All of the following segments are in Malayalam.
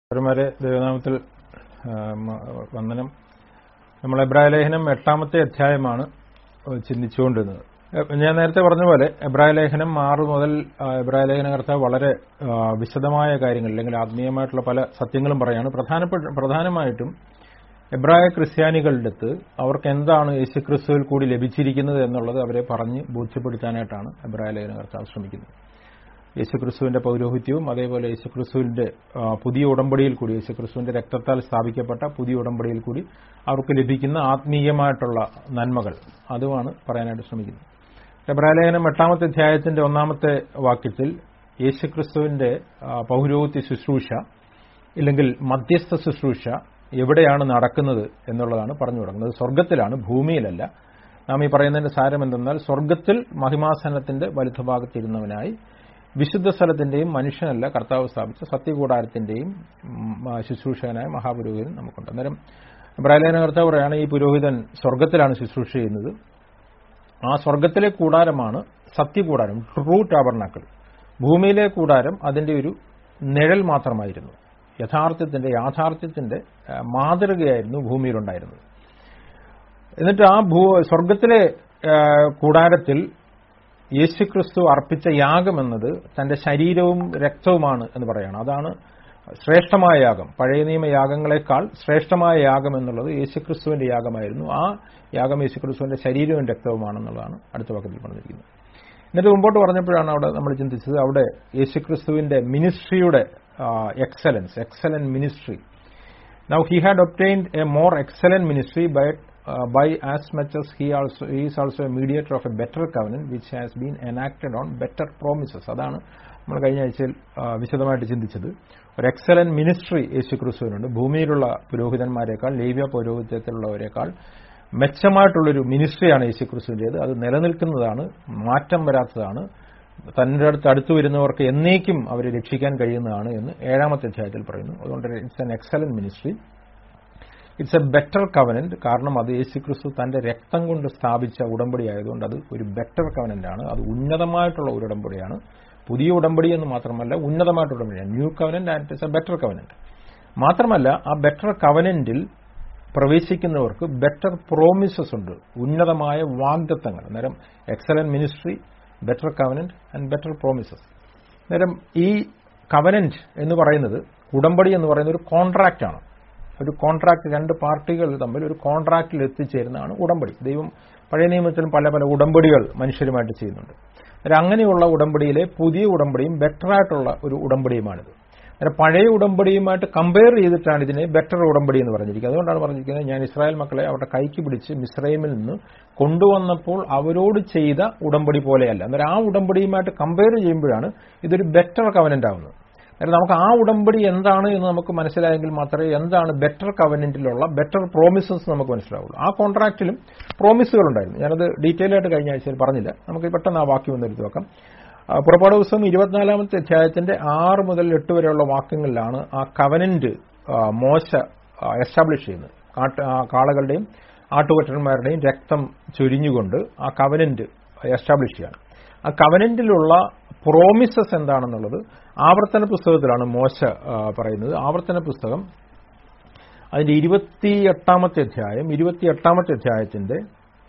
പരമാരെ ദൈവനാമത്തിൽ ആ, മ- വന്ദനം നമ്മൾ എബ്രായ ലേഖനം എട്ടാമത്തെ അധ്യായമാണ് ചിന്തിച്ചുകൊണ്ടിരുന്നത് എ- ഞാൻ നേരത്തെ പറഞ്ഞ പോലെ എബ്രായ ലേഖനം ആറ് മുതൽ ആ, എബ്രായ ലേഖനകർത്താവ് വളരെ ആ, വിശദമായ കാര്യങ്ങൾ അല്ലെങ്കിൽ ആത്മീയമായിട്ടുള്ള പല സത്യങ്ങളും പറയാണ് പ്രധാനപ്പെട്ട പ്രധാനമായിട്ടും എബ്രായ ക്രിസ്ത്യാനികളുടെ അടുത്ത് അവർക്ക് എന്താണ് യേശുക്രിസ്തുവിൽ കൂടി ലഭിച്ചിരിക്കുന്നത് എന്നുള്ളത് അവരെ പറഞ്ഞ് ബോധ്യപ്പെടുത്താനായിട്ടാണ് എബ്രായ ലേഖനകർത്താവ് ശ്രമിക്കുന്നത് യേശുക്രിസ്തുവിന്റെ പൗരോഹിത്യവും അതേപോലെ യേശുക്രിസ്തുവിന്റെ ആ, പുതിയ ഉടമ്പടിയിൽ കൂടി യേശുക്രിസ്തുവിന്റെ രക്തത്താൽ സ്ഥാപിക്കപ്പെട്ട പുതിയ ഉടമ്പടിയിൽ കൂടി അവർക്ക് ലഭിക്കുന്ന ആത്മീയമായിട്ടുള്ള നന്മകൾ അതുമാണ് പറയാനായിട്ട് ശ്രമിക്കുന്നത് എബ്രാലേഖനം എട്ടാമത്തെ അധ്യായത്തിന്റെ ഒന്നാമത്തെ വാക്യത്തിൽ യേശുക്രിസ്തുവിന്റെ ആ, പൗരോഹിത്യ ശുശ്രൂഷ ഇല്ലെങ്കിൽ മധ്യസ്ഥ ശുശ്രൂഷ എവിടെയാണ് നടക്കുന്നത് എന്നുള്ളതാണ് പറഞ്ഞു തുടങ്ങുന്നത് സ്വർഗത്തിലാണ് ഭൂമിയിലല്ല നാം ഈ പറയുന്നതിന്റെ സാരം എന്തെന്നാൽ സ്വർഗത്തിൽ മഹിമാസനത്തിന്റെ വലുതുഭാഗത്തിരുന്നവനായി വിശുദ്ധ സ്ഥലത്തിന്റെയും മനുഷ്യനല്ല കർത്താവ് സ്ഥാപിച്ച സത്യകൂടാരത്തിന്റെയും ഉം, ആ, ശുശ്രൂഷകനായ മഹാപുരോഹിതൻ നമുക്കുണ്ട് അന്നേരം ഇബ്രാഹിലേന കർത്താവ് പറയാണ് ഈ പുരോഹിതൻ സ്വർഗത്തിലാണ് ശുശ്രൂഷ ചെയ്യുന്നത് ആ സ്വർഗത്തിലെ കൂടാരമാണ് സത്യകൂടാരം ട്രൂ ടാബർനാക്കൾ ഭൂമിയിലെ കൂടാരം അതിന്റെ ഒരു നിഴൽ മാത്രമായിരുന്നു യഥാർത്ഥത്തിന്റെ യാഥാർത്ഥ്യത്തിന്റെ ആ, മാതൃകയായിരുന്നു ഭൂമിയിലുണ്ടായിരുന്നത് എന്നിട്ട് ആ ഭൂ സ്വർഗത്തിലെ ആ, കൂടാരത്തിൽ യേശുക്രിസ്തു അർപ്പിച്ച യാഗമെന്നത് തന്റെ ശരീരവും രക്തവുമാണ് എന്ന് പറയണം അതാണ് ശ്രേഷ്ഠമായ യാഗം പഴയ നിയമ യാഗങ്ങളെക്കാൾ ശ്രേഷ്ഠമായ യാഗം എന്നുള്ളത് യേശുക്രിസ്തുവിന്റെ യാഗമായിരുന്നു ആ യാഗം യേശുക്രിസ്തുവിന്റെ ശരീരവും രക്തവുമാണെന്നുള്ളതാണ് അടുത്ത വാക്കത്തിൽ പറഞ്ഞിരിക്കുന്നത് എന്നിട്ട് മുമ്പോട്ട് പറഞ്ഞപ്പോഴാണ് അവിടെ നമ്മൾ ചിന്തിച്ചത് അവിടെ യേശുക്രിസ്തുവിന്റെ മിനിസ്ട്രിയുടെ excellence excellent ministry Now he had obtained a more excellent ministry by uh, by as much as he also he is also a mediator of a better covenant which has been enacted on better promises അതാണ് നമ്മൾ കഴിഞ്ഞ ആഴ്ചയിൽ ആ, വിശദമായിട്ട് ചിന്തിച്ചത് ഒരു എക്സലന്റ് മിനിസ്ട്രി യേശു ക്രിസ്തുവിനുണ്ട് ഭൂമിയിലുള്ള പുരോഹിതന്മാരെക്കാൾ ലേവ്യ പൗരോഹിത്യത്തിലുള്ളവരെക്കാൾ മെച്ചമായിട്ടുള്ളൊരു മിനിസ്ട്രിയാണ് യേശു ക്രിസ്തുവിൻ്റേത് അത് നിലനിൽക്കുന്നതാണ് മാറ്റം വരാത്തതാണ് തന്റെ അടുത്ത് അടുത്തു വരുന്നവർക്ക് എന്നേക്കും അവരെ രക്ഷിക്കാൻ കഴിയുന്നതാണ് എന്ന് ഏഴാമത്തെ അധ്യായത്തിൽ പറയുന്നു അതുകൊണ്ട് it's an excellent ministry it's a better covenant കാരണം അത് യേശുക്രിസ്തു തന്റെ രക്തം കൊണ്ട് സ്ഥാപിച്ച ഉടമ്പടി ആയതുകൊണ്ട് അത് ഒരു ബെറ്റർ കവനന്റ് ആണ് അത് ഉന്നതമായിട്ടുള്ള ഒരു ഉടമ്പടിയാണ് പുതിയ ഉടമ്പടി എന്ന് മാത്രമല്ല ഉന്നതമായിട്ടുള്ള ഉടമ്പടിയാണ് new covenant and it's a better covenant മാത്രമല്ല ആ ബെറ്റർ കവനന്റിൽ പ്രവേശിക്കുന്നവർക്ക് ബെറ്റർ പ്രോമിസസ് ഉണ്ട് ഉന്നതമായ വാഗ്ദത്തങ്ങൾ അന്നേരം excellent ministry better covenant and better promises അന്നേരം ഈ കവനന്റ് എന്ന് പറയുന്നത് ഉടമ്പടി എന്ന് പറയുന്ന ഒരു കോൺട്രാക്റ്റ് ആണ് ഒരു കോൺട്രാക്ട് രണ്ട് പാർട്ടികൾ തമ്മിൽ ഒരു കോൺട്രാക്റ്റിൽ എത്തിച്ചേരുന്നതാണ് ഉടമ്പടി ദൈവം പഴയ നിയമത്തിലും പല പല ഉടമ്പടികൾ മനുഷ്യരുമായിട്ട് ചെയ്യുന്നുണ്ട് അന്നേരം അങ്ങനെയുള്ള ഉടമ്പടിയിലെ പുതിയ ഉടമ്പടിയും ബെറ്റർ ആയിട്ടുള്ള ഒരു ഉടമ്പടിയുമാണിത് അന്നേരം പഴയ ഉടമ്പടിയുമായിട്ട് കമ്പയർ ചെയ്തിട്ടാണ് ഇതിനെ ബെറ്റർ ഉടമ്പടി എന്ന് പറഞ്ഞിരിക്കുന്നത് അതുകൊണ്ടാണ് പറഞ്ഞിരിക്കുന്നത് ഞാൻ ഇസ്രായേൽ മക്കളെ അവരുടെ കൈക്ക് പിടിച്ച് മിസ്രൈമിൽ നിന്ന് കൊണ്ടുവന്നപ്പോൾ അവരോട് ചെയ്ത ഉടമ്പടി പോലെയല്ല അന്നേരം ആ ഉടമ്പടിയുമായിട്ട് കമ്പയർ ചെയ്യുമ്പോഴാണ് ഇതൊരു ബെറ്റർ കവനന്റ് ആവുന്നത് അന്നേരം നമുക്ക് ആ ഉടമ്പടി എന്താണ് എന്ന് നമുക്ക് മനസ്സിലായെങ്കിൽ മാത്രമേ എന്താണ് ബെറ്റർ കവനന്റിലുള്ള ബെറ്റർ പ്രോമിസസ് നമുക്ക് മനസ്സിലാവുള്ളൂ ആ കോൺട്രാക്റ്റിലും പ്രോമിസുകൾ ഉണ്ടായിരുന്നു ഞാനത് ഡീറ്റെയിൽ ആയിട്ട് കഴിഞ്ഞ ആഴ്ചയിൽ പറഞ്ഞില്ല നമുക്ക് പെട്ടെന്ന് ആ വാക്യം ഒന്ന് എടുത്ത് നോക്കാം ആ, പുറപ്പാട് ദിവസം ഇരുപത്തിനാലാമത്തെ അധ്യായത്തിന്റെ ആറ് മുതൽ എട്ട് വരെയുള്ള വാക്യങ്ങളിലാണ് ആ കവനന്റ് ആ, മോശ എസ്റ്റാബ്ലിഷ് ചെയ്യുന്നത് കാട്ട് ആ കാളകളുടെയും ആട്ടുകൊറ്റന്മാരുടെയും രക്തം ചൊരിഞ്ഞുകൊണ്ട് ആ കവനന്റ് എസ്റ്റാബ്ലിഷ് ചെയ്യാണ് ആ കവനന്റിലുള്ള പ്രോമിസസ് എന്താണെന്നുള്ളത് ആവർത്തന പുസ്തകത്തിലാണ് മോശ ആ, പറയുന്നത് ആവർത്തന പുസ്തകം അതിന്റെ ഇരുപത്തിയെട്ടാമത്തെ അധ്യായം ഇരുപത്തിയെട്ടാമത്തെ അധ്യായത്തിന്റെ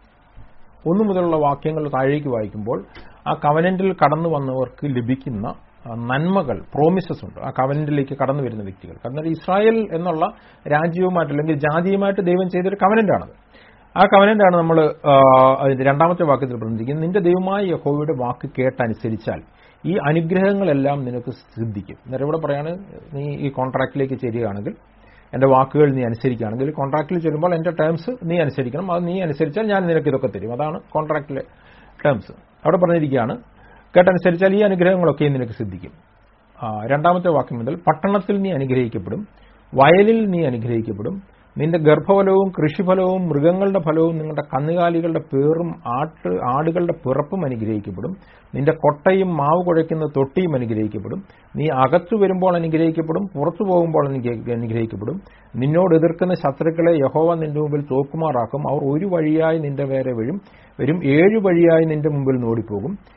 ഒന്നു മുതലുള്ള വാക്യങ്ങൾ താഴേക്ക് വായിക്കുമ്പോൾ ആ കവനന്റിൽ കടന്നു വന്നവർക്ക് ലഭിക്കുന്ന ആ, നന്മകൾ പ്രോമിസസ് ഉണ്ട് ആ കവനന്റിലേക്ക് കടന്നു വരുന്ന വ്യക്തികൾ കാരണം ഇസ്രായേൽ എന്നുള്ള രാജ്യവുമായിട്ട് അല്ലെങ്കിൽ ജാതിയുമായിട്ട് ദൈവം ചെയ്തൊരു കവനന്റാണത് ആ കവനന്റാണ് നമ്മൾ അതിന്റെ രണ്ടാമത്തെ വാക്യത്തിൽ പറഞ്ഞിരിക്കുന്നത് നിന്റെ ദൈവമായ യഹോവയുടെ വാക്ക് കേട്ടനുസരിച്ചാൽ ഈ അനുഗ്രഹങ്ങളെല്ലാം നിനക്ക് സിദ്ധിക്കും അന്നേരം ഇവിടെ പറയാണ് നീ ഈ കോൺട്രാക്റ്റിലേക്ക് ചേരുകയാണെങ്കിൽ എന്റെ വാക്കുകൾ നീ അനുസരിക്കുകയാണെങ്കിൽ കോൺട്രാക്റ്റിൽ ചെല്ലുമ്പോൾ എന്റെ ടേംസ് നീ അനുസരിക്കണം അത് നീ അനുസരിച്ചാൽ ഞാൻ നിനക്ക് ഇതൊക്കെ തരും അതാണ് കോൺട്രാക്റ്റിലെ ടേംസ് അവിടെ പറഞ്ഞിരിക്കുകയാണ് കേട്ടനുസരിച്ചാൽ ഈ അനുഗ്രഹങ്ങളൊക്കെ നിനക്ക് സിദ്ധിക്കും ആ, രണ്ടാമത്തെ വാക്യം മുതൽ പട്ടണത്തിൽ നീ അനുഗ്രഹിക്കപ്പെടും വയലിൽ നീ അനുഗ്രഹിക്കപ്പെടും നിന്റെ ഗർഭഫലവും കൃഷിഫലവും മൃഗങ്ങളുടെ ഫലവും നിങ്ങളുടെ കന്നുകാലികളുടെ പേറും ആട്ട് ആടുകളുടെ പിറപ്പും അനുഗ്രഹിക്കപ്പെടും നിന്റെ കൊട്ടയും മാവ് കുഴയ്ക്കുന്ന തൊട്ടിയും അനുഗ്രഹിക്കപ്പെടും നീ അകത്തു വരുമ്പോൾ അനുഗ്രഹിക്കപ്പെടും പുറത്തു പോകുമ്പോൾ അനുഗ്രഹി- അനുഗ്രഹിക്കപ്പെടും നിന്നോട് എതിർക്കുന്ന ശത്രുക്കളെ യഹോവ നിന്റെ മുമ്പിൽ തോക്കുമാറാക്കും അവർ ഒരു വഴിയായി നിന്റെ നേരെ വരും വരും ഏഴു വഴിയായി നിന്റെ മുമ്പിൽ നോടിപ്പോകും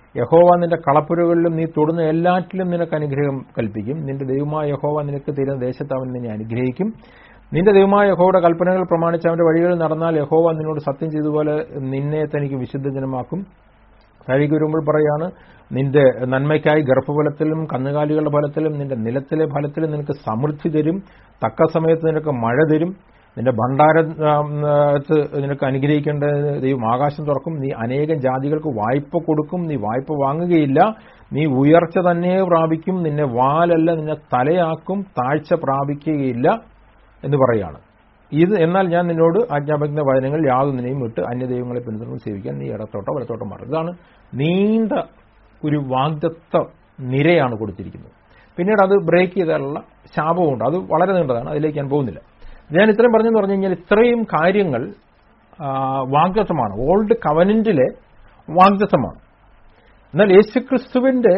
യഹോവ നിന്റെ കളപ്പുരകളിലും നീ തൊടുന്ന എല്ലാറ്റിലും നിനക്ക് അനുഗ്രഹം കൽപ്പിക്കും നിന്റെ ദൈവമായ യഹോവ നിനക്ക് തരുന്ന ദേശത്ത് അവൻ നിന്നെ അനുഗ്രഹിക്കും നിന്റെ ദൈവമായ യഹോവയുടെ കൽപ്പനകൾ പ്രമാണിച്ച് അവന്റെ വഴികളിൽ നടന്നാൽ യഹോവ നിന്നോട് സത്യം ചെയ്തതുപോലെ നിന്നെ തനിക്ക് വിശുദ്ധജനമാക്കും താഴേക്ക് വരുമ്പോൾ പറയാണ് നിന്റെ നന്മയ്ക്കായി ഗർഭഫലത്തിലും കന്നുകാലികളുടെ ഫലത്തിലും നിന്റെ നിലത്തിലെ ഫലത്തിലും നിനക്ക് സമൃദ്ധി തരും തക്ക സമയത്ത് നിനക്ക് മഴ തരും നിന്റെ ഭണ്ഡാരത്ത് നിനക്ക് അനുഗ്രഹിക്കേണ്ട ദൈവം ആകാശം തുറക്കും നീ അനേകം ജാതികൾക്ക് വായ്പ കൊടുക്കും നീ വായ്പ വാങ്ങുകയില്ല നീ ഉയർച്ച തന്നെ പ്രാപിക്കും നിന്നെ വാലല്ല നിന്നെ തലയാക്കും താഴ്ച പ്രാപിക്കുകയില്ല എന്ന് പറയാണ് ഇത് എന്നാൽ ഞാൻ നിന്നോട് ആജ്ഞാപിക്കുന്ന വചനങ്ങൾ യാതൊന്നിനെയും വിട്ട് അന്യദൈവങ്ങളെ പിന്തുടർന്ന് സേവിക്കാൻ നീ ഇടത്തോട്ടോ വലത്തോട്ടോ മാറും ഇതാണ് നീണ്ട ഒരു വാഗ്ദത്ത നിരയാണ് കൊടുത്തിരിക്കുന്നത് പിന്നീട് അത് ബ്രേക്ക് ചെയ്താലുള്ള ശാപമുണ്ട് അത് വളരെ നീണ്ടതാണ് അതിലേക്ക് ഞാൻ പോകുന്നില്ല ഞാൻ ഇത്രയും പറഞ്ഞെന്ന് പറഞ്ഞു കഴിഞ്ഞാൽ ഇത്രയും കാര്യങ്ങൾ വാഗ്ദത്തമാണ് ഓൾഡ് കവനന്റിലെ വാഗ്ദത്തമാണ് എന്നാൽ യേശുക്രിസ്തുവിന്റെ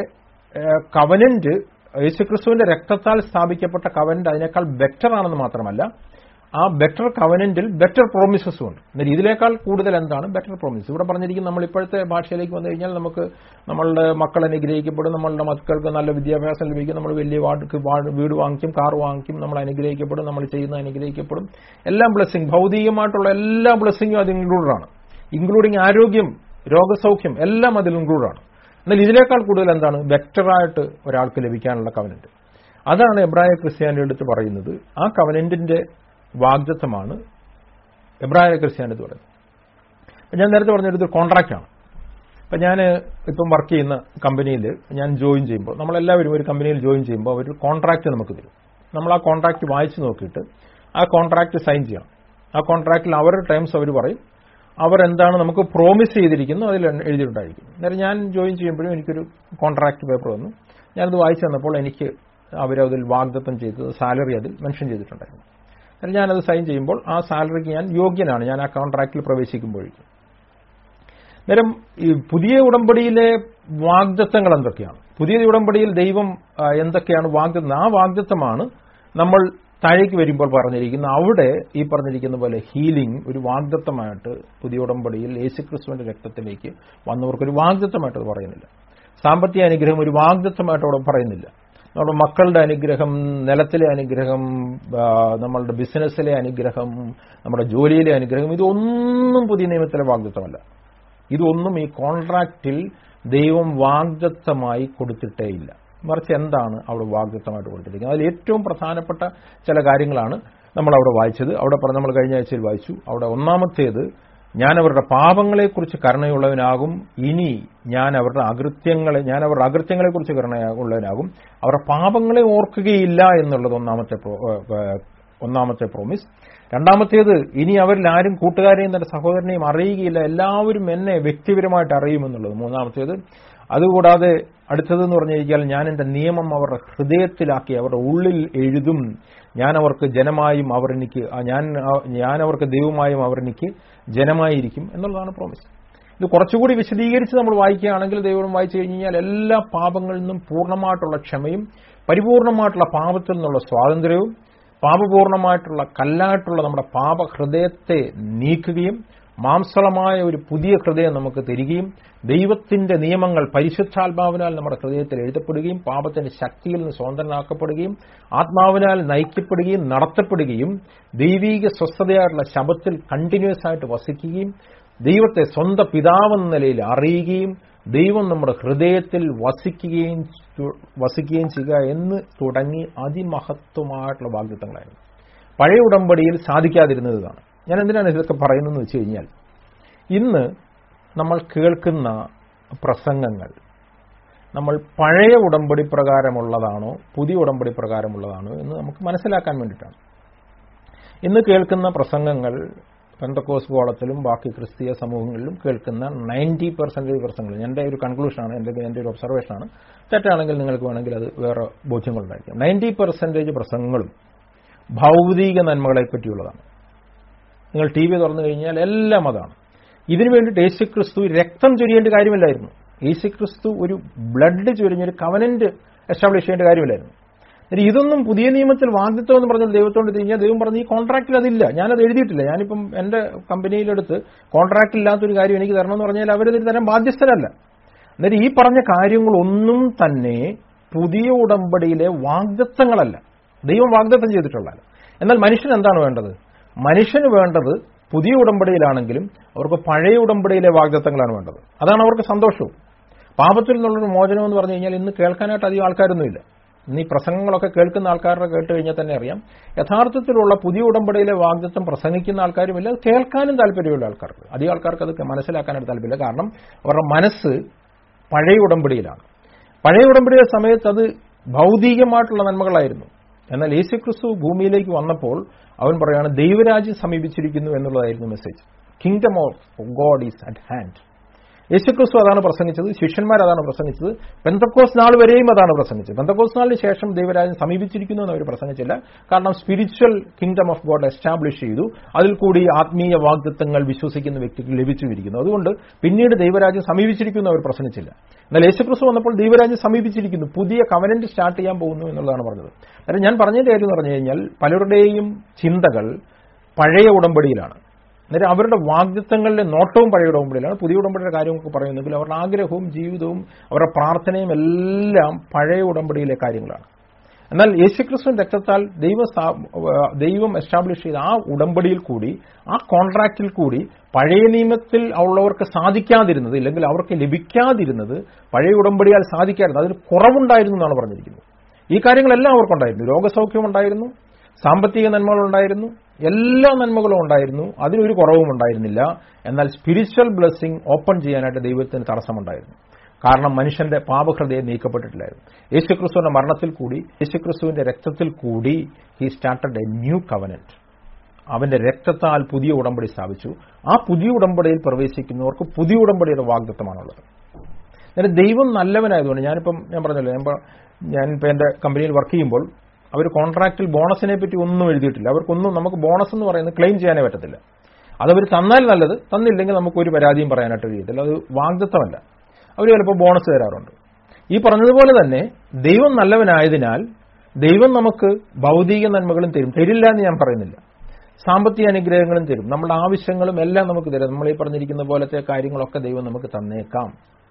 കവനന്റ് യേശുക്രിസ്തുവിന്റെ രക്തത്താൽ സ്ഥാപിക്കപ്പെട്ട കവനന്റ് അതിനേക്കാൾ ബെറ്റർ ആണെന്ന് മാത്രമല്ല ആ ബെറ്റർ കവനന്റിൽ ബെറ്റർ പ്രോമിസസും ഉണ്ട് എന്നാൽ ഇതിനേക്കാൾ കൂടുതൽ എന്താണ് ബെറ്റർ പ്രോമിസ് ഇവിടെ പറഞ്ഞിരിക്കും നമ്മൾ ഇപ്പോഴത്തെ ഭാഷയിലേക്ക് വന്നു കഴിഞ്ഞാൽ നമുക്ക് നമ്മളുടെ മക്കൾ അനുഗ്രഹിക്കപ്പെടും നമ്മളുടെ മക്കൾക്ക് നല്ല വിദ്യാഭ്യാസം ലഭിക്കും നമ്മൾ വലിയ വാർഡ് വീട് വാങ്ങിക്കും കാർ വാങ്ങിക്കും നമ്മൾ അനുഗ്രഹിക്കപ്പെടും നമ്മൾ ചെയ്യുന്ന അനുഗ്രഹിക്കപ്പെടും എല്ലാം ബ്ലെസ്സിങ് ഭൗതികമായിട്ടുള്ള എല്ലാ ബ്ലെസ്സിങ്ങും അത് ഇൻക്ലൂഡാണ് ഇൻക്ലൂഡിങ് ആരോഗ്യം രോഗസൗഖ്യം എല്ലാം അതിൽ ഇൻക്ലൂഡാണ് എന്നാൽ ഇതിനേക്കാൾ കൂടുതൽ എന്താണ് ബെറ്ററായിട്ട് ഒരാൾക്ക് ലഭിക്കാനുള്ള കവനന്റ് അതാണ് എബ്രായ ക്രിസ്ത്യാനിയുടെ അടുത്ത് പറയുന്നത് ആ കവനന്റിന്റെ വാഗ്ദത്തമാണ് എബ്രായ ക്രിസ്ത്യാനിത് പറയുന്നത് ഞാൻ നേരത്തെ പറഞ്ഞൊരു കോൺട്രാക്റ്റാണ് അപ്പം ഞാൻ ഇപ്പം വർക്ക് ചെയ്യുന്ന കമ്പനിയിൽ ഞാൻ ജോയിൻ ചെയ്യുമ്പോൾ നമ്മളെല്ലാവരും ഒരു കമ്പനിയിൽ ജോയിൻ ചെയ്യുമ്പോൾ അവർ കോൺട്രാക്റ്റ് നമുക്ക് തരും നമ്മൾ ആ കോൺട്രാക്റ്റ് വായിച്ചു നോക്കിയിട്ട് ആ കോൺട്രാക്റ്റ് സൈൻ ചെയ്യണം ആ കോൺട്രാക്റ്റിൽ അവരുടെ ടൈംസ് അവർ പറയും അവരെന്താണ് നമുക്ക് പ്രോമിസ് ചെയ്തിരിക്കുന്നു അതിൽ എഴുതിയിട്ടുണ്ടായിരിക്കും അന്നേരം ഞാൻ ജോയിൻ ചെയ്യുമ്പോഴും എനിക്കൊരു കോൺട്രാക്ട് പേപ്പർ വന്നു ഞാനത് വായിച്ചു തന്നപ്പോൾ എനിക്ക് അവരതിൽ വാഗ്ദത്തം ചെയ്തത് സാലറി അതിൽ മെൻഷൻ ചെയ്തിട്ടുണ്ടായിരുന്നു അന്നേരം ഞാനത് സൈൻ ചെയ്യുമ്പോൾ ആ സാലറിക്ക് ഞാൻ യോഗ്യനാണ് ഞാൻ ആ കോൺട്രാക്റ്റിൽ പ്രവേശിക്കുമ്പോഴേക്കും അന്നേരം ഈ പുതിയ ഉടമ്പടിയിലെ വാഗ്ദത്തങ്ങൾ എന്തൊക്കെയാണ് പുതിയ ഉടമ്പടിയിൽ ദൈവം എന്തൊക്കെയാണ് വാഗ്ദത്തം ആ വാഗ്ദത്തമാണ് നമ്മൾ താഴേക്ക് വരുമ്പോൾ പറഞ്ഞിരിക്കുന്ന അവിടെ ഈ പറഞ്ഞിരിക്കുന്ന പോലെ ഹീലിംഗ് ഒരു വാഗ്ദത്തമായിട്ട് പുതിയ ഉടമ്പടിയിൽ യേശുക്രിസ്തുവിന്റെ രക്തത്തിലേക്ക് വന്നവർക്ക് ഒരു വാഗ്ദത്തമായിട്ട് അത് പറയുന്നില്ല സാമ്പത്തിക അനുഗ്രഹം ഒരു വാഗ്ദത്തമായിട്ട് അവിടെ പറയുന്നില്ല നമ്മുടെ മക്കളുടെ അനുഗ്രഹം നിലത്തിലെ അനുഗ്രഹം നമ്മളുടെ ബിസിനസ്സിലെ അനുഗ്രഹം നമ്മുടെ ജോലിയിലെ അനുഗ്രഹം ഇതൊന്നും പുതിയ നിയമത്തിലെ വാഗ്ദത്തമല്ല ഇതൊന്നും ഈ കോൺട്രാക്റ്റിൽ ദൈവം വാഗ്ദത്തമായി കൊടുത്തിട്ടേയില്ല മറിച്ച് എന്താണ് അവിടെ വാഗ്ദത്തമായിട്ട് കൊടുത്തിരിക്കുന്നത് അതിൽ ഏറ്റവും പ്രധാനപ്പെട്ട ചില കാര്യങ്ങളാണ് നമ്മൾ അവിടെ വായിച്ചത് അവിടെ നമ്മൾ കഴിഞ്ഞ ആഴ്ചയിൽ വായിച്ചു അവിടെ ഒന്നാമത്തേത് ഞാൻ അവരുടെ പാപങ്ങളെക്കുറിച്ച് കരുണയുള്ളവനാകും ഇനി ഞാൻ അവരുടെ അകൃത്യങ്ങളെ ഞാൻ അവരുടെ അകൃത്യങ്ങളെക്കുറിച്ച് കരുണയുള്ളവനാകും അവരുടെ പാപങ്ങളെ ഓർക്കുകയില്ല എന്നുള്ളത് ഒന്നാമത്തെ ഒന്നാമത്തെ പ്രോമിസ് രണ്ടാമത്തേത് ഇനി അവരിൽ ആരും കൂട്ടുകാരെയും തന്റെ സഹോദരനെയും അറിയുകയില്ല എല്ലാവരും എന്നെ വ്യക്തിപരമായിട്ട് അറിയുമെന്നുള്ളത് മൂന്നാമത്തേത് അതുകൂടാതെ അടുത്തതെന്ന് പറഞ്ഞു കഴിഞ്ഞാൽ ഞാൻ എന്റെ നിയമം അവരുടെ ഹൃദയത്തിലാക്കി അവരുടെ ഉള്ളിൽ എഴുതും ഞാൻ അവർക്ക് ജനമായും അവർ എനിക്ക് ഞാൻ ഞാൻ അവർക്ക് ദൈവമായും അവർ എനിക്ക് ജനമായിരിക്കും എന്നുള്ളതാണ് പ്രോമിസ് ഇത് കുറച്ചുകൂടി വിശദീകരിച്ച് നമ്മൾ വായിക്കുകയാണെങ്കിൽ ദൈവം വായിച്ചു കഴിഞ്ഞാൽ എല്ലാ പാപങ്ങളിൽ നിന്നും പൂർണ്ണമായിട്ടുള്ള ക്ഷമയും പരിപൂർണമായിട്ടുള്ള പാപത്തിൽ നിന്നുള്ള സ്വാതന്ത്ര്യവും പാപപൂർണമായിട്ടുള്ള കല്ലായിട്ടുള്ള നമ്മുടെ പാപഹൃദയത്തെ നീക്കുകയും മാംസളമായ ഒരു പുതിയ ഹൃദയം നമുക്ക് തരികയും ദൈവത്തിന്റെ നിയമങ്ങൾ പരിശുദ്ധാത്മാവിനാൽ നമ്മുടെ ഹൃദയത്തിൽ എഴുതപ്പെടുകയും പാപത്തിന്റെ ശക്തിയിൽ നിന്ന് സ്വതന്ത്രനാക്കപ്പെടുകയും ആത്മാവിനാൽ നയിക്കപ്പെടുകയും നടത്തപ്പെടുകയും ദൈവീക സ്വസ്ഥതയായിട്ടുള്ള ശബത്തിൽ കണ്ടിന്യൂസ് ആയിട്ട് വസിക്കുകയും ദൈവത്തെ സ്വന്തം പിതാവെന്ന നിലയിൽ അറിയുകയും ദൈവം നമ്മുടെ ഹൃദയത്തിൽ വസിക്കുകയും വസിക്കുകയും ചെയ്യുക എന്ന് തുടങ്ങി അതിമഹത്വമായിട്ടുള്ള വാഗ്ദത്തങ്ങളായിരുന്നു പഴയ ഉടമ്പടിയിൽ സാധിക്കാതിരുന്നത് ഇതാണ് ഞാൻ എന്തിനാണ് ഇതൊക്കെ പറയുന്നതെന്ന് വെച്ച് കഴിഞ്ഞാൽ ഇന്ന് നമ്മൾ കേൾക്കുന്ന പ്രസംഗങ്ങൾ നമ്മൾ പഴയ ഉടമ്പടി പ്രകാരമുള്ളതാണോ പുതിയ ഉടമ്പടി പ്രകാരമുള്ളതാണോ എന്ന് നമുക്ക് മനസ്സിലാക്കാൻ വേണ്ടിയിട്ടാണ് ഇന്ന് കേൾക്കുന്ന പ്രസംഗങ്ങൾ പെന്തക്കോസ് കോളത്തിലും ബാക്കി ക്രിസ്തീയ സമൂഹങ്ങളിലും കേൾക്കുന്ന നയൻറ്റി പെർസെൻറ്റേജ് പ്രസംഗങ്ങൾ എൻ്റെ ഒരു കൺക്ലൂഷനാണ് എൻ്റെ എൻ്റെ ഒരു ഒബ്സർവേഷനാണ് തെറ്റാണെങ്കിൽ നിങ്ങൾക്ക് വേണമെങ്കിൽ അത് വേറെ ബോധ്യങ്ങളുണ്ടായിരിക്കും നയൻറ്റി പെർസെൻറ്റേജ് പ്രസംഗങ്ങളും ഭൗതിക നന്മകളെ പറ്റിയുള്ളതാണ് നിങ്ങൾ ടി വി തുറന്നു കഴിഞ്ഞാൽ എല്ലാം അതാണ് ഇതിനു വേണ്ടിയിട്ട് യേശുക്രിസ്തു രക്തം ചൊരിയേണ്ട കാര്യമില്ലായിരുന്നു യേശുക്രിസ്തു ഒരു ബ്ലഡ് ചൊരിഞ്ഞൊരു കവനന്റ് എസ്റ്റാബ്ലിഷ് ചെയ്യേണ്ട കാര്യമില്ലായിരുന്നു ഇതൊന്നും പുതിയ നിയമത്തിൽ വാഗ്ദത്വം എന്ന് പറഞ്ഞാൽ ദൈവത്തോട് കഴിഞ്ഞാൽ ദൈവം പറഞ്ഞു ഈ കോൺട്രാക്റ്റിൽ അതില്ല ഞാനത് എഴുതിയിട്ടില്ല ഞാനിപ്പം എന്റെ കമ്പനിയിലെടുത്ത് കോൺട്രാക്റ്റ് ഇല്ലാത്തൊരു കാര്യം എനിക്ക് തരണമെന്ന് പറഞ്ഞാൽ അവരത് തരാൻ ബാധ്യസ്ഥരല്ല എന്നിട്ട് ഈ പറഞ്ഞ കാര്യങ്ങളൊന്നും തന്നെ പുതിയ ഉടമ്പടിയിലെ വാഗ്ദത്തങ്ങളല്ല ദൈവം വാഗ്ദത്തം ചെയ്തിട്ടുള്ളതല്ല എന്നാൽ മനുഷ്യന് എന്താണ് വേണ്ടത് മനുഷ്യന് വേണ്ടത് പുതിയ ഉടമ്പടിയിലാണെങ്കിലും അവർക്ക് പഴയ ഉടമ്പടിയിലെ വാഗ്ദത്തങ്ങളാണ് വേണ്ടത് അതാണ് അവർക്ക് സന്തോഷവും പാപത്തിൽ നിന്നുള്ളൊരു മോചനം എന്ന് പറഞ്ഞു കഴിഞ്ഞാൽ ഇന്ന് കേൾക്കാനായിട്ട് അധികം ആൾക്കാരൊന്നുമില്ല ഇന്ന് ഈ പ്രസംഗങ്ങളൊക്കെ കേൾക്കുന്ന ആൾക്കാരുടെ കേട്ട് കഴിഞ്ഞാൽ തന്നെ അറിയാം യഥാർത്ഥത്തിലുള്ള പുതിയ ഉടമ്പടിയിലെ വാഗ്ദത്വം പ്രസംഗിക്കുന്ന ആൾക്കാരുമില്ല അത് കേൾക്കാനും താല്പര്യമുള്ള ആൾക്കാർക്ക് അധികം ആൾക്കാർക്ക് അത് മനസ്സിലാക്കാനായിട്ട് താല്പര്യമില്ല കാരണം അവരുടെ മനസ്സ് പഴയ ഉടമ്പടിയിലാണ് പഴയ ഉടമ്പടിയുടെ സമയത്ത് അത് ഭൗതികമായിട്ടുള്ള നന്മകളായിരുന്നു എന്നാൽ യേശുക്രിസ്തു ഭൂമിയിലേക്ക് വന്നപ്പോൾ അവൻ പറയാണ് ദൈവരാജ്യം സമീപിച്ചിരിക്കുന്നു എന്നുള്ളതായിരുന്നു message kingdom of God is at hand യേശുക്രിസ്തു അതാണ് പ്രസംഗിച്ചത് ശിഷ്യന്മാർ അതാണ് പ്രസംഗിച്ചത് പെന്തക്കോസ് നാൾ വരെയും അതാണ് പ്രസംഗിച്ചത് പെന്തക്കോസ് നാളിന് ശേഷം ദൈവരാജ്യം സമീപിച്ചിരിക്കുന്നു എന്ന് അവർ പ്രസംഗിച്ചില്ല കാരണം spiritual kingdom of God establish ചെയ്തു അതിൽ കൂടി ആത്മീയ വാഗ്ദത്തങ്ങൾ വിശ്വസിക്കുന്ന വ്യക്തിക്ക് ലഭിച്ചുമിരിക്കുന്നു അതുകൊണ്ട് പിന്നീട് ദൈവരാജ്യം സമീപിച്ചിരിക്കുന്നു അവർ പ്രസംഗിച്ചില്ല എന്നാൽ യേശുക്രിസ്തു വന്നപ്പോൾ ദൈവരാജ്യം സമീപിച്ചിരിക്കുന്നു പുതിയ കവനന്റ് സ്റ്റാർട്ട് ചെയ്യാൻ പോകുന്നു എന്നുള്ളതാണ് പറഞ്ഞത് അതായത് ഞാൻ പറഞ്ഞതിന്റെ കാര്യം എന്ന് പറഞ്ഞു കഴിഞ്ഞാൽ പലരുടെയും ചിന്തകൾ പഴയ ഉടമ്പടിയിലാണ് അന്നേരം അവരുടെ വാഗ്ദത്വങ്ങളിലെ നോട്ടവും പഴയ ഉടമ്പടിയിലാണ് പുതിയ ഉടമ്പടിയുടെ കാര്യങ്ങളൊക്കെ പറയുന്നെങ്കിൽ അവരുടെ ആഗ്രഹവും ജീവിതവും അവരുടെ പ്രാർത്ഥനയും എല്ലാം പഴയ ഉടമ്പടിയിലെ കാര്യങ്ങളാണ് എന്നാൽ യേശുക്രിസ്തുവിൻ രക്തത്താൽ ദൈവ ദൈവം എസ്റ്റാബ്ലിഷ് ചെയ്ത ആ ഉടമ്പടിയിൽ കൂടി ആ കോൺട്രാക്റ്റിൽ കൂടി പഴയ നിയമത്തിൽ ഉള്ളവർക്ക് സാധിക്കാതിരുന്നത് ഇല്ലെങ്കിൽ അവർക്ക് ലഭിക്കാതിരുന്നത് പഴയ ഉടമ്പടിയാൽ സാധിക്കാതിരുന്നത് അതിന് കുറവുണ്ടായിരുന്നു എന്നാണ് പറഞ്ഞിരിക്കുന്നത് ഈ കാര്യങ്ങളെല്ലാം അവർക്കുണ്ടായിരുന്നു രോഗസൗഖ്യം ഉണ്ടായിരുന്നു സാമ്പത്തിക നന്മകളുണ്ടായിരുന്നു എല്ലാ നന്മകളും ഉണ്ടായിരുന്നു അതിനൊരു കുറവും ഉണ്ടായിരുന്നില്ല എന്നാൽ സ്പിരിച്വൽ ബ്ലെസ്സിംഗ് ഓപ്പൺ ചെയ്യാനായിട്ട് ദൈവത്തിന് തടസ്സമുണ്ടായിരുന്നു കാരണം മനുഷ്യന്റെ പാപഹൃദയം നീക്കപ്പെട്ടിട്ടില്ലായിരുന്നു യേശുക്രിസ്തുവിന്റെ മരണത്തിൽ കൂടി യേശുക്രിസ്തുവിന്റെ രക്തത്തിൽ കൂടി he started a new covenant അവന്റെ രക്തത്താൽ പുതിയ ഉടമ്പടി സ്ഥാപിച്ചു ആ പുതിയ ഉടമ്പടിയിൽ പ്രവേശിക്കുന്നവർക്ക് പുതിയ ഉടമ്പടിയുടെ വാഗ്ദത്തമാണുള്ളത് എന്നിട്ട് ദൈവം നല്ലവനായതുകൊണ്ട് ഞാനിപ്പം ഞാൻ പറഞ്ഞല്ലോ ഞാൻ ഞാനിപ്പോൾ എന്റെ കമ്പനിയിൽ വർക്ക് ചെയ്യുമ്പോൾ അവർ കോൺട്രാക്റ്റിൽ ബോണസിനെ പറ്റി ഒന്നും എഴുതിയിട്ടില്ല അവർക്കൊന്നും നമുക്ക് ബോണസ് എന്ന് പറയുന്നത് ക്ലെയിം ചെയ്യാനേ പറ്റത്തില്ല അതവർ തന്നാൽ നല്ലത് തന്നില്ലെങ്കിൽ നമുക്ക് ഒരു പരാതിയും പറയാനായിട്ട് കഴിയത്തില്ല അത് വാഗ്ദത്തമല്ല അവർ ചിലപ്പോൾ ബോണസ് തരാറുണ്ട് ഈ പറഞ്ഞതുപോലെ തന്നെ ദൈവം നല്ലവനായതിനാൽ ദൈവം നമുക്ക് ഭൗതിക നന്മകളും തരും തരില്ല എന്ന് ഞാൻ പറയുന്നില്ല സാമ്പത്തിക അനുഗ്രഹങ്ങളും തരും നമ്മുടെ ആവശ്യങ്ങളും എല്ലാം നമുക്ക് തരും നമ്മൾ ഈ പറഞ്ഞിരിക്കുന്ന പോലത്തെ കാര്യങ്ങളൊക്കെ ദൈവം നമുക്ക് തന്നേക്കാം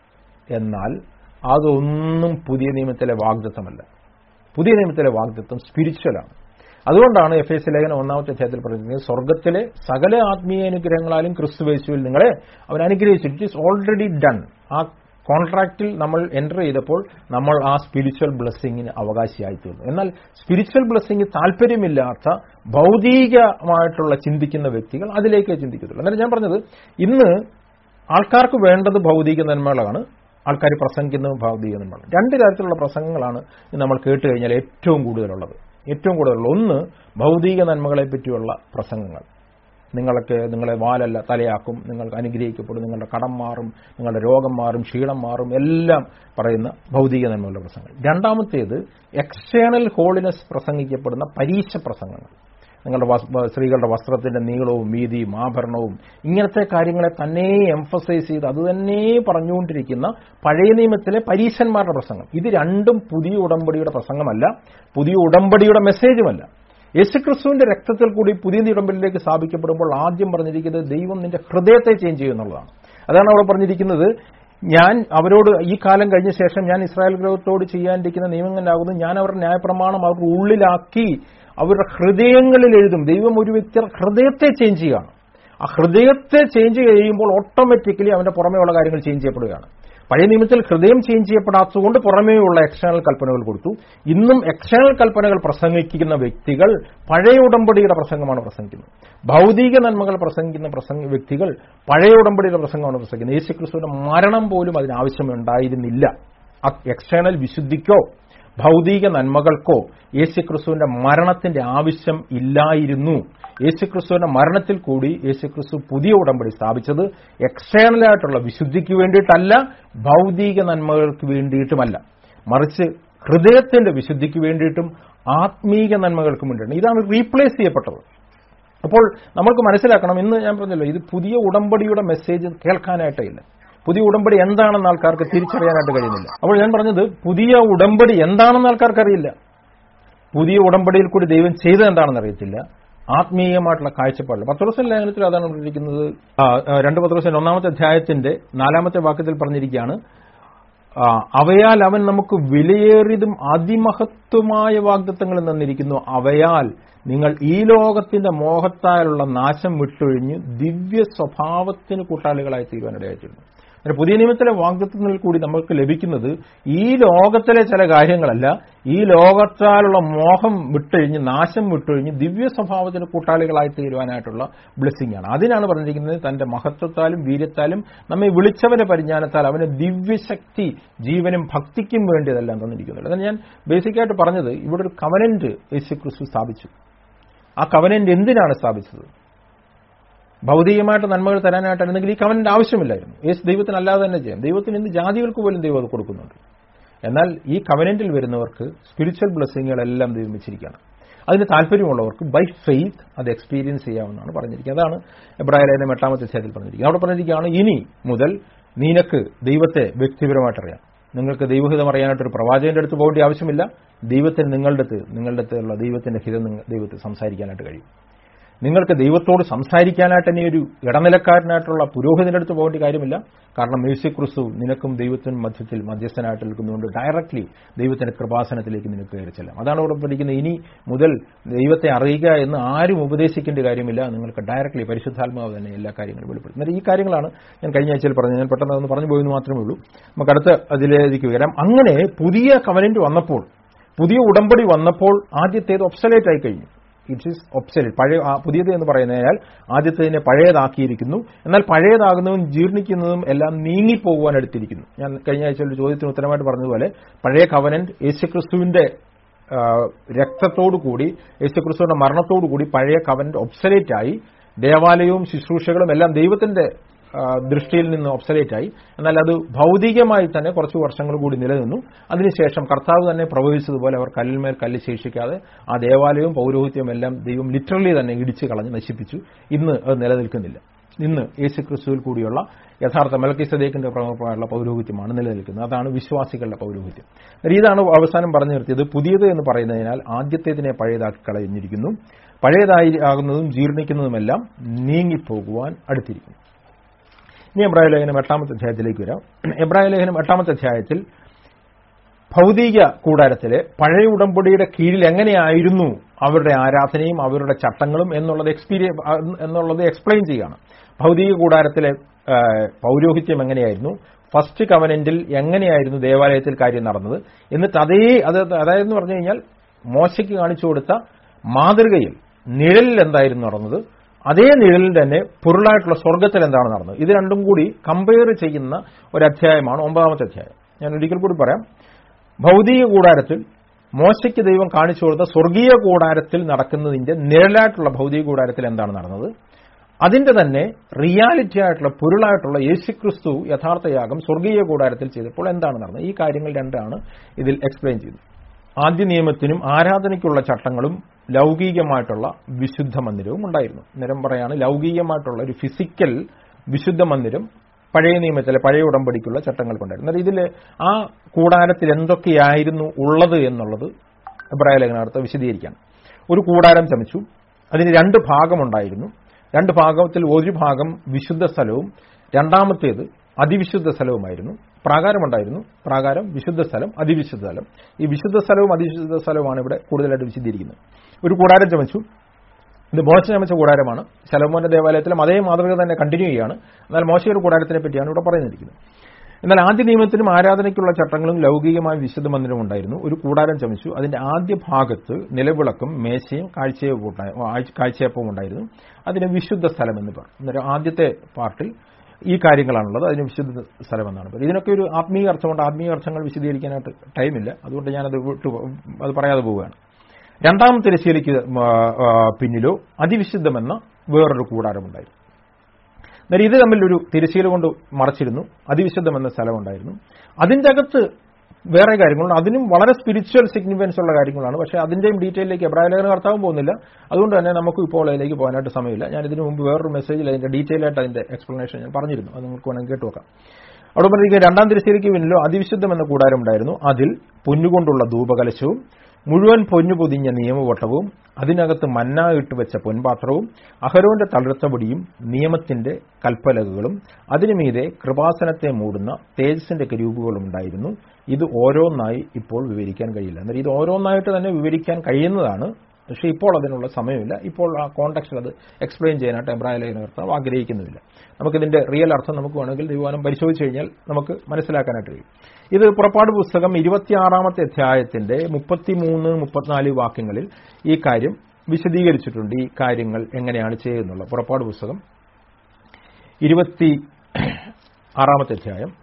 എന്നാൽ അതൊന്നും പുതിയ നിയമത്തിലെ വാഗ്ദത്തമല്ല പുതിയ നിയമത്തിലെ വാഗ്ദത്വം സ്പിരിച്വലാണ് അതുകൊണ്ടാണ് എഫ് എസ് ലേഖനം ഒന്നാമത്തെ അധ്യായത്തിൽ പറഞ്ഞിരിക്കുന്നത് സ്വർഗത്തിലെ സകല ആത്മീയ അനുഗ്രഹങ്ങളാലും ക്രിസ്തുവേശുവിൽ നിങ്ങളെ അവൻ അനുഗ്രഹിച്ചു ഇറ്റ് ഈസ് ഓൾറെഡി ഡൺ ആ കോൺട്രാക്റ്റിൽ നമ്മൾ എൻ്റർ ചെയ്തപ്പോൾ നമ്മൾ ആ സ്പിരിച്വൽ ബ്ലെസ്സിങ്ങിന് അവകാശിയായി തീർന്നു എന്നാൽ സ്പിരിച്വൽ ബ്ലെസ്സിങ് താല്പര്യമില്ലാത്ത ഭൗതികമായിട്ടുള്ള ചിന്തിക്കുന്ന വ്യക്തികൾ അതിലേക്കേ ചിന്തിക്കത്തുള്ളൂ എന്നാൽ ഞാൻ പറഞ്ഞത് ഇന്ന് ആൾക്കാർക്ക് വേണ്ടത് ഭൗതിക നന്മകളാണ് ആൾക്കാർ പ്രസംഗിക്കുന്ന ഭൗതിക നന്മകൾ രണ്ട് തരത്തിലുള്ള പ്രസംഗങ്ങളാണ് നമ്മൾ കേട്ട് കഴിഞ്ഞാൽ ഏറ്റവും കൂടുതലുള്ളത് ഏറ്റവും കൂടുതലുള്ള ഒന്ന് ഭൗതിക നന്മകളെ പറ്റിയുള്ള പ്രസംഗങ്ങൾ നിങ്ങൾക്ക് നിങ്ങളെ വാലല്ല തലയാക്കും നിങ്ങൾക്ക് അനുഗ്രഹിക്കപ്പെടും നിങ്ങളുടെ കടം മാറും നിങ്ങളുടെ രോഗം മാറും ക്ഷീണം മാറും എല്ലാം പറയുന്ന ഭൗതിക നന്മകളുടെ പ്രസംഗങ്ങൾ രണ്ടാമത്തേത് എക്സ്റ്റേണൽ ഹോളിനെസ് പ്രസംഗിക്കപ്പെടുന്ന പരീക്ഷ പ്രസംഗങ്ങൾ നിങ്ങളുടെ സ്ത്രീകളുടെ വസ്ത്രത്തിന്റെ നീളവും വീതിയും ആഭരണവും ഇങ്ങനത്തെ കാര്യങ്ങളെ തന്നെ എംഫസൈസ് ചെയ്ത് അത് തന്നെ പറഞ്ഞുകൊണ്ടിരിക്കുന്ന പഴയ നിയമത്തിലെ പരീശന്മാരുടെ പ്രസംഗം ഇത് രണ്ടും പുതിയ ഉടമ്പടിയുടെ പ്രസംഗമല്ല പുതിയ ഉടമ്പടിയുടെ മെസ്സേജുമല്ല യേശുക്രിസ്തുവിന്റെ രക്തത്തിൽ കൂടി പുതിയ ഉടമ്പടിയിലേക്ക് സ്ഥാപിക്കപ്പെടുമ്പോൾ ആദ്യം പറഞ്ഞിരിക്കുന്നത് ദൈവം നിന്റെ ഹൃദയത്തെ ചേഞ്ച് ചെയ്യുന്നുള്ളതാണ് അതാണ് അവിടെ പറഞ്ഞിരിക്കുന്നത് ഞാൻ അവരോട് ഈ കാലം കഴിഞ്ഞ ശേഷം ഞാൻ ഇസ്രായേൽ ഗ്രഹത്തോട് ചെയ്യാനിരിക്കുന്ന നിയമങ്ങളിലാകുന്നു ഞാൻ അവരുടെ ന്യായപ്രമാണം അവരുടെ ഉള്ളിലാക്കി അവരുടെ ഹൃദയങ്ങളിൽ എഴുതും ദൈവം ഒരു വ്യക്തിയുടെ ഹൃദയത്തെ ചേഞ്ച് ചെയ്യുകയാണ് ആ ഹൃദയത്തെ ചേഞ്ച് ചെയ്യുമ്പോൾ ഓട്ടോമാറ്റിക്കലി അവന്റെ പുറമേയുള്ള കാര്യങ്ങൾ ചേഞ്ച് ചെയ്യപ്പെടുകയാണ് പഴയ നിയമത്തിൽ ഹൃദയം ചേഞ്ച് ചെയ്യപ്പെടാത്തതുകൊണ്ട് പുറമേയുള്ള എക്സ്റ്റേണൽ കൽപ്പനകൾ കൊടുത്തു ഇന്നും എക്സ്റ്റേണൽ കൽപ്പനകൾ പ്രസംഗിക്കുന്ന വ്യക്തികൾ പഴയ ഉടമ്പടിയുടെ പ്രസംഗമാണ് പ്രസംഗിക്കുന്നത് ഭൗതിക നന്മകൾ പ്രസംഗിക്കുന്ന പ്രസംഗ വ്യക്തികൾ പഴയ ഉടമ്പടിയുടെ പ്രസംഗമാണ് പ്രസംഗിക്കുന്നത് യേശുക്രിസ്തുവിന്റെ മരണം പോലും അതിന് ആവശ്യമുണ്ടായിരുന്നില്ല എക്സ്റ്റേണൽ വിശുദ്ധിക്കോ ഭൗതിക നന്മകൾക്കോ യേശുക്രിസ്തുവിന്റെ മരണത്തിന്റെ ആവശ്യം ഇല്ലായിരുന്നു യേശുക്രിസ്തുവിന്റെ മരണത്തിൽ കൂടി യേശുക്രിസ്തു പുതിയ ഉടമ്പടി സ്ഥാപിച്ചത് എക്സ്റ്റേണലായിട്ടുള്ള വിശുദ്ധിക്ക് വേണ്ടിയിട്ടല്ല ഭൗതിക നന്മകൾക്ക് വേണ്ടിയിട്ടുമല്ല മറിച്ച് ഹൃദയത്തിന്റെ വിശുദ്ധിക്ക് വേണ്ടിയിട്ടും ആത്മീക നന്മകൾക്കും വേണ്ടിയിട്ടുണ്ട് ഇതാണ് റീപ്ലേസ് ചെയ്യപ്പെട്ടത് അപ്പോൾ നമ്മൾക്ക് മനസ്സിലാക്കണം ഇന്ന് ഞാൻ പറഞ്ഞല്ലോ ഇത് പുതിയ ഉടമ്പടിയുടെ മെസ്സേജ് കേൾക്കാനായിട്ടേ ഇല്ല പുതിയ ഉടമ്പടി എന്താണെന്ന് ആൾക്കാർക്ക് തിരിച്ചറിയാനായിട്ട് കഴിയുന്നില്ല അപ്പോൾ ഞാൻ പറഞ്ഞത് പുതിയ ഉടമ്പടി എന്താണെന്ന് ആൾക്കാർക്ക് അറിയില്ല പുതിയ ഉടമ്പടിയിൽ കൂടി ദൈവം ചെയ്തത് എന്താണെന്ന് അറിയത്തില്ല ആത്മീയമായിട്ടുള്ള കാഴ്ചപ്പാടില്ല പത്രോസൻ ലേഖനത്തിൽ അതാണ് പറഞ്ഞിരിക്കുന്നത് രണ്ട് പത്രോസൻ ഒന്നാമത്തെ അധ്യായത്തിന്റെ നാലാമത്തെ വാക്യത്തിൽ പറഞ്ഞിരിക്കുകയാണ് ആ, അവയാൽ അവൻ നമുക്ക് വിലയേറിയതും അതിമഹത്വമായ വാഗ്ദത്തങ്ങൾ തന്നിരിക്കുന്നു അവയാൽ നിങ്ങൾ ഈ ലോകത്തിന്റെ മോഹത്താലുള്ള നാശം വിട്ടൊഴിഞ്ഞ് ദിവ്യ സ്വഭാവത്തിന് കൂട്ടാളികളായി തീരുവാനിടയായിത്തീരുന്നു അങ്ങനെ പുതിയ നിയമത്തിലെ വാഗ്ദത്തങ്ങളിൽ കൂടി നമുക്ക് ലഭിക്കുന്നത് ഈ ലോകത്തിലെ ചില കാര്യങ്ങളല്ല ഈ ലോകത്താലുള്ള മോഹം വിട്ടൊഴിഞ്ഞ് നാശം വിട്ടൊഴിഞ്ഞ് ദിവ്യ സ്വഭാവത്തിന് കൂട്ടാളികളായി തീരുവാനായിട്ടുള്ള ബ്ലെസ്സിംഗ് ആണ് അതിനാണ് പറഞ്ഞിരിക്കുന്നത് തന്റെ മഹത്വത്താലും വീര്യത്താലും നമ്മെ വിളിച്ചവന്റെ പരിജ്ഞാനത്താൽ അവന് ദിവ്യശക്തി ജീവനും ഭക്തിക്കും വേണ്ടിയതെല്ലാം തന്നിരിക്കുന്നുണ്ട് അതാണ് ഞാൻ ബേസിക്കായിട്ട് പറഞ്ഞത് ഇവിടെ ഒരു കവനന്റ് യേശു ക്രിസ്തു സ്ഥാപിച്ചു ആ കവനന്റ് എന്തിനാണ് സ്ഥാപിച്ചത് ഭൗതികമായിട്ട് നന്മകൾ തരാനായിട്ടായിരുന്നെങ്കിൽ ഈ കവനന്റ് ആവശ്യമില്ലായിരുന്നു യേശു ദൈവത്തിന് അല്ലാതെ തന്നെ ചെയ്യാം ദൈവത്തിന് ഇന്ന് ജാതികൾക്ക് പോലും ദൈവം അത് കൊടുക്കുന്നുണ്ട് എന്നാൽ ഈ കവനന്റിൽ വരുന്നവർക്ക് സ്പിരിച്വൽ ബ്ലെസ്സിങ്ങുകളെല്ലാം ദൈവം വെച്ചിരിക്കുകയാണ് അതിന് താല്പര്യമുള്ളവർക്ക് ബൈ ഫെയ്ത്ത് അത് എക്സ്പീരിയൻസ് ചെയ്യാമെന്നാണ് പറഞ്ഞിരിക്കുന്നത് അതാണ് എബ്രാഹിം എട്ടാമത്തെ അധ്യായത്തിൽ പറഞ്ഞിരിക്കുന്നത് അവിടെ പറഞ്ഞിരിക്കുകയാണ് ഇനി മുതൽ നിനക്ക് ദൈവത്തെ വ്യക്തിപരമായിട്ട് അറിയാം നിങ്ങൾക്ക് ദൈവഹിതം അറിയാനായിട്ട് ഒരു പ്രവാചകന്റെ അടുത്ത് പോകേണ്ട ആവശ്യമില്ല ദൈവത്തിന് നിങ്ങളുടെ അടുത്ത് നിങ്ങളുടെ അടുത്തുള്ള ദൈവത്തിന്റെ ഹിതം നിങ്ങൾ- ദൈവത്തിൽ സംസാരിക്കാനായിട്ട് കഴിയും നിങ്ങൾക്ക് ദൈവത്തോട് സംസാരിക്കാനായിട്ട് ഇനി ഒരു ഇടനിലക്കാരനായിട്ടുള്ള പുരോഹിതന്റെ അടുത്ത് പോകേണ്ട കാര്യമില്ല കാരണം യേശു ക്രിസ്തു നിനക്കും ദൈവത്തിനും മധ്യത്തിൽ മധ്യസ്ഥനായിട്ട് നിൽക്കുന്നതുകൊണ്ട് ഡയറക്ട്ലി ദൈവത്തിന്റെ കൃപാസനത്തിലേക്ക് നിനക്ക് കയറി ചെല്ലാം അതാണ് ഇവിടെ പഠിക്കുന്നത് ഇനി മുതൽ ദൈവത്തെ അറിയുക എന്ന് ആരും ഉപദേശിക്കേണ്ട കാര്യമില്ല നിങ്ങൾക്ക് ഡയറക്ട്ലി പരിശുദ്ധാത്മാവ് തന്നെ എല്ലാ കാര്യങ്ങളും വെളിപ്പെടുത്തും എന്നാൽ ഈ കാര്യങ്ങളാണ് ഞാൻ കഴിഞ്ഞ ആഴ്ചയിൽ പറഞ്ഞത് ഞാൻ പെട്ടെന്ന് അതൊന്ന് പറഞ്ഞു പോയെന്ന് മാത്രമേ ഉള്ളൂ നമുക്ക് അടുത്ത അതിലേക്ക് വരാം അങ്ങനെ പുതിയ കവനന്റ് വന്നപ്പോൾ പുതിയ ഉടമ്പടി വന്നപ്പോൾ ആദ്യത്തേത് ഒബ്സലേറ്റ് ആയി കഴിഞ്ഞു ഇറ്റ് ഈസ് ഒബ്സലേറ്റ് പഴയ ആ പുതിയത് എന്ന് പറയുന്നതിനാൽ ആദ്യത്തേതിനെ പഴയതാക്കിയിരിക്കുന്നു എന്നാൽ പഴയതാകുന്നതും ജീർണിക്കുന്നതും എല്ലാം നീങ്ങിപ്പോകുവാൻ എടുത്തിരിക്കുന്നു ഞാൻ കഴിഞ്ഞ ആഴ്ച ഒരു ചോദ്യത്തിന് ഉത്തരമായിട്ട് പറഞ്ഞതുപോലെ പഴയ കവനന്റ് യേശുക്രിസ്തുവിന്റെ ആ, രക്തത്തോടുകൂടി യേശുക്രിസ്തുവിന്റെ മരണത്തോടുകൂടി പഴയ കവനന്റ് ഒബ്സലേറ്റ് ആയി ദേവാലയവും ശുശ്രൂഷകളും എല്ലാം ദൈവത്തിന്റെ ആ, ദൃഷ്ടിയിൽ നിന്ന് ഒബ്സലേറ്റ് ആയി എന്നാൽ അത് ഭൗതികമായി തന്നെ കുറച്ച് വർഷങ്ങൾ കൂടി നിലനിന്നു അതിനുശേഷം കർത്താവ് തന്നെ പ്രവചിച്ചതുപോലെ അവർ കല്ലിന്മേൽ കല്ല് ശേഷിക്കാതെ ആ ദേവാലയവും പൗരോഹിത്യവും എല്ലാം ദൈവം ലിറ്ററലി തന്നെ ഇടിച്ചു കളഞ്ഞ് നശിപ്പിച്ചു ഇന്ന് അത് നിലനിൽക്കുന്നില്ല ഇന്ന് യേശു ക്രിസ്തുവിൽ കൂടിയുള്ള യഥാർത്ഥ മെൽക്കിസദേക്കിന്റെ പ്രമുഖമായുള്ള പൗരോഹിത്യമാണ് നിലനിൽക്കുന്നത് അതാണ് വിശ്വാസികളുടെ പൗരോഹിത്യം എന്നാൽ ഇതാണ് അവസാനം പറഞ്ഞു നിർത്തിയത് പുതിയത് എന്ന് പറയുന്നതിനാൽ ആദ്യത്തേതിനെ പഴയതാക്കി കളഞ്ഞിരിക്കുന്നു പഴയതായി ആകുന്നതും ജീർണിക്കുന്നതുമെല്ലാം നീങ്ങിപ്പോകുവാൻ അടുത്തിരിക്കുന്നു ഇനി എബ്രായ ലേഖനം എട്ടാമത്തെ അധ്യായത്തിലേക്ക് വരാം എബ്രായ ലേഖനം എട്ടാമത്തെ അധ്യായത്തിൽ ഭൗതിക കൂടാരത്തിലെ പഴയ ഉടമ്പടിയുടെ കീഴിൽ എങ്ങനെയായിരുന്നു അവരുടെ ആരാധനയും അവരുടെ ചട്ടങ്ങളും എന്നുള്ളത് എക്സ്പീരിയ എന്നുള്ളത് എക്സ്പ്ലെയിൻ ചെയ്യുകയാണ് ഭൗതിക കൂടാരത്തിലെ ആ, പൗരോഹിത്യം എങ്ങനെയായിരുന്നു ഫസ്റ്റ് കവനന്റിൽ എങ്ങനെയായിരുന്നു ദേവാലയത്തിൽ കാര്യം നടന്നത് എന്നിട്ട് അതേ അത് അതായത് എന്ന് പറഞ്ഞു കഴിഞ്ഞാൽ മോശയ്ക്ക് കാണിച്ചു കൊടുത്ത മാതൃകയിൽ നിഴലിൽ എന്തായിരുന്നു നടന്നത് അതേ നിഴലിൽ തന്നെ പൊരുളായിട്ടുള്ള സ്വർഗത്തിൽ എന്താണ് നടന്നത് ഇത് രണ്ടും കൂടി കമ്പയർ ചെയ്യുന്ന ഒരു അധ്യായമാണ് ഒമ്പതാമത്തെ അധ്യായം ഞാൻ ഒരിക്കൽ കൂടി പറയാം ഭൗതിക കൂടാരത്തിൽ മോശയ്ക്ക് ദൈവം കാണിച്ചു കൊടുത്ത സ്വർഗീയ കൂടാരത്തിൽ നടക്കുന്നതിന്റെ നിഴലായിട്ടുള്ള ഭൗതിക കൂടാരത്തിൽ എന്താണ് നടന്നത് അതിന്റെ തന്നെ റിയാലിറ്റി ആയിട്ടുള്ള പൊരുളായിട്ടുള്ള യേശുക്രിസ്തു യഥാർത്ഥയാഗം സ്വർഗീയ കൂടാരത്തിൽ ചെയ്തപ്പോൾ എന്താണ് നടന്നത് ഈ കാര്യങ്ങൾ രണ്ടാണ് ഇതിൽ എക്സ്പ്ലെയിൻ ചെയ്തത് ആദ്യ നിയമത്തിനും ആരാധനയ്ക്കുള്ള ചട്ടങ്ങളും ലൗകികമായിട്ടുള്ള വിശുദ്ധ മന്ദിരവും ഉണ്ടായിരുന്നു നിരം പറയാണ് ലൗകികമായിട്ടുള്ള ഒരു ഫിസിക്കൽ വിശുദ്ധ മന്ദിരം പഴയ നിയമത്തിലെ പഴയ ഉടമ്പടിക്കുള്ള ചട്ടങ്ങൾ കൊണ്ടായിരുന്നു എന്നാൽ ഇതിൽ ആ കൂടാരത്തിൽ എന്തൊക്കെയായിരുന്നു ഉള്ളത് എന്നുള്ളത് ഇബ്രാഹിം ലേഖനടുത്ത് വിശദീകരിക്കാം ഒരു കൂടാരം ചമച്ചു അതിന് രണ്ട് ഭാഗമുണ്ടായിരുന്നു രണ്ട് ഭാഗത്തിൽ ഒരു ഭാഗം വിശുദ്ധ സ്ഥലവും രണ്ടാമത്തേത് അതിവിശുദ്ധ സ്ഥലവുമായിരുന്നു പ്രാകാരമുണ്ടായിരുന്നു പ്രാകാരം വിശുദ്ധ സ്ഥലം അതിവിശുദ്ധ സ്ഥലം ഈ വിശുദ്ധ സ്ഥലവും അതിവിശുദ്ധ സ്ഥലവുമാണ് ഇവിടെ കൂടുതലായിട്ട് വിശദീകരിക്കുന്നത് ഒരു കൂടാരം ചമച്ചു ഇത് മോശ ചമച്ച കൂടാരമാണ് ശലോമോന്റെ ദേവാലയത്തിലും അതേ മാതൃക തന്നെ കണ്ടിന്യൂ ചെയ്യുകയാണ് എന്നാൽ മോശയുടെ കൂടാരത്തിനെ പറ്റിയാണ് ഇവിടെ പറയുന്നിരിക്കുന്നത് എന്നാൽ ആദ്യ നിയമത്തിനും ആരാധനയ്ക്കുള്ള ചട്ടങ്ങളും ലൗകികമായ വിശുദ്ധ മന്ദിരവും ഉണ്ടായിരുന്നു ഒരു കൂടാരം ചമച്ചു അതിന്റെ ആദ്യ ഭാഗത്ത് നിലവിളക്കും മേശയും കാഴ്ചയപ്പവും ഉണ്ടായി- ആഴ്ച- കാഴ്ചയപ്പവും ഉണ്ടായിരുന്നു അതിന് വിശുദ്ധ സ്ഥലം എന്ന് പറയും അന്നേരം ആദ്യത്തെ പാർട്ടിൽ ഈ കാര്യങ്ങളാണുള്ളത് അതിന് വിശുദ്ധ സ്ഥലം എന്നാണ് പറയുന്നത് ഇതിനൊക്കെ ഒരു ആത്മീയ അർത്ഥമുണ്ട് ആത്മീയ അർത്ഥങ്ങൾ വിശദീകരിക്കാനായിട്ട് ടൈമില്ല അതുകൊണ്ട് ഞാനത് വിട്ടു അത് പറയാതെ പോവുകയാണ് രണ്ടാമത്തെ രശീലയ്ക്ക് പിന്നിലോ അതിവിശുദ്ധമെന്ന വേറൊരു കൂടാരമുണ്ടായിരുന്നു എന്നാൽ ഇത് തമ്മിൽ ഒരു തിരശ്ശീല കൊണ്ട് മറച്ചിരുന്നു അതിവിശുദ്ധം എന്ന സ്ഥലമുണ്ടായിരുന്നു അതിന്റെ അകത്ത് വേറെ കാര്യങ്ങളുണ്ട് അതിനും വളരെ സ്പിരിച്വൽ സിഗ്നിഫിക്കൻസ് ഉള്ള കാര്യങ്ങളാണ് പക്ഷേ അതിന്റെയും ഡീറ്റെയിലേക്ക് എബ്രാഹിം ലേഖന കർത്താവും പോകുന്നില്ല അതുകൊണ്ട് തന്നെ നമുക്ക് ഇപ്പോൾ അതിലേക്ക് പോകാനായിട്ട് സമയമില്ല ഞാൻ ഇതിനു മുമ്പ് വേറൊരു മെസ്സേജിൽ അതിന്റെ ഡീറ്റെയിൽ ആയിട്ട് അതിന്റെ എക്സ്പ്ലനേഷൻ ഞാൻ പറഞ്ഞിരുന്നു അത് നിങ്ങൾക്ക് വേണമെങ്കിൽ കേട്ടുവെക്കാം അവിടെ പറഞ്ഞിരിക്കുക രണ്ടാം തിരശ്ശേരിക്ക് പിന്നിലോ അതിവിശുദ്ധം എന്ന കൂടാരം ഉണ്ടായിരുന്നു അതിൽ പൊന്നുകൊണ്ടുള്ള ധൂപകലശവും മുഴുവൻ പൊന്നു പൊതിഞ്ഞ നിയമവട്ടവും അതിനകത്ത് മന്ന ഇട്ട് വെച്ച പൊൻപാത്രവും അഹരോന്റെ തളിർത്തപടിയും നിയമത്തിന്റെ കൽപ്പലകകളും അതിനുമീതെ കൃപാസനത്തെ മൂടുന്ന തേജസ്സിന്റെ കരൂപുകളും ഉണ്ടായിരുന്നു ഇത് ഓരോന്നായി ഇപ്പോൾ വിവരിക്കാൻ കഴിയില്ല എന്നാൽ ഇത് ഓരോന്നായിട്ട് തന്നെ വിവരിക്കാൻ കഴിയുന്നതാണ് പക്ഷേ ഇപ്പോൾ അതിനുള്ള സമയമില്ല ഇപ്പോൾ ആ കോണ്ടക്സ്റ്റിൽ അത് എക്സ്പ്ലെയിൻ ചെയ്യാനായിട്ട് എബ്രായ ലേഖനകർത്താവ് ആഗ്രഹിക്കുന്നുമില്ല നമുക്കിതിന്റെ റിയൽ അർത്ഥം നമുക്ക് വേണമെങ്കിൽ ദൈവാനം പരിശോധിച്ച് കഴിഞ്ഞാൽ നമുക്ക് മനസ്സിലാക്കാനായിട്ട് കഴിയും ഇത് പുറപ്പാട് പുസ്തകം ഇരുപത്തിയാറാമത്തെ അധ്യായത്തിന്റെ മുപ്പത്തിമൂന്ന് മുപ്പത്തിനാല് വാക്യങ്ങളിൽ ഈ കാര്യം വിശദീകരിച്ചിട്ടുണ്ട് ഈ കാര്യങ്ങൾ എങ്ങനെയാണ് ചെയ്യുന്നുള്ള പുറപ്പാട് പുസ്തകം ഇരുപത്തി ആറാമത്തെ അധ്യായം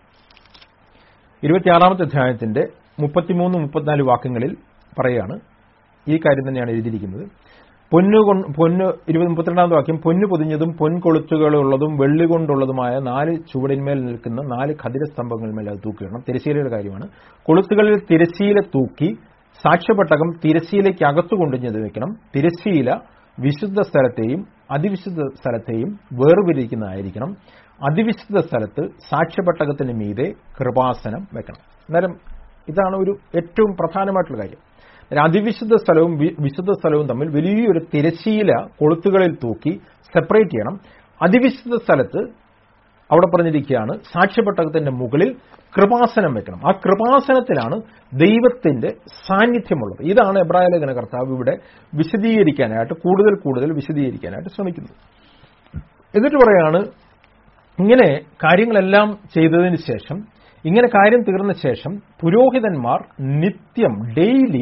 ഇരുപത്തിയാറാമത്തെ അധ്യായത്തിന്റെ മുപ്പത്തിമൂന്ന് മുപ്പത്തിനാല് വാക്യങ്ങളിൽ പറയുകയാണ് ഈ കാര്യം തന്നെയാണ് എഴുതിയിരിക്കുന്നത് പൊന്നു കൊണ്ട് പൊന്ന് ഇരുപത് മുപ്പത്തിരണ്ടാമത്തെ വാക്യം പൊന്നു പൊതിഞ്ഞതും പൊൻകൊളുത്തുകളുള്ളതും വെള്ളി കൊണ്ടുള്ളതുമായ നാല് ചുവടിന്മേൽ നിൽക്കുന്ന നാല് ഖതിരസ്തംഭങ്ങളിന്മേൽ അത് തൂക്കിയിടണം തിരശീലയുടെ കാര്യമാണ് കൊളുത്തുകളിൽ തിരശീല തൂക്കി സാക്ഷ്യപ്പെട്ടകം തിരശീലയ്ക്ക് അകത്തു കൊണ്ടുചെന്ന് വെക്കണം തിരശീല വിശുദ്ധ സ്ഥലത്തെയും അതിവിശുദ്ധ സ്ഥലത്തെയും വേർതിരിക്കുന്നതായിരിക്കണം അതിവിശുദ്ധ സ്ഥലത്ത് സാക്ഷ്യപ്പെട്ടകത്തിന് മീതെ കൃപാസനം വെക്കണം അന്നേരം ഇതാണ് ഒരു ഏറ്റവും പ്രധാനമായിട്ടുള്ള കാര്യം അതിവിശുദ്ധ സ്ഥലവും വിശുദ്ധ സ്ഥലവും തമ്മിൽ വലിയൊരു തിരശീല കൊളുത്തുകളിൽ തൂക്കി സെപ്പറേറ്റ് ചെയ്യണം അതിവിശുദ്ധ സ്ഥലത്ത് അവിടെ പറഞ്ഞിരിക്കുകയാണ് സാക്ഷ്യപ്പെട്ടകത്തിന്റെ മുകളിൽ കൃപാസനം വെക്കണം ആ കൃപാസനത്തിലാണ് ദൈവത്തിന്റെ സാന്നിധ്യമുള്ളത് ഇതാണ് എബ്രായ ലേഖന കർത്താവ് ഇവിടെ വിശദീകരിക്കാനായിട്ട് കൂടുതൽ കൂടുതൽ വിശദീകരിക്കാനായിട്ട് ശ്രമിക്കുന്നത് എന്നിട്ട് പറയാണ് ഇങ്ങനെ കാര്യങ്ങളെല്ലാം ചെയ്തതിന് ശേഷം ഇങ്ങനെ കാര്യം തീർന്ന ശേഷം പുരോഹിതന്മാർ നിത്യം ഡെയിലി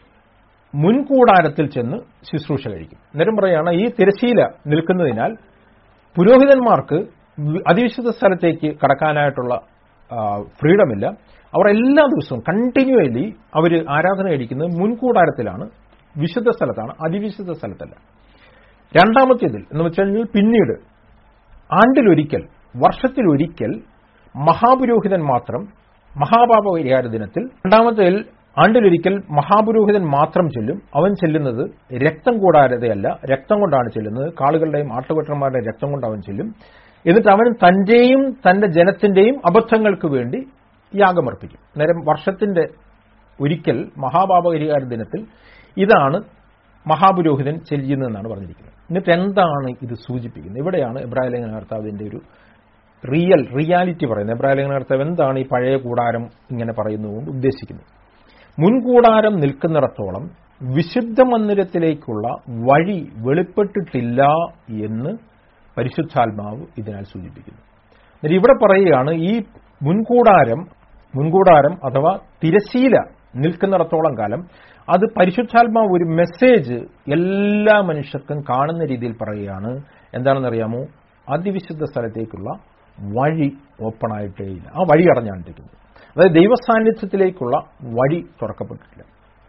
മുൻകൂടാരത്തിൽ ചെന്ന് ശുശ്രൂഷ കഴിക്കും അന്നേരം പറയാണ് ഈ തിരശീല നിൽക്കുന്നതിനാൽ പുരോഹിതന്മാർക്ക് അതിവിശുദ്ധ സ്ഥലത്തേക്ക് കടക്കാനായിട്ടുള്ള ഫ്രീഡമില്ല അവർ എല്ലാ ദിവസവും കണ്ടിന്യൂലി അവർ ആരാധന കഴിക്കുന്നത് മുൻകൂടാരത്തിലാണ് വിശുദ്ധ സ്ഥലത്താണ് അതിവിശുദ്ധ സ്ഥലത്തല്ല രണ്ടാമത്തേതിൽ എന്ന് വെച്ചാൽ പിന്നീട് ആണ്ടിലൊരിക്കൽ വർഷത്തിലൊരിക്കൽ മഹാപുരോഹിതൻ മാത്രം മഹാപാപ പരിഹാര ദിനത്തിൽ രണ്ടാമത്തേതിൽ ആണ്ടിലൊരിക്കൽ മഹാപുരോഹിതൻ മാത്രം ചെല്ലും അവൻ ചെല്ലുന്നത് രക്തം കൂടാരതയല്ല രക്തം കൊണ്ടാണ് ചെല്ലുന്നത് കാളുകളുടെയും ആട്ടുകൊട്ടന്മാരുടെയും രക്തം കൊണ്ട് അവൻ ചെല്ലും എന്നിട്ട് അവൻ തന്റെയും തന്റെ ജനത്തിന്റെയും അബദ്ധങ്ങൾക്ക് വേണ്ടി യാഗമർപ്പിക്കും നേരം വർഷത്തിന്റെ ഒരിക്കൽ മഹാപാപപരിഹാര ദിനത്തിൽ ഇതാണ് മഹാപുരോഹിതൻ ചെയ്യുന്നതെന്നാണ് പറഞ്ഞിരിക്കുന്നത് എന്നിട്ട് എന്താണ് ഇത് സൂചിപ്പിക്കുന്നത് ഇവിടെയാണ് ഇബ്രാഹിം ലേഖന കർത്താവിന്റെ ഒരു റിയൽ റിയാലിറ്റി പറയുന്നത് ഇബ്രാഹിം ലേഖന കർത്താവ് എന്താണ് ഈ പഴയ കൂടാരം ഇങ്ങനെ പറയുന്നതുകൊണ്ട് ഉദ്ദേശിക്കുന്നത് മുൻകൂടാരം നിൽക്കുന്നിടത്തോളം വിശുദ്ധ മന്ദിരത്തിലേക്കുള്ള വഴി വെളിപ്പെട്ടിട്ടില്ല എന്ന് പരിശുദ്ധാത്മാവ് ഇതിനാൽ സൂചിപ്പിക്കുന്നു എന്നിട്ട് ഇവിടെ പറയുകയാണ് ഈ മുൻകൂടാരം മുൻകൂടാരം അഥവാ തിരശീല നിൽക്കുന്നിടത്തോളം കാലം അത് പരിശുദ്ധാത്മാവ് ഒരു മെസ്സേജ് എല്ലാ മനുഷ്യർക്കും കാണുന്ന രീതിയിൽ പറയുകയാണ് എന്താണെന്നറിയാമോ അതിവിശുദ്ധ സ്ഥലത്തേക്കുള്ള വഴി ഓപ്പൺ ആയിട്ടേ ഇല്ല ആ വഴി അടഞ്ഞാണ്ടിരിക്കുന്നത് അതായത് ദൈവസാന്നിധ്യത്തിലേക്കുള്ള വഴി തുറക്കപ്പെട്ടിട്ടില്ല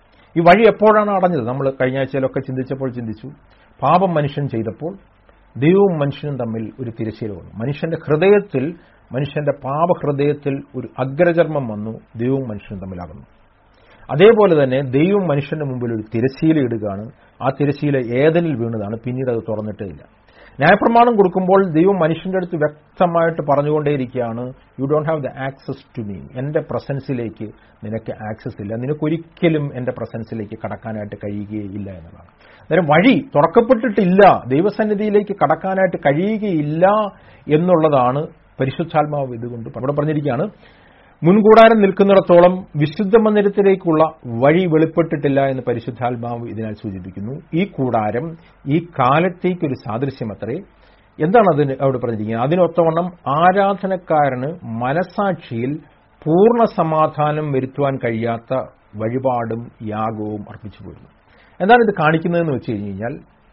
ഈ വഴി എപ്പോഴാണ് അടഞ്ഞത് നമ്മൾ കഴിഞ്ഞ ആഴ്ചയിലൊക്കെ ചിന്തിച്ചപ്പോൾ ചിന്തിച്ചു പാപം മനുഷ്യൻ ചെയ്തപ്പോൾ ദൈവവും മനുഷ്യനും തമ്മിൽ ഒരു തിരശ്ശീല വന്നു മനുഷ്യന്റെ ഹൃദയത്തിൽ മനുഷ്യന്റെ പാപഹൃദയത്തിൽ ഒരു അഗ്രചർമ്മം വന്നു ദൈവവും മനുഷ്യനും തമ്മിലാകുന്നു അതേപോലെ തന്നെ ദൈവം മനുഷ്യന്റെ മുമ്പിൽ ഒരു തിരശ്ശീല ഇടുകയാണ് ആ തിരശ്ശീല ഏതനിൽ വീണതാണ് പിന്നീട് അത് തുറന്നിട്ടേ ഇല്ല ന്യായപ്രമാണം കൊടുക്കുമ്പോൾ ദൈവം മനുഷ്യന്റെ അടുത്ത് വ്യക്തമായിട്ട് പറഞ്ഞുകൊണ്ടേയിരിക്കുകയാണ് you don't have the access to me എന്റെ പ്രസൻസിലേക്ക് നിനക്ക് ആക്സസ് ഇല്ല നിനക്കൊരിക്കലും എന്റെ പ്രസൻസിലേക്ക് കടക്കാനായിട്ട് കഴിയുകയില്ല എന്നതാണ് അന്നേരം വഴി തുറക്കപ്പെട്ടിട്ടില്ല ദൈവസന്നിധിയിലേക്ക് കടക്കാനായിട്ട് കഴിയുകയില്ല എന്നുള്ളതാണ് പരിശുദ്ധാത്മാവ് ഇതുകൊണ്ട് അവിടെ പറഞ്ഞിരിക്കുകയാണ് മുൻകൂടാരം നിൽക്കുന്നിടത്തോളം വിശുദ്ധ മന്ദിരത്തിലേക്കുള്ള വഴി വെളിപ്പെട്ടിട്ടില്ല എന്ന് പരിശുദ്ധാത്മാവ് ഇതിനാൽ സൂചിപ്പിക്കുന്നു ഈ കൂടാരം ഈ കാലത്തേക്കൊരു സാദൃശ്യമത്രേ എന്താണ് അതിന് അവിടെ പറഞ്ഞിരിക്കുന്നത് അതിനൊത്തവണ്ണം ആരാധനക്കാരന് മനസാക്ഷിയിൽ പൂർണ്ണ സമാധാനം വരുത്തുവാൻ കഴിയാത്ത വഴിപാടും യാഗവും അർപ്പിച്ചു പോരുന്നു എന്താണ് ഇത് കാണിക്കുന്നതെന്ന് വെച്ച് കഴിഞ്ഞ് കഴിഞ്ഞാൽ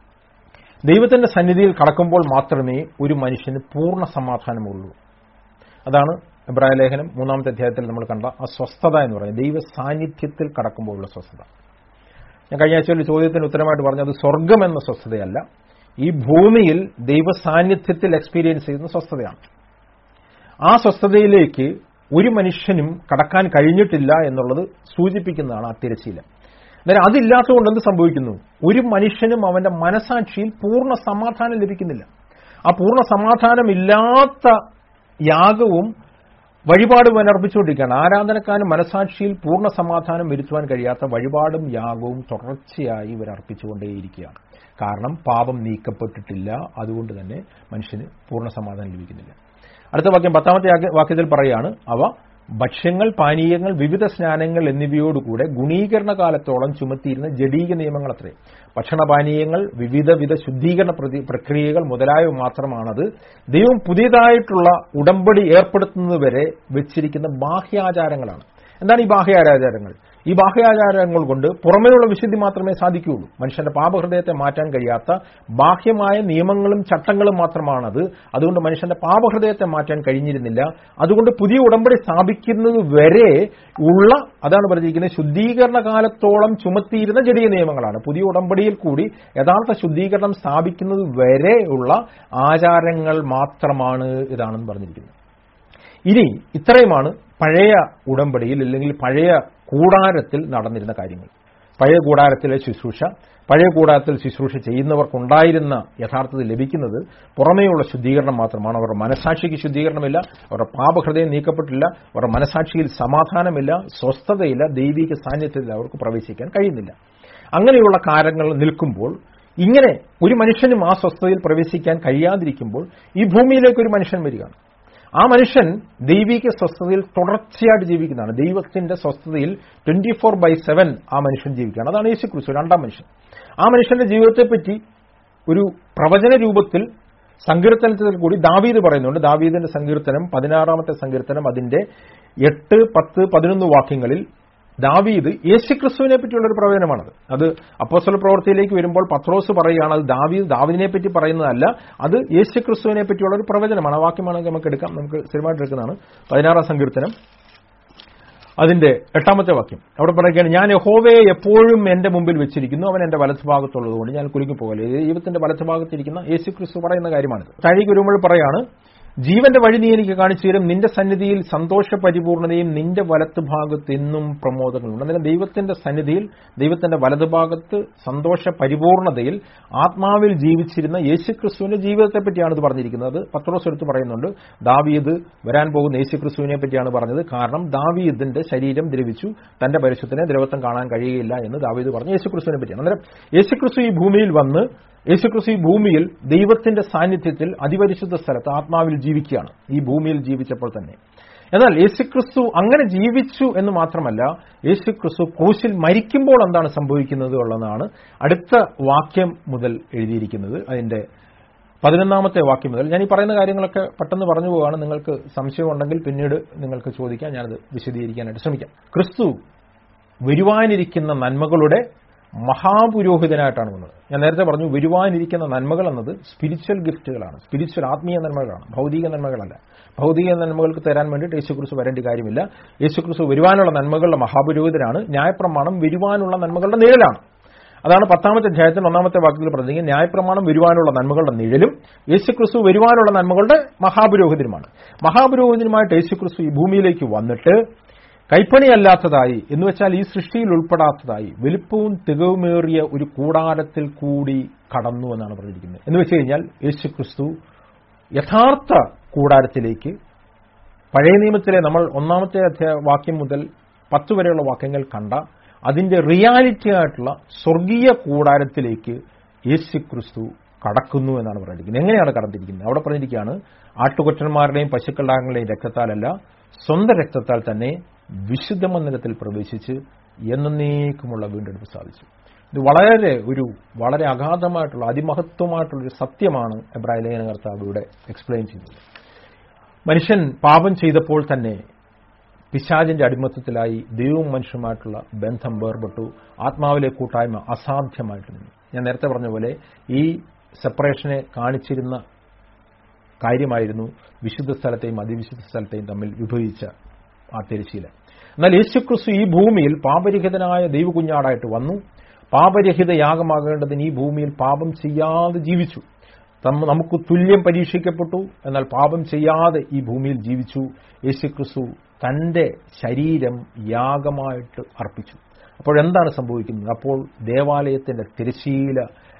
ദൈവത്തിന്റെ സന്നിധിയിൽ കടക്കുമ്പോൾ മാത്രമേ ഒരു മനുഷ്യന് പൂർണ്ണ സമാധാനമുള്ളൂ അതാണ് ഇബ്രായ ലേഖനം മൂന്നാമത്തെ അധ്യായത്തിൽ നമ്മൾ കണ്ട ആ സ്വസ്ഥത എന്ന് പറയുന്നത് ദൈവ സാന്നിധ്യത്തിൽ കടക്കുമ്പോഴുള്ള സ്വസ്ഥത ഞാൻ കഴിഞ്ഞ ആഴ്ച ഒരു ചോദ്യത്തിന് ഉത്തരമായിട്ട് പറഞ്ഞത് സ്വർഗം എന്ന സ്വസ്ഥതയല്ല ഈ ഭൂമിയിൽ ദൈവ സാന്നിധ്യത്തിൽ എക്സ്പീരിയൻസ് ചെയ്യുന്ന സ്വസ്ഥതയാണ് ആ സ്വസ്ഥതയിലേക്ക് ഒരു മനുഷ്യനും കടക്കാൻ കഴിഞ്ഞിട്ടില്ല എന്നുള്ളത് സൂചിപ്പിക്കുന്നതാണ് ആ തിരശീല അന്നേരം അതില്ലാത്തതുകൊണ്ട് എന്ത് സംഭവിക്കുന്നു ഒരു മനുഷ്യനും അവന്റെ മനസാക്ഷിയിൽ പൂർണ്ണ സമാധാനം ലഭിക്കുന്നില്ല ആ പൂർണ്ണ സമാധാനമില്ലാത്ത യാഗവും വഴിപാട് പുനർപ്പിച്ചുകൊണ്ടിരിക്കുകയാണ് ആരാധനക്കാരന് മനസാക്ഷിയിൽ പൂർണ്ണ സമാധാനം വരുത്തുവാൻ കഴിയാത്ത വഴിപാടും യാഗവും തുടർച്ചയായി ഇവർ അർപ്പിച്ചുകൊണ്ടേയിരിക്കുകയാണ് കാരണം പാപം നീക്കപ്പെട്ടിട്ടില്ല അതുകൊണ്ട് തന്നെ മനുഷ്യന് പൂർണ്ണ സമാധാനം ലഭിക്കുന്നില്ല അടുത്ത വാക്യം പത്താമത്തെ വാക്യ- വാക്യത്തിൽ പറയാണ് അവ ഭക്ഷ്യങ്ങൾ പാനീയങ്ങൾ വിവിധ സ്നാനങ്ങൾ എന്നിവയോടുകൂടെ ഗുണീകരണ കാലത്തോളം ചുമത്തിയിരുന്ന ജഡീക നിയമങ്ങൾ അത്രേ ഭക്ഷണപാനീയങ്ങൾ വിവിധ വിധ ശുദ്ധീകരണ പ്രതി- പ്രക്രിയകൾ മുതലായവ മാത്രമാണത് ദൈവം പുതിയതായിട്ടുള്ള ഉടമ്പടി ഏർപ്പെടുത്തുന്നതുവരെ വെച്ചിരിക്കുന്ന ബാഹ്യാചാരങ്ങളാണ് എന്താണ് ഈ ബാഹ്യാചാരങ്ങൾ ഈ ബാഹ്യാചാരങ്ങൾ കൊണ്ട് പുറമേയുള്ള വിശുദ്ധി മാത്രമേ സാധിക്കുകയുള്ളൂ മനുഷ്യന്റെ പാപഹൃദയത്തെ മാറ്റാൻ കഴിയാത്ത ബാഹ്യമായ നിയമങ്ങളും ചട്ടങ്ങളും മാത്രമാണത് അതുകൊണ്ട് മനുഷ്യന്റെ പാപഹൃദയത്തെ മാറ്റാൻ കഴിഞ്ഞിരുന്നില്ല അതുകൊണ്ട് പുതിയ ഉടമ്പടി സ്ഥാപിക്കുന്നത് വരെ ഉള്ള അതാണ് പറഞ്ഞിരിക്കുന്നത് ശുദ്ധീകരണ കാലത്തോളം ചുമത്തിയിരുന്ന ജടീയ നിയമങ്ങളാണ് പുതിയ ഉടമ്പടിയിൽ കൂടി യഥാർത്ഥ ശുദ്ധീകരണം സ്ഥാപിക്കുന്നത് വരെ ഉള്ള ആചാരങ്ങൾ മാത്രമാണ് ഇതാണെന്ന് പറഞ്ഞിരിക്കുന്നത് ഇനി ഇത്രയുമാണ് പഴയ ഉടമ്പടിയിൽ അല്ലെങ്കിൽ പഴയ കൂടാരത്തിൽ നടന്നിരുന്ന കാര്യങ്ങൾ പഴയ കൂടാരത്തിലെ ശുശ്രൂഷ പഴയ കൂടാരത്തിൽ ശുശ്രൂഷ ചെയ്യുന്നവർക്കുണ്ടായിരുന്ന യഥാർത്ഥത്തിൽ ലഭിക്കുന്നത് പുറമേയുള്ള ശുദ്ധീകരണം മാത്രമാണ് അവരുടെ മനസാക്ഷിക്ക് ശുദ്ധീകരണമില്ല അവരുടെ പാപഹൃദയം നീക്കപ്പെട്ടില്ല അവരുടെ മനസാക്ഷിയിൽ സമാധാനമില്ല സ്വസ്ഥതയില്ല ദൈവിക സാന്നിധ്യത്തിൽ അവർക്ക് പ്രവേശിക്കാൻ കഴിയുന്നില്ല അങ്ങനെയുള്ള കാര്യങ്ങൾ നിൽക്കുമ്പോൾ ഇങ്ങനെ ഒരു മനുഷ്യനും ആ സ്വസ്ഥതയിൽ പ്രവേശിക്കാൻ കഴിയാതിരിക്കുമ്പോൾ ഈ ഭൂമിയിലേക്ക് ഒരു മനുഷ്യൻ വരികയാണ് ആ മനുഷ്യൻ ദൈവിക സ്വസ്ഥതയിൽ തുടർച്ചയായിട്ട് ജീവിക്കുന്നതാണ് ദൈവത്തിന്റെ സ്വസ്ഥതയിൽ ട്വന്റി ഫോർ ബൈ സെവൻ ആ മനുഷ്യൻ ജീവിക്കുകയാണ് അതാണ് യേശു ക്രിസ്തു രണ്ടാം മനുഷ്യൻ ആ മനുഷ്യന്റെ ജീവിതത്തെപ്പറ്റി ഒരു പ്രവചന രൂപത്തിൽ സങ്കീർത്തനത്തിൽ കൂടി ദാവീദ് പറയുന്നുണ്ട് ദാവീദിന്റെ സങ്കീർത്തനം പതിനാറാമത്തെ സങ്കീർത്തനം അതിന്റെ എട്ട് പത്ത് പതിനൊന്ന് വാക്യങ്ങളിൽ ദാവീദ് യേശുക്രിസ്തുവിനെ പറ്റിയുള്ള ഒരു പ്രവചനമാണത് അത് അപ്പോസ്തല പ്രവൃത്തിയിലേക്ക് വരുമ്പോൾ പത്രോസ് പറയുകയാണ് അത് ദാവീദ് ദാവീദിനെ പറ്റി പറയുന്നതല്ല അത് യേശുക്രിസ്തുവിനെ പറ്റിയുള്ള ഒരു പ്രവചനമാണ് ആ വാക്യമാണെങ്കിൽ നമുക്ക് എടുക്കാം നമുക്ക് സ്ഥിരമായിട്ട് എടുക്കുന്നതാണ് പതിനാറാം സങ്കീർത്തനം അതിന്റെ എട്ടാമത്തെ വാക്യം അവിടെ പറയുകയാണ് ഞാൻ യഹോവയെ എപ്പോഴും എന്റെ മുമ്പിൽ വെച്ചിരിക്കുന്നു അവൻ എന്റെ വലത്തുഭാഗത്തുള്ളതുകൊണ്ട് ഞാൻ കുലുങ്ങി പോകല്ലേ ഇത് ദൈവത്തിന്റെ വലത്തുഭാഗത്തിരിക്കുന്ന യേശു ക്രിസ്തു പറയുന്ന കാര്യമാണിത് താഴേക്ക് വരുമ്പോൾ പറയാണ് ജീവന്റെ വഴി നീ എനിക്ക് കാണിച്ചു തരും നിന്റെ സന്നിധിയിൽ സന്തോഷ പരിപൂർണതയും നിന്റെ വലത്തുഭാഗത്ത് എന്നും പ്രമോദങ്ങളുണ്ട് അന്നേരം ദൈവത്തിന്റെ സന്നിധിയിൽ ദൈവത്തിന്റെ വലതുഭാഗത്ത് സന്തോഷ പരിപൂർണതയിൽ ആത്മാവിൽ ജീവിച്ചിരുന്ന യേശുക്രിസ്തുവിന്റെ ജീവിതത്തെ പറ്റിയാണ് ഇത് പറഞ്ഞിരിക്കുന്നത് പത്രോസ് എടുത്ത് പറയുന്നുണ്ട് ദാവീദ് വരാൻ പോകുന്ന യേശുക്രിസ്തുവിനെ പറ്റിയാണ് പറഞ്ഞത് കാരണം ദാവീദിന്റെ ശരീരം ദ്രവിച്ചു തന്റെ പരിശുദ്ധനെ ദ്രവത്വം കാണാൻ കഴിയുകയില്ല എന്ന് ദാവീദ് പറഞ്ഞു യേശുക്രിസ്തുവിനെ പറ്റിയാണ് അന്നേരം യേശുക്രിസ്തു ഈ ഭൂമിയിൽ വന്ന് യേശുക്രിസ്തു ഈ ഭൂമിയിൽ ദൈവത്തിന്റെ സാന്നിധ്യത്തിൽ അതിപരിശുദ്ധ സ്ഥലത്ത് ആത്മാവിൽ ജീവിക്കുകയാണ് ഈ ഭൂമിയിൽ ജീവിച്ചപ്പോൾ തന്നെ എന്നാൽ യേശുക്രിസ്തു അങ്ങനെ ജീവിച്ചു എന്ന് മാത്രമല്ല യേശുക്രിസ്തു ക്രൂശിൽ മരിക്കുമ്പോൾ എന്താണ് സംഭവിക്കുന്നത് ഉള്ളതാണ് അടുത്ത വാക്യം മുതൽ എഴുതിയിരിക്കുന്നത് അതിന്റെ പതിനൊന്നാമത്തെ വാക്യം മുതൽ ഞാൻ ഈ പറയുന്ന കാര്യങ്ങളൊക്കെ പെട്ടെന്ന് പറഞ്ഞു പോവുകയാണ് നിങ്ങൾക്ക് സംശയമുണ്ടെങ്കിൽ പിന്നീട് നിങ്ങൾക്ക് ചോദിക്കാം ഞാനത് വിശദീകരിക്കാനായിട്ട് ശ്രമിക്കാം ക്രിസ്തു വരുവാനിരിക്കുന്ന നന്മകളുടെ മഹാപുരോഹിതനായിട്ടാണ് വന്നത് ഞാൻ നേരത്തെ പറഞ്ഞു വരുവാനിരിക്കുന്ന നന്മകൾ എന്നത് സ്പിരിച്വൽ ഗിഫ്റ്റുകളാണ് സ്പിരിച്വൽ ആത്മീയ നന്മകളാണ് ഭൗതിക നന്മകളല്ല ഭൗതിക നന്മകൾക്ക് തരാൻ വേണ്ടിയിട്ട് യേശുക്രിസ്തു വരേണ്ട കാര്യമില്ല യേശുക്രിസ്തു വരുവാനുള്ള നന്മകളുടെ മഹാപുരോഹിതനാണ് ന്യായപ്രമാണം വരുവാനുള്ള നന്മകളുടെ നിഴലാണ് അതാണ് പത്താമത്തെ അധ്യായത്തിൽ ഒന്നാമത്തെ വാക്യത്തിൽ പറഞ്ഞിരിക്കുന്നത് ന്യായപ്രമാണം വരുവാനുള്ള നന്മകളുടെ നിഴലും യേശുക്രിസ്തു വരുവാനുള്ള നന്മകളുടെ മഹാപുരോഹിതനുമാണ് മഹാപുരോഹിതനുമായിട്ട് യേശുക്രിസ്തു ഈ ഭൂമിയിലേക്ക് വന്നിട്ട് കൈപ്പണിയല്ലാത്തതായി എന്ന് വെച്ചാൽ ഈ സൃഷ്ടിയിൽ ഉൾപ്പെടാത്തതായി വലുപ്പവും തികവുമേറിയ ഒരു കൂടാരത്തിൽ കൂടി കടന്നു എന്നാണ് പറഞ്ഞിരിക്കുന്നത് എന്ന് വെച്ച് കഴിഞ്ഞാൽ യേശുക്രിസ്തു യഥാർത്ഥ കൂടാരത്തിലേക്ക് പഴയ നിയമത്തിലെ നമ്മൾ ഒന്നാമത്തെ അധ്യായ വാക്യം മുതൽ പത്ത് വരെയുള്ള വാക്യങ്ങൾ കണ്ട അതിന്റെ റിയാലിറ്റി ആയിട്ടുള്ള സ്വർഗീയ കൂടാരത്തിലേക്ക് യേശുക്രിസ്തു കടക്കുന്നു എന്നാണ് പറഞ്ഞിരിക്കുന്നത് എങ്ങനെയാണ് കടന്നിരിക്കുന്നത് അവിടെ പറഞ്ഞിരിക്കുകയാണ് ആട്ടുകൊറ്റന്മാരുടെയും പശുക്കളാങ്ങളുടെയും രക്തത്താലല്ല സ്വന്തം രക്തത്താൽ തന്നെ വിശുദ്ധ മന്ദിരത്തിൽ പ്രവേശിച്ച് എന്നേക്കുമുള്ള വീണ്ടെടുപ്പ് സാധിച്ചു ഇത് വളരെ ഒരു വളരെ അഗാധമായിട്ടുള്ള അതിമഹത്വമായിട്ടുള്ള ഒരു സത്യമാണ് എബ്രാഹിം ലേഖന കർത്താവ് ഇവിടെ എക്സ്പ്ലെയിൻ ചെയ്യുന്നത് മനുഷ്യൻ പാപം ചെയ്തപ്പോൾ തന്നെ പിശാചിന്റെ അടിമത്തത്തിലായി ദൈവവും മനുഷ്യനുമായിട്ടുള്ള ബന്ധം വേർപെട്ടു ആത്മാവിലെ കൂട്ടായ്മ അസാധ്യമായിട്ട് നിന്നു ഞാൻ നേരത്തെ പറഞ്ഞ പോലെ ഈ സെപ്പറേഷനെ കാണിച്ചിരുന്ന കാര്യമായിരുന്നു വിശുദ്ധ സ്ഥലത്തെയും അതിവിശുദ്ധ സ്ഥലത്തെയും തമ്മിൽ വിഭജിച്ച ആ തിരശീല എന്നാൽ യേശുക്രിസ്തു ഈ ഭൂമിയിൽ പാപരഹിതനായ ദൈവകുഞ്ഞാടായിട്ട് വന്നു പാപരഹിത യാഗമാകേണ്ടതിന് ഈ ഭൂമിയിൽ പാപം ചെയ്യാതെ ജീവിച്ചു തമ്മ- നമുക്ക് തുല്യം പരീക്ഷിക്കപ്പെട്ടു എന്നാൽ പാപം ചെയ്യാതെ ഈ ഭൂമിയിൽ ജീവിച്ചു യേശുക്രിസ്തു തന്റെ ശരീരം യാഗമായിട്ട് അർപ്പിച്ചു അപ്പോഴെന്താണ് സംഭവിക്കുന്നത് അപ്പോൾ ദേവാലയത്തിന്റെ തിരശീല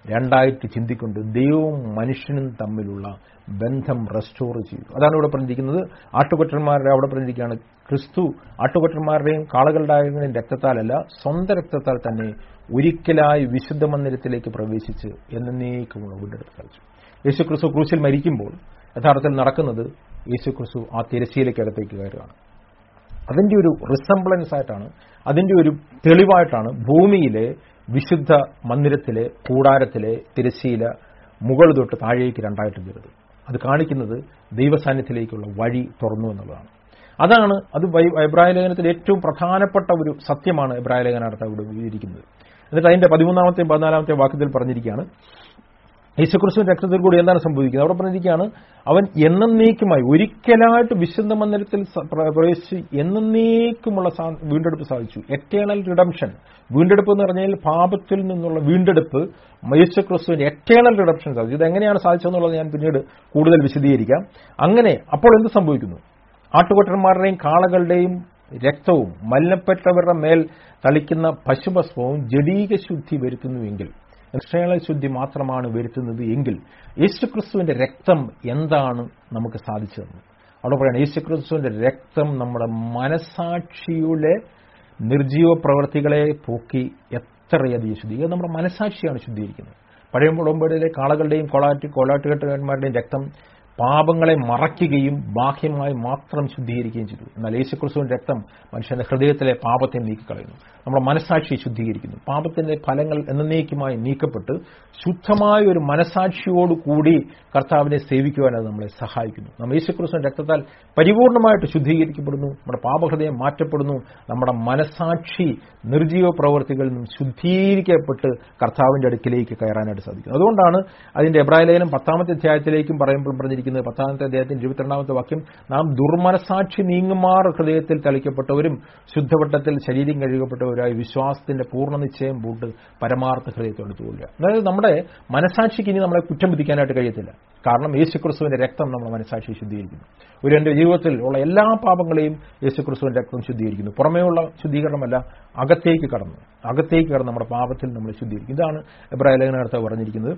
രണ്ടായിട്ട് ചിന്തിക്കൊണ്ട് ദൈവവും മനുഷ്യനും തമ്മിലുള്ള ബന്ധം റെസ്റ്റോർ ചെയ്തു അതാണ് ഇവിടെ പറഞ്ഞിരിക്കുന്നത് ആട്ടുകൊറ്റന്മാരുടെ അവിടെ പറഞ്ഞിരിക്കുകയാണ് ക്രിസ്തു ആട്ടുകൊറ്റന്മാരുടെയും കാളകളുടെയും രക്തത്താലല്ല സ്വന്തം രക്തത്താൽ തന്നെ ഒരിക്കലായി വിശുദ്ധ മന്ദിരത്തിലേക്ക് പ്രവേശിച്ച് എന്നേക്കുമുള്ള വീണ്ടെടുത്ത് കഴിച്ചു യേശു ക്രിസ്തു ക്രൂശിൽ മരിക്കുമ്പോൾ യഥാർത്ഥത്തിൽ നടക്കുന്നത് യേശു ക്രിസ്തു ആ തിരശ്ശീലയ്ക്കകത്തേക്ക് കയറുകയാണ് അതിന്റെ ഒരു റിസംബ്ലൻസ് ആയിട്ടാണ് അതിന്റെ ഒരു തെളിവായിട്ടാണ് ഭൂമിയിലെ വിശുദ്ധ മന്ദിരത്തിലെ കൂടാരത്തിലെ തിരശ്ശീല മുകൾ തൊട്ട് താഴേക്ക് രണ്ടായിട്ട് കയറുന്നത് അത് കാണിക്കുന്നത് ദൈവസാന്നിധ്യത്തിലേക്കുള്ള വഴി തുറന്നു എന്നുള്ളതാണ് അതാണ് അത് എബ്രായ ലേഖനത്തിൽ ഏറ്റവും പ്രധാനപ്പെട്ട ഒരു സത്യമാണ് എബ്രായ ലേഖനാർത്ഥം ഇവിടെ വിവരിക്കുന്നത് എന്നിട്ട് അതിന്റെ പതിമൂന്നാമത്തെയും പതിനാലാമത്തെ വാക്യത്തിൽ പറഞ്ഞിരിക്കുകയാണ് യേശുക്രിസ്തുവിന്റെ രക്തത്തിൽ കൂടി എന്താണ് സംഭവിക്കുന്നത് അവിടെ പറഞ്ഞിരിക്കുകയാണ് അവൻ എന്നേക്കുമായി ഒരിക്കലായിട്ട് വിശുദ്ധ മന്ദിരത്തിൽ പ്രവേശിച്ച് എന്നേക്കുമുള്ള വീണ്ടെടുപ്പ് സാധിച്ചു എറ്റേണൽ റിഡംഷൻ വീണ്ടെടുപ്പ് എന്ന് പറഞ്ഞാൽ പാപത്തിൽ നിന്നുള്ള വീണ്ടെടുപ്പ് യേശുക്രിസ്തുവിന്റെ എറ്റേണൽ റിഡംഷൻ സാധിച്ചു ഇത് എങ്ങനെയാണ് സാധിച്ചതെന്നുള്ളത് ഞാൻ പിന്നീട് കൂടുതൽ വിശദീകരിക്കാം അങ്ങനെ അപ്പോൾ എന്ത് സംഭവിക്കുന്നു ആട്ടുകൊട്ടന്മാരുടെയും കാളകളുടെയും രക്തവും മലിനപ്പെട്ടവരുടെ മേൽ തളിക്കുന്ന പശുഭസ്മവും ജഡീക ശുദ്ധി വരുത്തുന്നുവെങ്കിൽ എക്സ്റ്റേണൽ ശുദ്ധി മാത്രമാണ് വരുത്തുന്നത് എങ്കിൽ യേശുക്രിസ്തുവിന്റെ രക്തം എന്താണ് നമുക്ക് സാധിച്ചു തന്നത് അവിടെ പറയണം യേശുക്രിസ്തുവിന്റെ രക്തം നമ്മുടെ മനസാക്ഷിയുടെ നിർജീവ പ്രവൃത്തികളെ പോക്കി എത്രയധികം ശുദ്ധി ഇത് നമ്മുടെ മനസാക്ഷിയാണ് ശുദ്ധീകരിക്കുന്നത് പഴയ ഉടമ്പടിയിലെ കാളകളുടെയും കൊളാറ്റ് കോലാട്ടുകെട്ടുകാരന്മാരുടെയും രക്തം പാപങ്ങളെ മറയ്ക്കുകയും ബാഹ്യമായി മാത്രം ശുദ്ധീകരിക്കുകയും ചെയ്തു എന്നാൽ യേശുക്രിസ്തുവിന്റെ രക്തം മനുഷ്യന്റെ ഹൃദയത്തിലെ പാപത്തെ നീക്കിക്കളയുന്നു നമ്മുടെ മനസാക്ഷിയെ ശുദ്ധീകരിക്കുന്നു പാപത്തിന്റെ ഫലങ്ങൾ എന്നേക്കുമായി നീക്കപ്പെട്ട് ശുദ്ധമായ ഒരു മനസാക്ഷിയോടുകൂടി കർത്താവിനെ സേവിക്കുവാൻ അത് നമ്മളെ സഹായിക്കുന്നു നമ്മൾ യേശുക്രിസ്തുവിന്റെ രക്തത്താൽ പരിപൂർണമായിട്ട് ശുദ്ധീകരിക്കപ്പെടുന്നു നമ്മുടെ പാപഹൃദയം മാറ്റപ്പെടുന്നു നമ്മുടെ മനസാക്ഷി നിർജീവ പ്രവർത്തികളിൽ നിന്നും ശുദ്ധീകരിക്കപ്പെട്ട് കർത്താവിന്റെ അടുക്കിലേക്ക് കയറാനായിട്ട് സാധിക്കും അതുകൊണ്ടാണ് അതിന്റെ എബ്രായ ലേഖനം പത്താമത്തെ അധ്യായത്തിലേക്കും പറയുമ്പോൾ പറഞ്ഞിരിക്കുന്നത് പത്താമത്തെ അധ്യായത്തിന്റെ ഇരുപത്തിരണ്ടാമത്തെ വാക്യം നാം ദുർമനസാക്ഷി നീങ്ങുമാർ ഹൃദയത്തിൽ തളിക്കപ്പെട്ടവരും ശുദ്ധവട്ടത്തിൽ ശരീരം കഴുകപ്പെട്ടവരായി വിശ്വാസത്തിന്റെ പൂർണ്ണ നിശ്ചയം പൂട്ട് പരമാർത്ഥ ഹൃദയത്തോടെടുത്തുകൊള്ളുക അതായത് നമ്മുടെ മനസാക്ഷിക്ക് ഇനി നമ്മളെ കുറ്റം വിധിക്കാനായിട്ട് കഴിയത്തില്ല കാരണം യേശുക്രിസ്തുവിന്റെ രക്തം നമ്മുടെ മനസാക്ഷി ശുദ്ധീകരിക്കുന്നു ഒരു എന്റെ ജീവിതത്തിൽ ഉള്ള എല്ലാ പാപങ്ങളെയും യേശുക്രിസ്തുവിന്റെ രക്തം ശുദ്ധീകരിക്കുന്നു പുറമേയുള്ള ശുദ്ധീകരണമല്ല അകത്തേക്ക് കടന്നു അകത്തേക്ക് കടന്ന് നമ്മുടെ പാപത്തിൽ നമ്മൾ ശുദ്ധീകരിക്കും ഇതാണ് എബ്രാഹിം ലേഖനകർത്താവ് പറഞ്ഞിരിക്കുന്നത്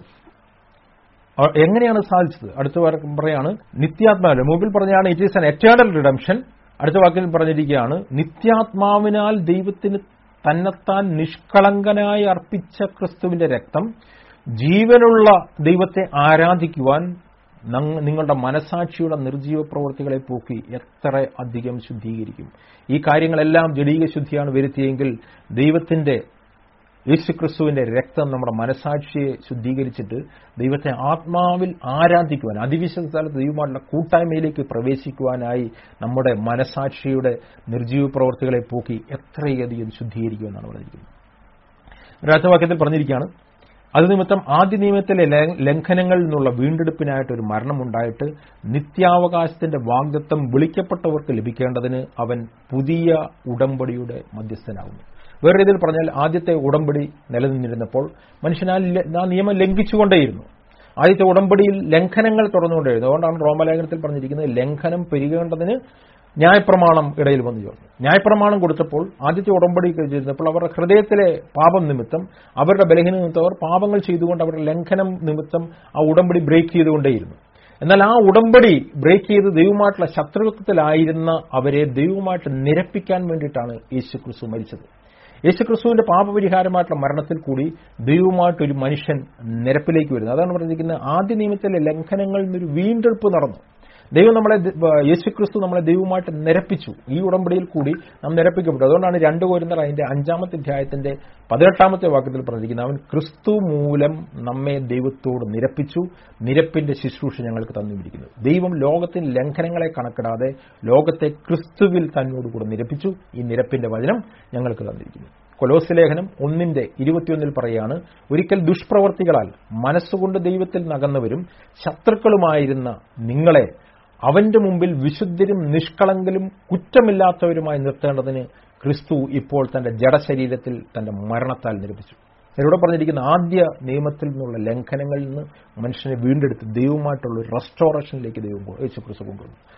എങ്ങനെയാണ് സാധിച്ചത് അടുത്ത പറയാണ് നിത്യാത്മാവിന്റെ മുമ്പിൽ പറഞ്ഞാണ് it is an eternal redemption അടുത്ത വാക്കിൽ പറഞ്ഞിരിക്കുകയാണ് നിത്യാത്മാവിനാൽ ദൈവത്തിന് തന്നെത്താൻ നിഷ്കളങ്കനായി അർപ്പിച്ച ക്രിസ്തുവിന്റെ രക്തം ജീവനുള്ള ദൈവത്തെ ആരാധിക്കുവാൻ നിങ്ങളുടെ മനസാക്ഷിയുടെ നിർജീവ പ്രവൃത്തികളെ പോക്കി എത്ര അധികം ശുദ്ധീകരിക്കും ഈ കാര്യങ്ങളെല്ലാം ജഡീക ശുദ്ധിയാണ് വരുത്തിയെങ്കിൽ ദൈവത്തിന്റെ യേശുക്രിസ്തുവിന്റെ രക്തം നമ്മുടെ മനസാക്ഷിയെ ശുദ്ധീകരിച്ചിട്ട് ദൈവത്തെ ആത്മാവിൽ ആരാധിക്കുവാൻ അതിവിശുദ്ധ സ്ഥലത്ത് ദൈവമായിട്ടുള്ള കൂട്ടായ്മയിലേക്ക് പ്രവേശിക്കുവാനായി നമ്മുടെ മനസാക്ഷിയുടെ നിർജീവ പ്രവർത്തികളെ പോക്കി എത്രയധികം ശുദ്ധീകരിക്കുമെന്നാണ് പറഞ്ഞിരിക്കുന്നത് രാജവാക്യത്തിൽ പറഞ്ഞിരിക്കുകയാണ് അത് നിമിത്തം ആദ്യ നിയമത്തിലെ ലംഘനങ്ങളിൽ നിന്നുള്ള വീണ്ടെടുപ്പിനായിട്ട് ഒരു മരണമുണ്ടായിട്ട് നിത്യാവകാശത്തിന്റെ വാഗ്ദത്വം വിളിക്കപ്പെട്ടവർക്ക് ലഭിക്കേണ്ടതിന് അവൻ പുതിയ ഉടമ്പടിയുടെ മധ്യസ്ഥനാകുന്നു വേറെ രീതിയിൽ പറഞ്ഞാൽ ആദ്യത്തെ ഉടമ്പടി നിലനിന്നിരുന്നപ്പോൾ മനുഷ്യൻ ആ നിയമം ലംഘിച്ചുകൊണ്ടേയിരുന്നു ആദ്യത്തെ ഉടമ്പടിയിൽ ലംഘനങ്ങൾ തുറന്നുകൊണ്ടേയിരുന്നു അതുകൊണ്ടാണ് റോമലേഖനത്തിൽ പറഞ്ഞിരിക്കുന്നത് ലംഘനം പെരുകേണ്ടതിന് ന്യായപ്രമാണം ഇടയിൽ വന്നു ചേർന്നു ന്യായപ്രമാണം കൊടുത്തപ്പോൾ ആദ്യത്തെ ഉടമ്പടി ചെയ്തിരുന്നപ്പോൾ അവരുടെ ഹൃദയത്തിലെ പാപം നിമിത്തം അവരുടെ ബലഹീന നിമിത്തം അവർ പാപങ്ങൾ ചെയ്തുകൊണ്ട് അവരുടെ ലംഘനം നിമിത്തം ആ ഉടമ്പടി ബ്രേക്ക് ചെയ്തുകൊണ്ടേയിരുന്നു എന്നാൽ ആ ഉടമ്പടി ബ്രേക്ക് ചെയ്ത് ദൈവമായിട്ടുള്ള ശത്രുത്വത്തിലായിരുന്ന അവരെ ദൈവമായിട്ട് നിരപ്പിക്കാൻ വേണ്ടിയിട്ടാണ് യേശു ക്രിസ്തു മരിച്ചത് യേശുക്രിസ്തുവിന്റെ പാപപരിഹാരമായിട്ടുള്ള മരണത്തിൽ കൂടി ദൈവമായിട്ടൊരു മനുഷ്യൻ നിരപ്പിലേക്ക് വരുന്നത് അതാണ് പറഞ്ഞിരിക്കുന്നത് ആദ്യ നിയമത്തിലെ ലംഘനങ്ങളിൽ നിന്നൊരു വീണ്ടെടുപ്പ് നടന്നു ദൈവം നമ്മളെ യേശുക്രിസ്തു നമ്മളെ ദൈവമായിട്ട് നിരപ്പിച്ചു ഈ ഉടമ്പടിയിൽ കൂടി നാം നിരപ്പിക്കപ്പെട്ടു അതുകൊണ്ടാണ് രണ്ട് കോരുന്നർ അതിന്റെ അഞ്ചാമത്തെ അധ്യായത്തിന്റെ പതിനെട്ടാമത്തെ വാക്യത്തിൽ പറഞ്ഞിരിക്കുന്നത് അവൻ ക്രിസ്തു മൂലം നമ്മെ ദൈവത്തോട് നിരപ്പിച്ചു നിരപ്പിന്റെ ശുശ്രൂഷ ഞങ്ങൾക്ക് തന്നിരിക്കുന്നത് ദൈവം ലോകത്തിന് ലംഘനങ്ങളെ കണക്കിടാതെ ലോകത്തെ ക്രിസ്തുവിൽ തന്നോടുകൂടെ നിരപ്പിച്ചു ഈ നിരപ്പിന്റെ വചനം ഞങ്ങൾക്ക് തന്നിരിക്കുന്നു കൊലോസ് ലേഖനം ഒന്നിന്റെ ഇരുപത്തിയൊന്നിൽ പറയാണ് ഒരിക്കൽ ദുഷ്പ്രവർത്തികളാൽ മനസ്സുകൊണ്ട് ദൈവത്തിൽ നകന്നവരും ശത്രുക്കളുമായിരുന്ന നിങ്ങളെ അവന്റെ മുമ്പിൽ വിശുദ്ധരും നിഷ്കളങ്കലും കുറ്റമില്ലാത്തവരുമായി നിർത്തേണ്ടതിന് ക്രിസ്തു ഇപ്പോൾ തന്റെ ജഡശരീരത്തിൽ തന്റെ മരണത്താൽ നിരപ്പിച്ചു ഇവിടെ പറഞ്ഞിരിക്കുന്ന ആദ്യ നിയമത്തിൽ നിന്നുള്ള ലംഘനങ്ങളിൽ നിന്ന് മനുഷ്യനെ വീണ്ടെടുത്ത് ദൈവമായിട്ടുള്ള ഒരു റെസ്റ്റോറേഷനിലേക്ക് ദൈവം യേശു ക്രിസ്തു കൊണ്ടുവന്നു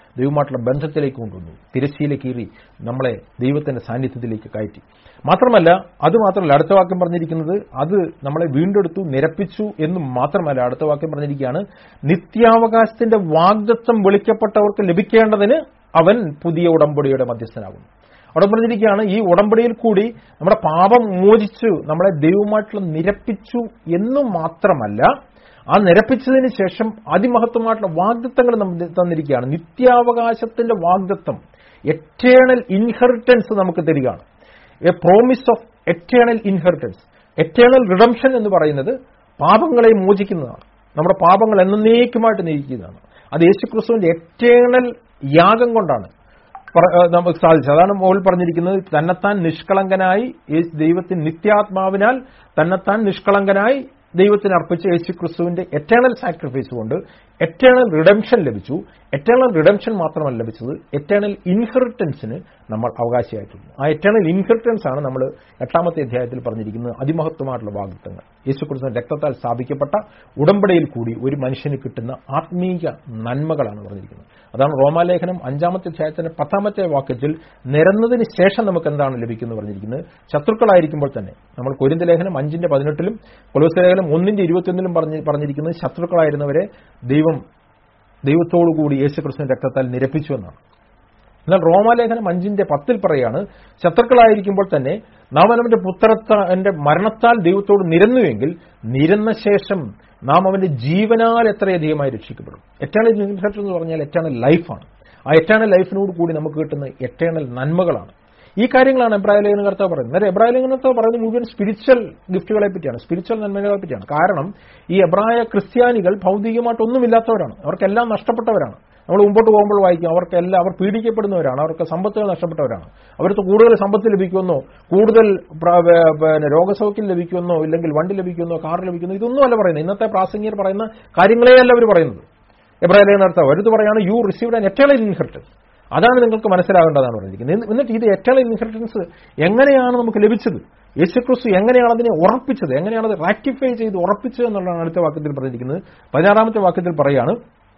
ദൈവമായിട്ടുള്ള ബന്ധത്തിലേക്ക് കൊണ്ടുവന്നു തിരശ്ശീല കീറി നമ്മളെ ദൈവത്തിന്റെ സാന്നിധ്യത്തിലേക്ക് കയറ്റി മാത്രമല്ല അത് മാത്രമല്ല അടുത്ത വാക്യം പറഞ്ഞിരിക്കുന്നത് അത് നമ്മളെ വീണ്ടെടുത്തു നിരപ്പിച്ചു എന്നും മാത്രമല്ല അടുത്ത വാക്യം പറഞ്ഞിരിക്കുകയാണ് നിത്യാവകാശത്തിന്റെ വാഗ്ദത്വം വിളിക്കപ്പെട്ടവർക്ക് ലഭിക്കേണ്ടതിന് അവൻ പുതിയ ഉടമ്പടിയുടെ മധ്യസ്ഥനാകുന്നു അവിടെ പറഞ്ഞിരിക്കുകയാണ് ഈ ഉടമ്പടിയിൽ കൂടി നമ്മുടെ പാപം മോചിച്ചു നമ്മളെ ദൈവമായിട്ടുള്ള നിരപ്പിച്ചു എന്നു മാത്രമല്ല ആ നിരപ്പിച്ചതിന് ശേഷം അതിമഹത്വമായിട്ടുള്ള വാഗ്ദത്തങ്ങൾ നമുക്ക് തന്നിരിക്കുകയാണ് നിത്യാവകാശത്തിന്റെ വാഗ്ദത്വം എറ്റേണൽ ഇൻഹെറിറ്റൻസ് നമുക്ക് തരികയാണ് a promise of eternal inheritance eternal redemption എന്ന് പറയുന്നത് പാപങ്ങളെ മോചിക്കുന്നതാണ് നമ്മുടെ പാപങ്ങൾ എന്നേക്കുമായിട്ട് നീക്കുന്നതാണ് അത് യേശുക്രിസ്തുവിന്റെ എറ്റേണൽ യാഗം കൊണ്ടാണ് പറ- ഏഹ് നമുക്ക് സാധിച്ചത് അതാണ് മുകളിൽ പറഞ്ഞിരിക്കുന്നത് തന്നെത്താൻ നിഷ്കളങ്കനായി യേശു- ദൈവത്തിന് നിത്യാത്മാവിനാൽ തന്നെത്താൻ നിഷ്കളങ്കനായി ദൈവത്തിന് അർപ്പിച്ച യേശു ക്രിസ്തുവിന്റെ എറ്റേണൽ സാക്രിഫൈസ് കൊണ്ട് എറ്റേണൽ റിഡംഷൻ ലഭിച്ചു എറ്റേണൽ റിഡംഷൻ മാത്രമല്ല ലഭിച്ചത് എറ്റേണൽ ഇൻഹെറിറ്റൻസിന് നമ്മൾ അവകാശിയായിട്ടുണ്ട് ആ എറ്റേണൽ ഇൻഹെറിറ്റൻസ് ആണ് നമ്മൾ എട്ടാമത്തെ അധ്യായത്തിൽ പറഞ്ഞിരിക്കുന്നത് അതിമഹത്വമായിട്ടുള്ള വാഗ്ദത്തങ്ങൾ യേശു ക്രിസ്തുവിന്റെ രക്തത്താൽ സ്ഥാപിക്കപ്പെട്ട ഉടമ്പടിയിൽ കൂടി ഒരു മനുഷ്യന് കിട്ടുന്ന ആത്മീയ നന്മകളാണ് പറഞ്ഞിരിക്കുന്നത് അതാണ് റോമാലേഖനം അഞ്ചാമത്തെ അധ്യായത്തിന്റെ പത്താമത്തെ വാക്യത്തിൽ നിരന്നതിന് ശേഷം നമുക്ക് എന്താണ് ലഭിക്കുന്നത് പറഞ്ഞിരിക്കുന്നത് ശത്രുക്കളായിരിക്കുമ്പോൾ തന്നെ നമ്മൾ കൊരിന്ത ലേഖനം അഞ്ചിന്റെ പതിനെട്ടിലും കൊലോസ് ലേഖനം ഒന്നിന്റെ ഇരുപത്തിയൊന്നിലും പറഞ്ഞ് പറഞ്ഞിരിക്കുന്നത് ശത്രുക്കളായിരുന്നവരെ ദൈവം ദൈവത്തോടുകൂടി യേശുക്രിസ്തുവിന്റെ രക്തത്താൽ നിരപ്പിച്ചു എന്നാണ് എന്നാൽ റോമാലേഖനം അഞ്ചിന്റെ പത്തിൽ പറയാണ് ശത്രുക്കളായിരിക്കുമ്പോൾ തന്നെ നാം അവന്റെ പുത്രന്റെ മരണത്താൽ ദൈവത്തോട് നിരന്നുവെങ്കിൽ നിരന്ന ശേഷം നാം അവന്റെ ജീവനാൽ എത്രയധികമായി രക്ഷിക്കപ്പെടും എറ്റേണൽ ഇൻഹെറിറ്റൻസ് എന്ന് പറഞ്ഞാൽ എറ്റേണൽ ലൈഫാണ് ആ എറ്റേണൽ ലൈഫിനോട് കൂടി നമുക്ക് കിട്ടുന്ന എറ്റേണൽ നന്മകളാണ് ഈ കാര്യങ്ങളാണ് എബ്രാഹിം ലേഖന കർത്താവ് പറയുന്നത് അന്നേരം എബ്രാഹിം ലേഖന കർത്താവ് പറയുന്നത് മുഴുവൻ സ്പിരിച്വൽ ഗിഫ്റ്റുകളെ പറ്റിയാണ് സ്പിരിച്വൽ നന്മകളെ പറ്റിയാണ് കാരണം ഈ എബ്രായ ക്രിസ്ത്യാനികൾ ഭൗതികമായിട്ടൊന്നുമില്ലാത്തവരാണ് അവർക്കെല്ലാം നഷ്ടപ്പെട്ടവരാണ് നമ്മൾ മുമ്പോട്ട് പോകുമ്പോൾ വായിക്കും അവർക്കെല്ലാം അവർ പീഡിക്കപ്പെടുന്നവരാണ് അവർക്ക് സമ്പത്തുകൾ നഷ്ടപ്പെട്ടവരാണ് അവർക്ക് കൂടുതൽ സമ്പത്ത് ലഭിക്കുമെന്നോ കൂടുതൽ പ്ര- വേ- പിന്നെ രോഗസൗഖ്യം ലഭിക്കുമെന്നോ ഇല്ലെങ്കിൽ വണ്ടി ലഭിക്കുമെന്നോ കാർ ലഭിക്കുമെന്നോ ഇതൊന്നുമല്ല പറയുന്നത് ഇന്നത്തെ പ്രാസംഗികർ പറയുന്ന കാര്യങ്ങളെയല്ല അവർ പറയുന്നത് എബ്രാഹിം ലേഖന കർത്താവ് അവരുത് പറയാണ് you received an eternal inheritance അതാണ് നിങ്ങൾക്ക് മനസ്സിലാകേണ്ടതാണ് പറഞ്ഞിരിക്കുന്നത് എന്നിട്ട് ഇത് എറ്റേണൽ ഇൻഹെറിറ്റൻസ് എങ്ങനെയാണ് നമുക്ക് ലഭിച്ചത് യേശുക്രിസ്തു എങ്ങനെയാണ് അതിനെ ഉറപ്പിച്ചത് എങ്ങനെയാണ് അത് റാറ്റിഫൈ ചെയ്ത് ഉറപ്പിച്ചത് എന്നുള്ളതാണ് അടുത്ത വാക്യത്തിൽ പറഞ്ഞിരിക്കുന്നത് പതിനാറാമത്തെ വാക്യത്തിൽ പറയാണ്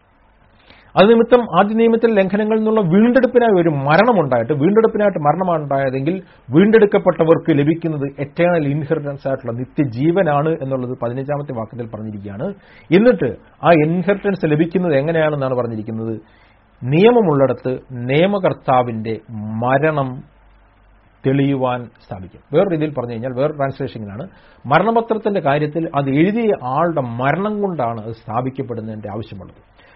അത് നിമിത്തം ആദ്യ നിയമത്തിൽ ലംഘനങ്ങളിൽ നിന്നുള്ള വീണ്ടെടുപ്പിനായി ഒരു മരണമുണ്ടായിട്ട് വീണ്ടെടുപ്പിനായിട്ട് മരണമാണ് ഉണ്ടായതെങ്കിൽ വീണ്ടെടുക്കപ്പെട്ടവർക്ക് ലഭിക്കുന്നത് എറ്റേണൽ ഇൻഹെറിറ്റൻസ് ആയിട്ടുള്ള നിത്യജീവനാണ് എന്നുള്ളത് പതിനഞ്ചാമത്തെ വാക്യത്തിൽ പറഞ്ഞിരിക്കുകയാണ് എന്നിട്ട് ആ ഇൻഹെറിറ്റൻസ് ലഭിക്കുന്നത് എങ്ങനെയാണെന്നാണ് പറഞ്ഞിരിക്കുന്നത് നിയമമുള്ളിടത്ത് നിയമകർത്താവിന്റെ മരണം തെളിയുവാൻ സ്ഥാപിക്കും വേറെ രീതിയിൽ പറഞ്ഞു കഴിഞ്ഞാൽ വേറെ ട്രാൻസ്ലേഷനിലാണ് മരണപത്രത്തിന്റെ കാര്യത്തിൽ അത് എഴുതിയ ആളുടെ മരണം കൊണ്ടാണ് അത് സ്ഥാപിക്കപ്പെടുന്നതിന്റെ ആവശ്യമുള്ളത്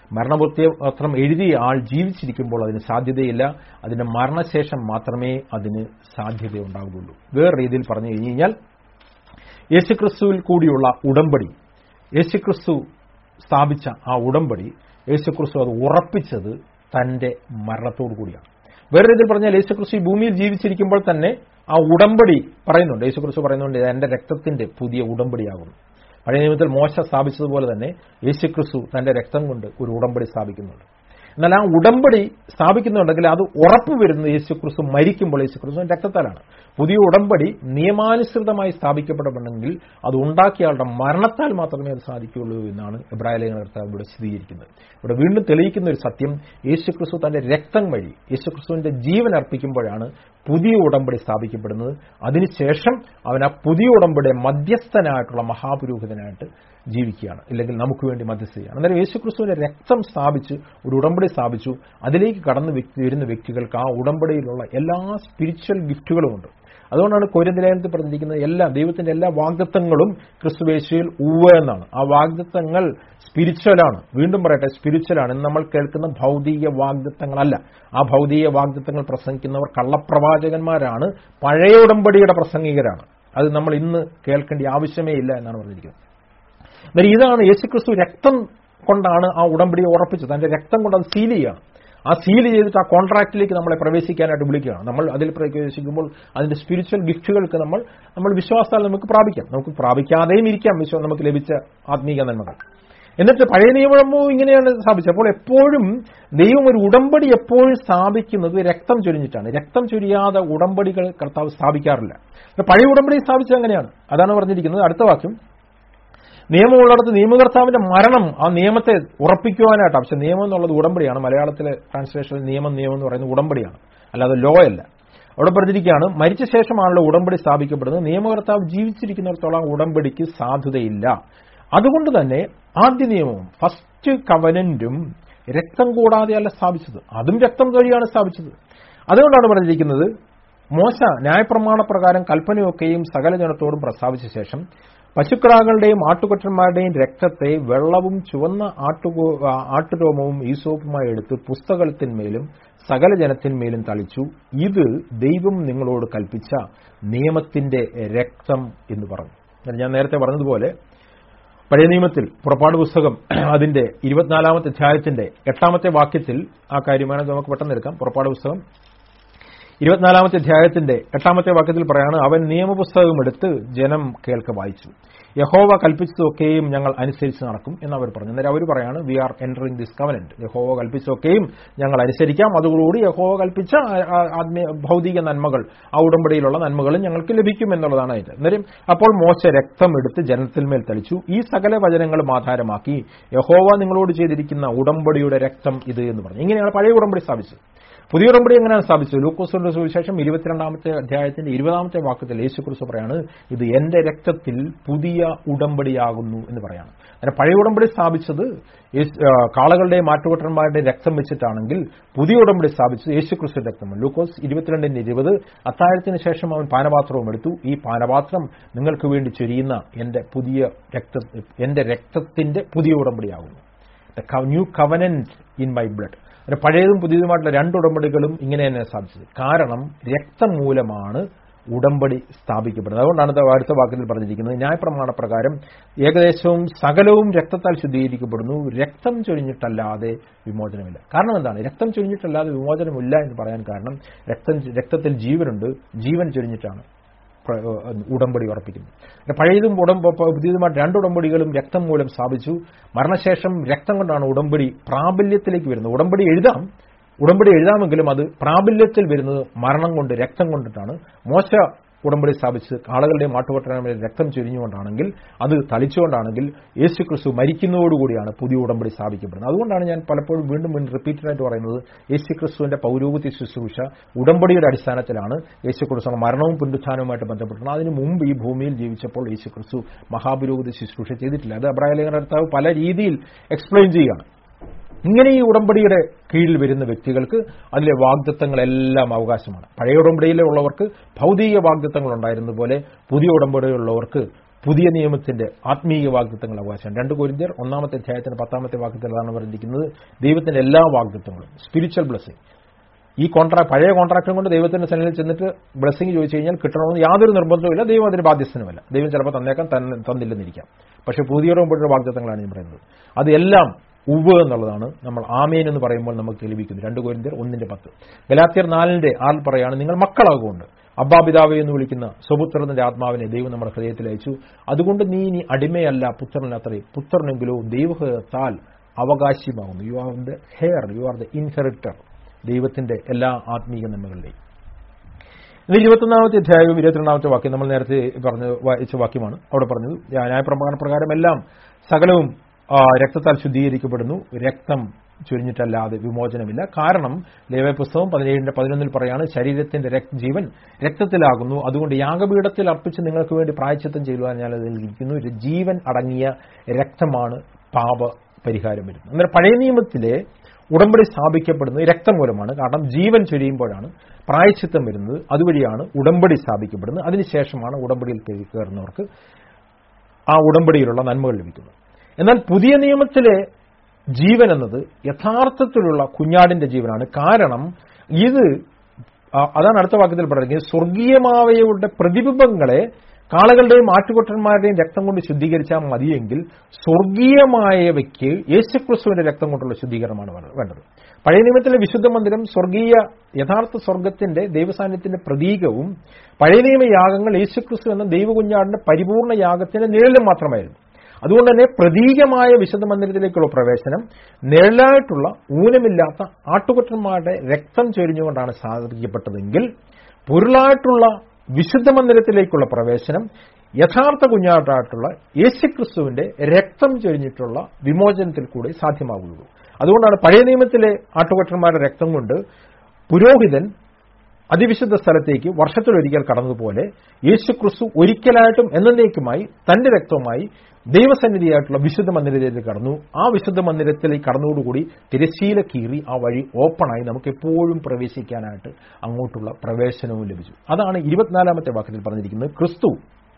മരണപത്രം എഴുതിയ ആൾ ജീവിച്ചിരിക്കുമ്പോൾ അതിന് സാധ്യതയില്ല അതിന്റെ മരണശേഷം മാത്രമേ അതിന് സാധ്യതയുണ്ടാകുകയുള്ളൂ വേറെ രീതിയിൽ പറഞ്ഞു കഴിഞ്ഞു കഴിഞ്ഞാൽ യേശുക്രിസ്തുവിൽ കൂടിയുള്ള ഉടമ്പടി യേശുക്രിസ്തു സ്ഥാപിച്ച ആ ഉടമ്പടി യേശുക്രിസ്തു അത് ഉറപ്പിച്ചത് തന്റെ മരണത്തോടു കൂടിയാണ് വേറെ രീതിയിൽ പറഞ്ഞാൽ യേശുക്രിസ്തു ഈ ഭൂമിയിൽ ജീവിച്ചിരിക്കുമ്പോൾ തന്നെ ആ ഉടമ്പടി പറയുന്നുണ്ട് യേശുക്രിസ്തു പറയുന്നുണ്ട് ഇത് എന്റെ രക്തത്തിന്റെ പുതിയ ഉടമ്പടിയാകുന്നു പഴയ നിയമത്തിൽ മോശ സ്ഥാപിച്ചതുപോലെ തന്നെ യേശുക്രിസ്തു തന്റെ രക്തം കൊണ്ട് ഒരു ഉടമ്പടി സ്ഥാപിക്കുന്നുണ്ട് എന്നാൽ ആ ഉടമ്പടി സ്ഥാപിക്കുന്നുണ്ടെങ്കിൽ അത് ഉറപ്പ് വരുന്നത് യേശുക്രിസ്തു മരിക്കുമ്പോൾ യേശുക്രിസ്തു രക്തത്താലാണ് പുതിയ ഉടമ്പടി നിയമാനുസൃതമായി സ്ഥാപിക്കപ്പെടണമെങ്കിൽ അത് ഉണ്ടാക്കിയ ആളുടെ മരണത്താൽ മാത്രമേ അത് സാധിക്കുകയുള്ളൂ എന്നാണ് ഇബ്രാഹിം ലേഖന കർത്താവ് ഇവിടെ സ്ഥിരീകരിക്കുന്നത് ഇവിടെ വീണ്ടും തെളിയിക്കുന്ന ഒരു സത്യം യേശുക്രിസ്തു തന്റെ രക്തം വഴി യേശുക്രിസ്തുവിന്റെ ജീവൻ അർപ്പിക്കുമ്പോഴാണ് പുതിയ ഉടമ്പടി സ്ഥാപിക്കപ്പെടുന്നത് അതിനുശേഷം അവൻ ആ പുതിയ ഉടമ്പടി മധ്യസ്ഥനായിട്ടുള്ള മഹാപുരോഹിതനായിട്ട് ജീവിക്കുകയാണ് ഇല്ലെങ്കിൽ നമുക്ക് വേണ്ടി മധ്യസ്ഥ ചെയ്യാണ് അന്നേരം യേശുക്രിസ്തുവിന്റെ രക്തം സ്ഥാപിച്ച് ഒരു ഉടമ്പടി സ്ഥാപിച്ചു അതിലേക്ക് കടന്നു വ്യക്തി വരുന്ന വ്യക്തികൾക്ക് ആ ഉടമ്പടിയിലുള്ള എല്ലാ സ്പിരിച്വൽ ഗിഫ്റ്റുകളുമുണ്ട് അതുകൊണ്ടാണ് കൊരിന്തലേഖനത്തിൽ പറഞ്ഞിരിക്കുന്നത് എല്ലാ ദൈവത്തിന്റെ എല്ലാ വാഗ്ദത്തങ്ങളും ക്രിസ്തുവേശയിൽ ഉവ്വ എന്നാണ് ആ വാഗ്ദത്തങ്ങൾ സ്പിരിച്വലാണ് വീണ്ടും പറയട്ടെ സ്പിരിച്വലാണ് ഇന്ന് നമ്മൾ കേൾക്കുന്ന ഭൗതിക വാഗ്ദത്തങ്ങളല്ല ആ ഭൗതിക വാഗ്ദത്തങ്ങൾ പ്രസംഗിക്കുന്നവർ കള്ളപ്രവാചകന്മാരാണ് പഴയ ഉടമ്പടിയുടെ പ്രസംഗികരാണ് അത് നമ്മൾ ഇന്ന് കേൾക്കേണ്ട ആവശ്യമേ ഇല്ല എന്നാണ് പറഞ്ഞിരിക്കുന്നത് എന്നാൽ ഇതാണ് യേശുക്രിസ്തു രക്തം കൊണ്ടാണ് ആ ഉടമ്പടിയെ ഉറപ്പിച്ചത് അതിന്റെ രക്തം കൊണ്ട് അത് സീൽ ചെയ്യുകയാണ് ആ സീൽ ചെയ്തിട്ട് ആ കോൺട്രാക്റ്റിലേക്ക് നമ്മളെ പ്രവേശിക്കാനായിട്ട് വിളിക്കുകയാണ് നമ്മൾ അതിൽ പ്രവേശിക്കുമ്പോൾ അതിന്റെ സ്പിരിച്വൽ ഗിഫ്റ്റുകൾക്ക് നമ്മൾ നമ്മൾ വിശ്വാസത്താൽ നമുക്ക് പ്രാപിക്കാം നമുക്ക് പ്രാപിക്കാതെയും ഇരിക്കാം വിശ്വാസം നമുക്ക് ലഭിച്ച ആത്മീക നന്മകൾ എന്നിട്ട് പഴയ നിയമവും ഇങ്ങനെയാണ് സ്ഥാപിച്ചത് അപ്പോൾ എപ്പോഴും ദൈവം ഒരു ഉടമ്പടി എപ്പോഴും സ്ഥാപിക്കുന്നത് രക്തം ചൊരിഞ്ഞിട്ടാണ് രക്തം ചൊരിയാതെ ഉടമ്പടികൾ കർത്താവ് സ്ഥാപിക്കാറില്ല പഴയ ഉടമ്പടി സ്ഥാപിച്ചത് അങ്ങനെയാണ് അതാണ് പറഞ്ഞിരിക്കുന്നത് അടുത്ത വാക്യം നിയമമുള്ളിടത്ത് നിയമകർത്താവിന്റെ മരണം ആ നിയമത്തെ ഉറപ്പിക്കുവാനായിട്ടാണ് പക്ഷെ നിയമം എന്നുള്ളത് ഉടമ്പടിയാണ് മലയാളത്തിലെ ട്രാൻസ്ലേഷനിൽ നിയമം നിയമം എന്ന് പറയുന്നത് ഉടമ്പടിയാണ് അല്ലാതെ ലോ അല്ല അവിടെ പറഞ്ഞിരിക്കുകയാണ് മരിച്ച ശേഷമാണല്ലോ ഉടമ്പടി സ്ഥാപിക്കപ്പെടുന്നത് നിയമകർത്താവ് ജീവിച്ചിരിക്കുന്നിടത്തോളം ആ ഉടമ്പടിക്ക് സാധുതയില്ല അതുകൊണ്ട് തന്നെ ആദ്യ നിയമവും ഫസ്റ്റ് കവനന്റും രക്തം കൂടാതെയല്ല സ്ഥാപിച്ചത് അതും രക്തം വഴിയാണ് സ്ഥാപിച്ചത് അതുകൊണ്ടാണ് പറഞ്ഞിരിക്കുന്നത് മോശ ന്യായപ്രമാണ പ്രകാരം കൽപ്പനയൊക്കെയും സകല ജനത്തോടും പ്രസ്താവിച്ച ശേഷം പശുക്രാകളുടെയും ആട്ടുകൊറ്റന്മാരുടെയും രക്തത്തെ വെള്ളവും ചുവന്ന ആട്ടുകോ ആ, ആട്ടുരോമവും ഈസോപ്പുമായി എടുത്ത് പുസ്തകത്തിന്മേലും സകല ജനത്തിന്മേലും തളിച്ചു ഇത് ദൈവം നിങ്ങളോട് കൽപ്പിച്ച നിയമത്തിന്റെ രക്തം എന്ന് പറഞ്ഞു എന്നാൽ ഞാൻ നേരത്തെ പറഞ്ഞതുപോലെ പഴയ നിയമത്തിൽ പുറപ്പാട് പുസ്തകം അതിന്റെ ഇരുപത്തിനാലാമത്തെ അധ്യായത്തിന്റെ എട്ടാമത്തെ വാക്യത്തിൽ ആ കാര്യമാണ് നമുക്ക് പെട്ടെന്ന് എടുക്കാം പുറപ്പാട് പുസ്തകം ഇരുപത്തിനാലാമത്തെ അധ്യായത്തിന്റെ എട്ടാമത്തെ വാക്യത്തിൽ പറയാണ് അവൻ നിയമപുസ്തകം എടുത്ത് ജനം കേൾക്ക വായിച്ചു യഹോവ കൽപ്പിച്ചതൊക്കെയും ഞങ്ങൾ അനുസരിച്ച് നടക്കും എന്ന് അവർ പറഞ്ഞു അന്നേരം അവർ പറയാണ് we are entering this covenant യഹോവ കൽപ്പിച്ചതൊക്കെയും ഞങ്ങൾ അനുസരിക്കാം അതോടുകൂടി യഹോവ കൽപ്പിച്ച ആ- ആ- ആത്മീയ ഭൗതിക നന്മകൾ ആ ഉടമ്പടിയിലുള്ള നന്മകളും ഞങ്ങൾക്ക് ലഭിക്കും എന്നുള്ളതാണ് ഇത് അന്നേരം അപ്പോൾ മോശ രക്തം എടുത്ത് ജനത്തിന്മേൽ തളിച്ചു ഈ സകല വചനങ്ങളും ആധാരമാക്കി യഹോവ നിങ്ങളോട് ചെയ്തിരിക്കുന്ന ഉടമ്പടിയുടെ രക്തം ഇത് എന്ന് പറഞ്ഞു ഇങ്ങനെയാണ് പഴയ ഉടമ്പടി സ്ഥാപിച്ചത് പുതിയ ഉടമ്പടി എങ്ങനെയാണ് സ്ഥാപിച്ചത് ലൂക്കോസിന്റെ സുവിശേഷം ഇരുപത്തിരണ്ടാമത്തെ അധ്യായത്തിന്റെ ഇരുപതാമത്തെ വാക്യത്തിൽ യേശുക്രിസ്തു പറയാണ് ഇത് എന്റെ രക്തത്തിൽ പുതിയ ഉടമ്പടിയാകുന്നു എന്ന് പറയാണ് അങ്ങനെ പഴയ ഉടമ്പടി സ്ഥാപിച്ചത് യേശു- ആ, കാളകളുടെയും മാറ്റുകൊട്ടന്മാരുടെയും രക്തം വെച്ചിട്ടാണെങ്കിൽ പുതിയ ഉടമ്പടി സ്ഥാപിച്ചത് യേശുക്രിസ്തു രക്തം ലൂക്കോസ് ഇരുപത്തിരണ്ടിന്റെ ഇരുപത് അത്താഴത്തിന് ശേഷം അവൻ പാനപാത്രവും എടുത്തു ഈ പാനപാത്രം നിങ്ങൾക്ക് വേണ്ടി ചൊരിയുന്ന എന്റെ പുതിയ രക്ത എന്റെ രക്തത്തിന്റെ പുതിയ ഉടമ്പടിയാകുന്നു new covenant in my blood അങ്ങനെ പഴയതും പുതിയതുമായിട്ടുള്ള രണ്ട് ഉടമ്പടികളും ഇങ്ങനെ തന്നെ സ്ഥാപിച്ചത് കാരണം രക്തം മൂലമാണ് ഉടമ്പടി സ്ഥാപിക്കപ്പെടുന്നത് അതുകൊണ്ടാണ് ഇത് അടുത്ത വാക്യത്തിൽ പറഞ്ഞിരിക്കുന്നത് ന്യായപ്രമാണ പ്രകാരം ഏകദേശവും സകലവും രക്തത്താൽ ശുദ്ധീകരിക്കപ്പെടുന്നു രക്തം ചൊരിഞ്ഞിട്ടല്ലാതെ വിമോചനമില്ല കാരണം എന്താണ് രക്തം ചൊരിഞ്ഞിട്ടല്ലാതെ വിമോചനമില്ല എന്ന് പറയാൻ കാരണം രക്തം രക്തത്തിൽ ജീവനുണ്ട് ജീവൻ ചൊരിഞ്ഞിട്ടാണ് പ്ര- ഏഹ് ഉടമ്പടി ഉറപ്പിക്കുന്നു പിന്നെ പഴയതും ഉടമ്പ പുതിയതുമായിട്ട് രണ്ട് ഉടമ്പടികളും രക്തം മൂലം സ്ഥാപിച്ചു മരണശേഷം രക്തം കൊണ്ടാണ് ഉടമ്പടി പ്രാബല്യത്തിലേക്ക് വരുന്നത് ഉടമ്പടി എഴുതാം ഉടമ്പടി എഴുതാമെങ്കിലും അത് പ്രാബല്യത്തിൽ വരുന്നത് മരണം കൊണ്ട് രക്തം കൊണ്ടിട്ടാണ് മോശ ഉടമ്പടി സ്ഥാപിച്ച് ആളുകളുടെയും മാട്ടുകൊട്ടനമേൽ രക്തം ചൊരിഞ്ഞുകൊണ്ടാണെങ്കിൽ അത് തളിച്ചുകൊണ്ടാണെങ്കിൽ യേശു ക്രിസ്തു മരിക്കുന്നതോടുകൂടിയാണ് പുതിയ ഉടമ്പടി സ്ഥാപിക്കപ്പെടുന്നത് അതുകൊണ്ടാണ് ഞാൻ പലപ്പോഴും വീണ്ടും വീണ്ടും റിപ്പീറ്റഡ് ആയിട്ട് പറയുന്നത് യേശു ക്രിസ്തുവിന്റെ പൗരോഗത്യ ശുശ്രൂഷ ഉടമ്പടിയുടെ അടിസ്ഥാനത്തിലാണ് യേശു ക്രിസ്തു മരണവും പുനരുത്ഥാനവുമായിട്ട് ബന്ധപ്പെട്ടിരുന്നത് അതിന് മുമ്പ് ഈ ഭൂമിയിൽ ജീവിച്ചപ്പോൾ യേശു ക്രിസ്തു മഹാപുരോഗതി ശുശ്രൂഷ ചെയ്തിട്ടില്ല അത് അബ്രാഹിം ലേഖനകർത്താവ് പല രീതിയിൽ എക്സ്പ്ലെയിൻ ചെയ്യുകയാണ് ഇങ്ങനെ ഈ ഉടമ്പടിയുടെ കീഴിൽ വരുന്ന വ്യക്തികൾക്ക് അതിലെ വാഗ്ദത്തങ്ങളെല്ലാം അവകാശമാണ് പഴയ ഉടമ്പടിയിലെ ഉള്ളവർക്ക് ഭൗതിക വാഗ്ദത്തങ്ങൾ ഉണ്ടായിരുന്നതുപോലെ പുതിയ ഉടമ്പടിയിലുള്ളവർക്ക് പുതിയ നിയമത്തിന്റെ ആത്മീയ വാഗ്ദത്തങ്ങൾ അവകാശമാണ് രണ്ട് കോരിന്ത്യർ ഒന്നാമത്തെ അധ്യായത്തിന്റെ പത്താമത്തെ വാക്യത്തിലാണ് പറഞ്ഞിരിക്കുന്നത് ദൈവത്തിന്റെ എല്ലാ വാഗ്ദത്തങ്ങളും സ്പിരിച്വൽ ബ്ലെസ്സിംഗ് ഈ കോൺട്രാക്ട് പഴയ കോൺട്രാക്റ്റും കൊണ്ട് ദൈവത്തിന്റെ സന്നിധിയിൽ ചെന്നിട്ട് ബ്ലെസ്സിംഗ് ചോദിച്ചു കഴിഞ്ഞാൽ കിട്ടണമെന്ന് യാതൊരു നിർബന്ധവുമില്ല ദൈവം അതിന് ബാധ്യസ്ഥനുമല്ല ദൈവം ചിലപ്പോൾ തന്നേക്കാൻ തന്നെ തന്നില്ലെന്നിരിക്കാം പക്ഷെ പുതിയ ഉടമ്പടിയുടെ വാഗ്ദത്തങ്ങളാണ് ഞാൻ പറയുന്നത് അത് എല്ലാം ഉവ് എന്നുള്ളതാണ് നമ്മൾ ആമേൻ എന്ന് പറയുമ്പോൾ നമുക്ക് ലഭിക്കുന്നത് രണ്ട് കോരിന്ത്യർ ഒന്നിന്റെ പത്ത് ഗലാത്യർ നാലിന്റെ ആൾ പറയാണ് നിങ്ങൾ മക്കളാകുകൊണ്ട് അബ്ബാപിതാവെ എന്ന് വിളിക്കുന്ന സ്വപുത്രന്റെ ആത്മാവിനെ ദൈവം നമ്മുടെ ഹൃദയത്തിൽ അയച്ചു അതുകൊണ്ട് നീ ഇനി അടിമയല്ല പുത്രനത്രേ പുത്രനെങ്കിലോ ദൈവഹൃദയത്താൽ അവകാശിമാകുന്നു you are the heir you are the inheritor ദൈവത്തിന്റെ എല്ലാ ആത്മീയ നന്മകളുടെയും ഇത് ഇരുപത്തൊന്നാമത്തെ അധ്യായവും ഇരുപത്തിരണ്ടാമത്തെ വാക്യം നമ്മൾ നേരത്തെ പറഞ്ഞ വായിച്ച വാക്യമാണ് അവിടെ പറഞ്ഞത് ന്യായപ്രമാണ പ്രകാരം എല്ലാം സകലവും ആ, രക്തത്താൽ ശുദ്ധീകരിക്കപ്പെടുന്നു രക്തം ചുരിഞ്ഞിട്ടല്ലാതെ വിമോചനമില്ല കാരണം ലേവ പുസ്തകം പതിനേഴിന്റെ പതിനൊന്നിൽ പറയാണ് ശരീരത്തിന്റെ രക്ത- ജീവൻ രക്തത്തിലാകുന്നു അതുകൊണ്ട് യാഗപീഠത്തിൽ അർപ്പിച്ച് നിങ്ങൾക്ക് വേണ്ടി പ്രായച്ചിത്തം ചെയ്യുവാൻ ഞാൻ അതിൽ ഇരിക്കുന്നു ഒരു ജീവൻ അടങ്ങിയ രക്തമാണ് പാപ പരിഹാരം വരുന്നത് അന്നേരം പഴയ നിയമത്തിലെ ഉടമ്പടി സ്ഥാപിക്കപ്പെടുന്നത് രക്തം മൂലമാണ് കാരണം ജീവൻ ചൊരിയുമ്പോഴാണ് പ്രായച്ചിത്തം വരുന്നത് അതുവഴിയാണ് ഉടമ്പടി സ്ഥാപിക്കപ്പെടുന്നത് അതിനുശേഷമാണ് ഉടമ്പടിയിൽ കയറി- കയറുന്നവർക്ക് ആ ഉടമ്പടിയിലുള്ള നന്മകൾ ലഭിക്കുന്നത് എന്നാൽ പുതിയ നിയമത്തിലെ ജീവൻ എന്നത് യഥാർത്ഥത്തിലുള്ള കുഞ്ഞാടിന്റെ ജീവനാണ് കാരണം ഇത് ആ- അതാണ് അടുത്ത വാക്യത്തിൽ പറയുന്നത് സ്വർഗീയമാവയുടെ പ്രതിബിംബങ്ങളെ കാളകളുടെയും ആട്ടുകൊട്ടന്മാരുടെയും രക്തം കൊണ്ട് ശുദ്ധീകരിച്ചാൽ മതിയെങ്കിൽ സ്വർഗീയമായവയ്ക്ക് യേശുക്രിസ്തുവിന്റെ രക്തം കൊണ്ടുള്ള ശുദ്ധീകരണമാണ് വേണ്ട- വേണ്ടത് പഴയ നിയമത്തിലെ വിശുദ്ധ മന്ദിരം സ്വർഗീയ യഥാർത്ഥ സ്വർഗത്തിന്റെ ദൈവസാന്നിധ്യത്തിന്റെ പ്രതീകവും പഴയ നിയമ യാഗങ്ങൾ യേശുക്രിസ്തു എന്ന ദൈവകുഞ്ഞാടിന്റെ പരിപൂർണ യാഗത്തിന്റെ നിഴലും മാത്രമായിരുന്നു അതുകൊണ്ട് തന്നെ പ്രതീകമായ വിശുദ്ധ മന്ദിരത്തിലേക്കുള്ള പ്രവേശനം നിഴലായിട്ടുള്ള ഊനമില്ലാത്ത ആട്ടുകൊറ്റന്മാരുടെ രക്തം ചൊരിഞ്ഞുകൊണ്ടാണ് സാധിക്കപ്പെട്ടതെങ്കിൽ പൊരുളായിട്ടുള്ള വിശുദ്ധ മന്ദിരത്തിലേക്കുള്ള പ്രവേശനം യഥാർത്ഥ കുഞ്ഞാട്ടായിട്ടുള്ള യേശുക്രിസ്തുവിന്റെ രക്തം ചൊരിഞ്ഞിട്ടുള്ള വിമോചനത്തിൽ കൂടെ സാധ്യമാവുകയുള്ളൂ അതുകൊണ്ടാണ് പഴയ നിയമത്തിലെ ആട്ടുകൊറ്റന്മാരുടെ രക്തം കൊണ്ട് പുരോഹിതൻ അതിവിശുദ്ധ സ്ഥലത്തേക്ക് വർഷത്തിലൊരിക്കൽ കടന്നതുപോലെ യേശുക്രിസ്തു ഒരിക്കലായിട്ടും എന്നേക്കുമായി തന്റെ രക്തവുമായി ദൈവസന്നിധിയായിട്ടുള്ള വിശുദ്ധ മന്ദിരത്തിലേക്ക് കടന്നു ആ വിശുദ്ധ മന്ദിരത്തിലേക്ക് കടന്നതോടുകൂടി തിരശീല കീറി ആ വഴി ഓപ്പണായി നമുക്ക് എപ്പോഴും പ്രവേശിക്കാനായിട്ട് അങ്ങോട്ടുള്ള പ്രവേശനവും ലഭിച്ചു അതാണ് ഇരുപത്തിനാലാമത്തെ വാക്യത്തിൽ പറഞ്ഞിരിക്കുന്നത് ക്രിസ്തു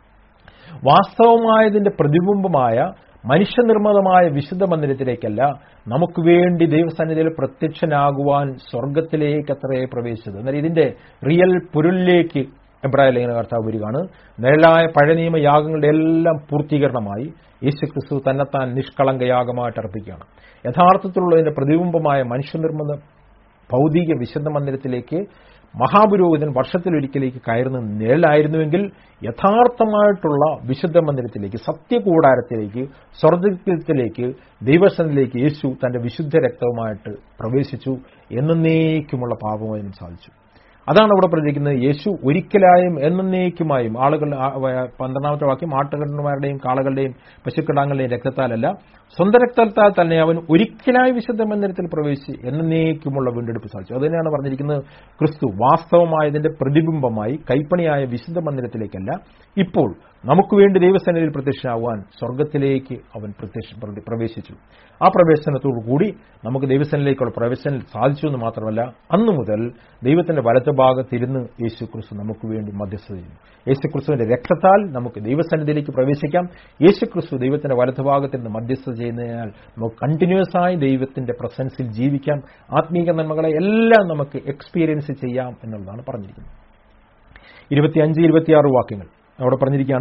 വാസ്തവമായതിന്റെ പ്രതിബിംബമായ മനുഷ്യനിർമ്മിതമായ വിശുദ്ധ മന്ദിരത്തിലേക്കല്ല നമുക്ക് വേണ്ടി ദൈവസന്നിധിയിൽ പ്രത്യക്ഷനാകുവാൻ സ്വർഗത്തിലേക്ക് അത്രേ പ്രവേശിച്ചത് എന്നാൽ ഇതിന്റെ റിയൽ പൊരുളിലേക്ക് എബ്രായ ലേഖന കർത്താവ് വരികയാണ് നിഴലായ പഴയ നിയമ യാഗങ്ങളുടെ എല്ലാം പൂർത്തീകരണമായി യേശുക്രിസ്തു തന്നെത്താൻ നിഷ്കളങ്കയാഗമായിട്ട് അർപ്പിക്കുകയാണ് യഥാർത്ഥത്തിലുള്ളതിന്റെ പ്രതിബിംബമായ മനുഷ്യനിർമ്മിത ഭൗതിക വിശുദ്ധ മന്ദിരത്തിലേക്ക് മഹാപുരോഹിതൻ വർഷത്തിലൊരിക്കലേക്ക് കയറുന്ന നിഴലായിരുന്നുവെങ്കിൽ യഥാർത്ഥമായിട്ടുള്ള വിശുദ്ധ മന്ദിരത്തിലേക്ക് സത്യകൂടാരത്തിലേക്ക് സ്വർഗത്തിലേക്ക് ദൈവസനിലേക്ക് യേശു തന്റെ വിശുദ്ധ രക്തവുമായിട്ട് പ്രവേശിച്ചു എന്നേക്കുമുള്ള പാപമോചനം സാധിച്ചു അതാണ് അവിടെ പറഞ്ഞിരിക്കുന്നത് യേശു ഒരിക്കലായും എന്നേക്കുമായും ആളുകൾ ആ, വ- പന്ത്രണ്ടാമത്തെ വാക്യം ആട്ടുകടന്മാരുടെയും കാളകളുടെയും പശുക്കിടാങ്ങളുടെയും രക്തത്താലല്ല സ്വന്തം രക്തത്താൽ തന്നെ അവൻ ഒരിക്കലായി വിശുദ്ധ മന്ദിരത്തിൽ പ്രവേശിച്ച് എന്നേക്കുമുള്ള വീണ്ടെടുപ്പ് സാധിച്ചു അത് തന്നെയാണ് പറഞ്ഞിരിക്കുന്നത് ക്രിസ്തു വാസ്തവമായതിന്റെ പ്രതിബിംബമായി കൈപ്പണിയായ വിശുദ്ധ മന്ദിരത്തിലേക്കല്ല ഇപ്പോൾ നമുക്ക് വേണ്ടി ദൈവസേനയിൽ പ്രത്യക്ഷനാവാൻ സ്വർഗത്തിലേക്ക് അവൻ പ്രത്യക്ഷ പ്ര- പ്രവേശിച്ചു ആ പ്രവേശനത്തോടു കൂടി നമുക്ക് ദൈവസേനയിലേക്കുള്ള പ്രവേശനം സാധിച്ചു എന്ന് മാത്രമല്ല അന്നു മുതൽ ദൈവത്തിന്റെ വലത്ത് ഭാഗത്തിരുന്ന് യേശു ക്രിസ്തു നമുക്ക് വേണ്ടി മധ്യസ്ഥത ചെയ്യുന്നു യേശു ക്രിസ്തുവിന്റെ രക്തത്താൽ നമുക്ക് ദൈവസന്നിധിയിലേക്ക് പ്രവേശിക്കാം യേശു ക്രിസ്തു ദൈവത്തിന്റെ വലത്ത് ഭാഗത്തിരുന്ന് മധ്യസ്ഥത ചെയ്യുന്നതിനാൽ നമുക്ക് കണ്ടിന്യൂസ് ആയി ദൈവത്തിന്റെ പ്രസൻസിൽ ജീവിക്കാം ആത്മീക നന്മകളെ എല്ലാം നമുക്ക് എക്സ്പീരിയൻസ് ചെയ്യാം എന്നുള്ളതാണ് പറഞ്ഞിരിക്കുന്നത് ഇരുപത്തിയഞ്ച് ഇരുപത്തിയാറ് വാക്യങ്ങൾ അവിടെ പറഞ്ഞിരിക്കുകയാണ്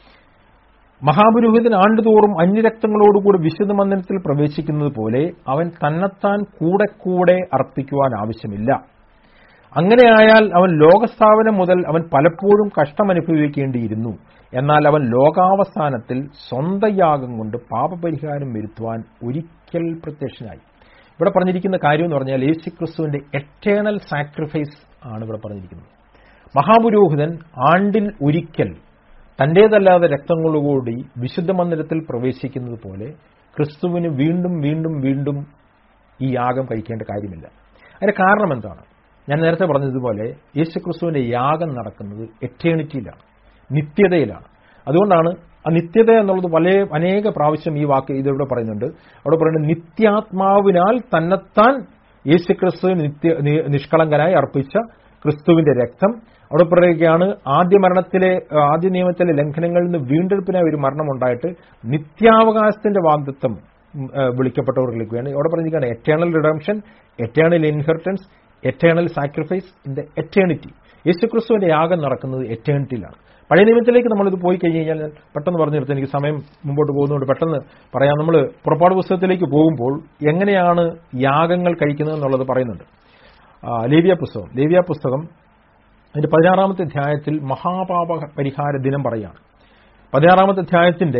മഹാപുരോഹിതൻ ആണ്ടുതോറും അന്യരക്തങ്ങളോടുകൂടി വിശുദ്ധ മന്ദിരത്തിൽ പ്രവേശിക്കുന്നത് പോലെ അവൻ തന്നെത്താൻ കൂടെ കൂടെ അർപ്പിക്കുവാൻ ആവശ്യമില്ല അങ്ങനെയായാൽ അവൻ ലോകസ്ഥാപനം മുതൽ അവൻ പലപ്പോഴും കഷ്ടമനുഭവിക്കേണ്ടിയിരുന്നു എന്നാൽ അവൻ ലോകാവസാനത്തിൽ സ്വന്തം യാഗം കൊണ്ട് പാപപരിഹാരം വരുത്തുവാൻ ഒരിക്കൽ പ്രത്യക്ഷനായി ഇവിടെ പറഞ്ഞിരിക്കുന്ന കാര്യം എന്ന് പറഞ്ഞാൽ യേശുക്രിസ്തുവിന്റെ എറ്റേണൽ സാക്രിഫൈസ് ആണ് ഇവിടെ പറഞ്ഞിരിക്കുന്നത് മഹാപുരോഹിതൻ ആണ്ടിൽ ഒരിക്കൽ തന്റേതല്ലാതെ രക്തങ്ങളോടുകൂടി വിശുദ്ധ മന്ദിരത്തിൽ പ്രവേശിക്കുന്നത് പോലെ ക്രിസ്തുവിന് വീണ്ടും വീണ്ടും വീണ്ടും ഈ യാഗം കഴിക്കേണ്ട കാര്യമില്ല അതിന്റെ കാരണം എന്താണ് ഞാൻ നേരത്തെ പറഞ്ഞതുപോലെ യേശുക്രിസ്തുവിന്റെ യാഗം നടക്കുന്നത് എറ്റേണിറ്റിയിലാണ് നിത്യതയിലാണ് അതുകൊണ്ടാണ് ആ നിത്യത എന്നുള്ളത് വളരെ അനേക പ്രാവശ്യം ഈ വാക്ക് ഇതിലൂടെ പറയുന്നുണ്ട് അവിടെ പറയുന്നത് നിത്യാത്മാവിനാൽ തന്നെത്താൻ യേശുക്രിസ്തു നിത്യ നി- നിഷ്കളങ്കനായി അർപ്പിച്ച ക്രിസ്തുവിന്റെ രക്തം അവിടെ പറയുകയാണ് ആദ്യ മരണത്തിലെ ആദ്യ നിയമത്തിലെ ലംഘനങ്ങളിൽ നിന്ന് വീണ്ടെടുപ്പിനായി ഒരു മരണമുണ്ടായിട്ട് നിത്യാവകാശത്തിന്റെ വാഗ്ദത്വം ഉം, ഏഹ്, വിളിക്കപ്പെട്ടവർക്ക് വേണ്ടി അവിടെ പറഞ്ഞിരിക്കുകയാണ് eternal redemption eternal inheritance eternal sacrifice in the eternity യേശുക്രിസ്തുവിന്റെ യാഗം നടക്കുന്നത് എറ്റേണിറ്റിയിലാണ് പഴയ നിയമത്തിലേക്ക് നമ്മളിത് പോയി കഴിഞ്ഞ് കഴിഞ്ഞാൽ ഞാൻ പെട്ടെന്ന് പറഞ്ഞു നിർത്തി എനിക്ക് സമയം മുമ്പോട്ട് പോകുന്നതുകൊണ്ട് പെട്ടെന്ന് പറയാം നമ്മൾ പുറപ്പാട് പുസ്തകത്തിലേക്ക് പോകുമ്പോൾ എങ്ങനെയാണ് യാഗങ്ങൾ കഴിക്കുന്നത് എന്നുള്ളത് പറയുന്നുണ്ട് ആ, ലേവ്യ പുസ്തകം ലേവ്യ പുസ്തകം അതിന്റെ പതിനാറാമത്തെ അധ്യായത്തിൽ മഹാപാപ പരിഹാര ദിനം പറയാണ് പതിനാറാമത്തെ അധ്യായത്തിന്റെ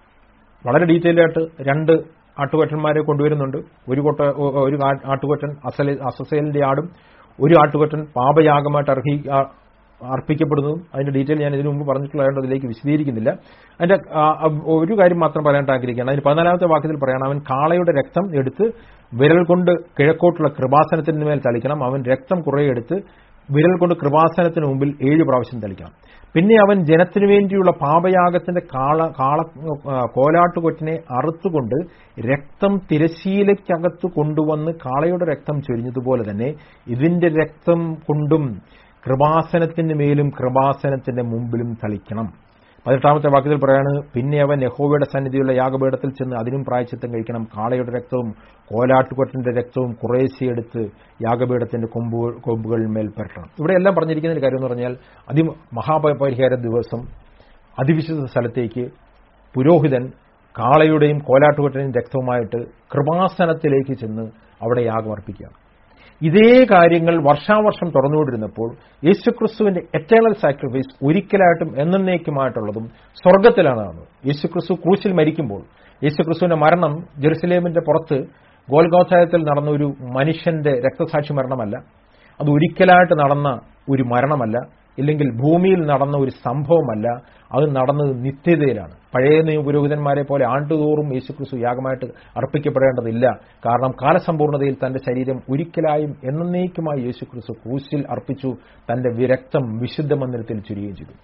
വളരെ ഡീറ്റെയിൽ ആയിട്ട് രണ്ട് ആട്ടുകൊറ്റന്മാരെ കൊണ്ടുവരുന്നുണ്ട് ഒരു കൊട്ട ഒരു ആ- ആട്ടുകൊറ്റൻ അസല അസസേലിന്റെ ആടും ഒരു ആട്ടുകൊറ്റൻ പാപയാഗമായിട്ട് അർഹി ആ- അർപ്പിക്കപ്പെടുന്നതും അതിന്റെ ഡീറ്റെയിൽ ഞാൻ ഇതിനു മുമ്പ് പറഞ്ഞിട്ടുള്ളതുകൊണ്ട് അതിലേക്ക് വിശദീകരിക്കുന്നില്ല അതിന്റെ ആ, ആ, ഒരു കാര്യം മാത്രം പറയാനായിട്ട് ആഗ്രഹിക്കുകയാണ് അതിന് പതിനാലാമത്തെ വാക്യത്തിൽ പറയണം അവൻ കാളയുടെ രക്തം എടുത്ത് വിരൽ കൊണ്ട് കിഴക്കോട്ടുള്ള കൃപാസനത്തിന് മേൽ തളിക്കണം അവൻ രക്തം കുറേ എടുത്ത് വിരൽ കൊണ്ട് കൃപാസനത്തിന് മുമ്പിൽ ഏഴ് പ്രാവശ്യം തളിക്കണം പിന്നെ അവൻ ജനത്തിനു വേണ്ടിയുള്ള പാപയാഗത്തിന്റെ കാള കാള ആ, കോലാട്ടുകൊറ്റിനെ അറുത്തുകൊണ്ട് രക്തം തിരശീലയ്ക്കകത്ത് കൊണ്ടുവന്ന് കാളയുടെ രക്തം ചൊരിഞ്ഞതുപോലെ തന്നെ ഇതിന്റെ രക്തം കൊണ്ടും കൃപാസനത്തിന് മേലും കൃപാസനത്തിന്റെ മുമ്പിലും തളിക്കണം പതിനെട്ടാമത്തെ വാക്യത്തിൽ പറയാണ് പിന്നെ അവൻ യഹോവയുടെ സന്നിധിയുള്ള യാഗപീഠത്തിൽ ചെന്ന് അതിനും പ്രായച്ചിത്തം കഴിക്കണം കാളയുടെ രക്തവും കോലാട്ടുകൊറ്റന്റെ രക്തവും കുറേശ്ശെ എടുത്ത് യാഗപീഠത്തിന്റെ കൊമ്പുകൾ കൊമ്പുകളിൽ മേൽ പുരട്ടണം ഇവിടെ എല്ലാം പറഞ്ഞിരിക്കുന്ന ഒരു കാര്യം എന്ന് പറഞ്ഞാൽ അതി മഹാപരിഹാര ദിവസം അതിവിശുദ്ധ സ്ഥലത്തേക്ക് പുരോഹിതൻ കാളയുടെയും കോലാട്ടുകൊറ്റന്റെയും രക്തവുമായിട്ട് കൃപാസനത്തിലേക്ക് ചെന്ന് അവിടെ യാഗം അർപ്പിക്കുകയാണ് ഇതേ കാര്യങ്ങൾ വർഷാവർഷം തുറന്നുകൊണ്ടിരുന്നപ്പോൾ യേശുക്രിസ്തുവിന്റെ എറ്റേണൽ സാക്രിഫൈസ് ഒരിക്കലായിട്ടും എന്നേക്കുമായിട്ടുള്ളതും സ്വർഗത്തിലാണ് നടന്നത് യേശുക്രിസ്തു ക്രൂശിൽ മരിക്കുമ്പോൾ യേശുക്രിസ്തുവിന്റെ മരണം ജെറുസലേമിന്റെ പുറത്ത് ഗോൽഗോഥായത്തിൽ നടന്ന ഒരു മനുഷ്യന്റെ രക്തസാക്ഷി മരണമല്ല അത് ഒരിക്കലായിട്ട് നടന്ന ഒരു മരണമല്ല ഇല്ലെങ്കിൽ ഭൂമിയിൽ നടന്ന ഒരു സംഭവമല്ല അത് നടന്നത് നിത്യതയിലാണ് പഴയ നിയമ പുരോഹിതന്മാരെ പോലെ ആണ്ടുതോറും യേശുക്രിസ്തു യാഗമായിട്ട് അർപ്പിക്കപ്പെടേണ്ടതില്ല കാരണം കാലസമ്പൂർണ്ണതയിൽ തന്റെ ശരീരം ഒരിക്കലായും എന്നേക്കുമായി യേശുക്രിസ്തു ക്രൂശിൽ അർപ്പിച്ചു തന്റെ വിരക്തം വിശുദ്ധ മന്ദിരത്തിൽ ചുരുകയും ചെയ്തു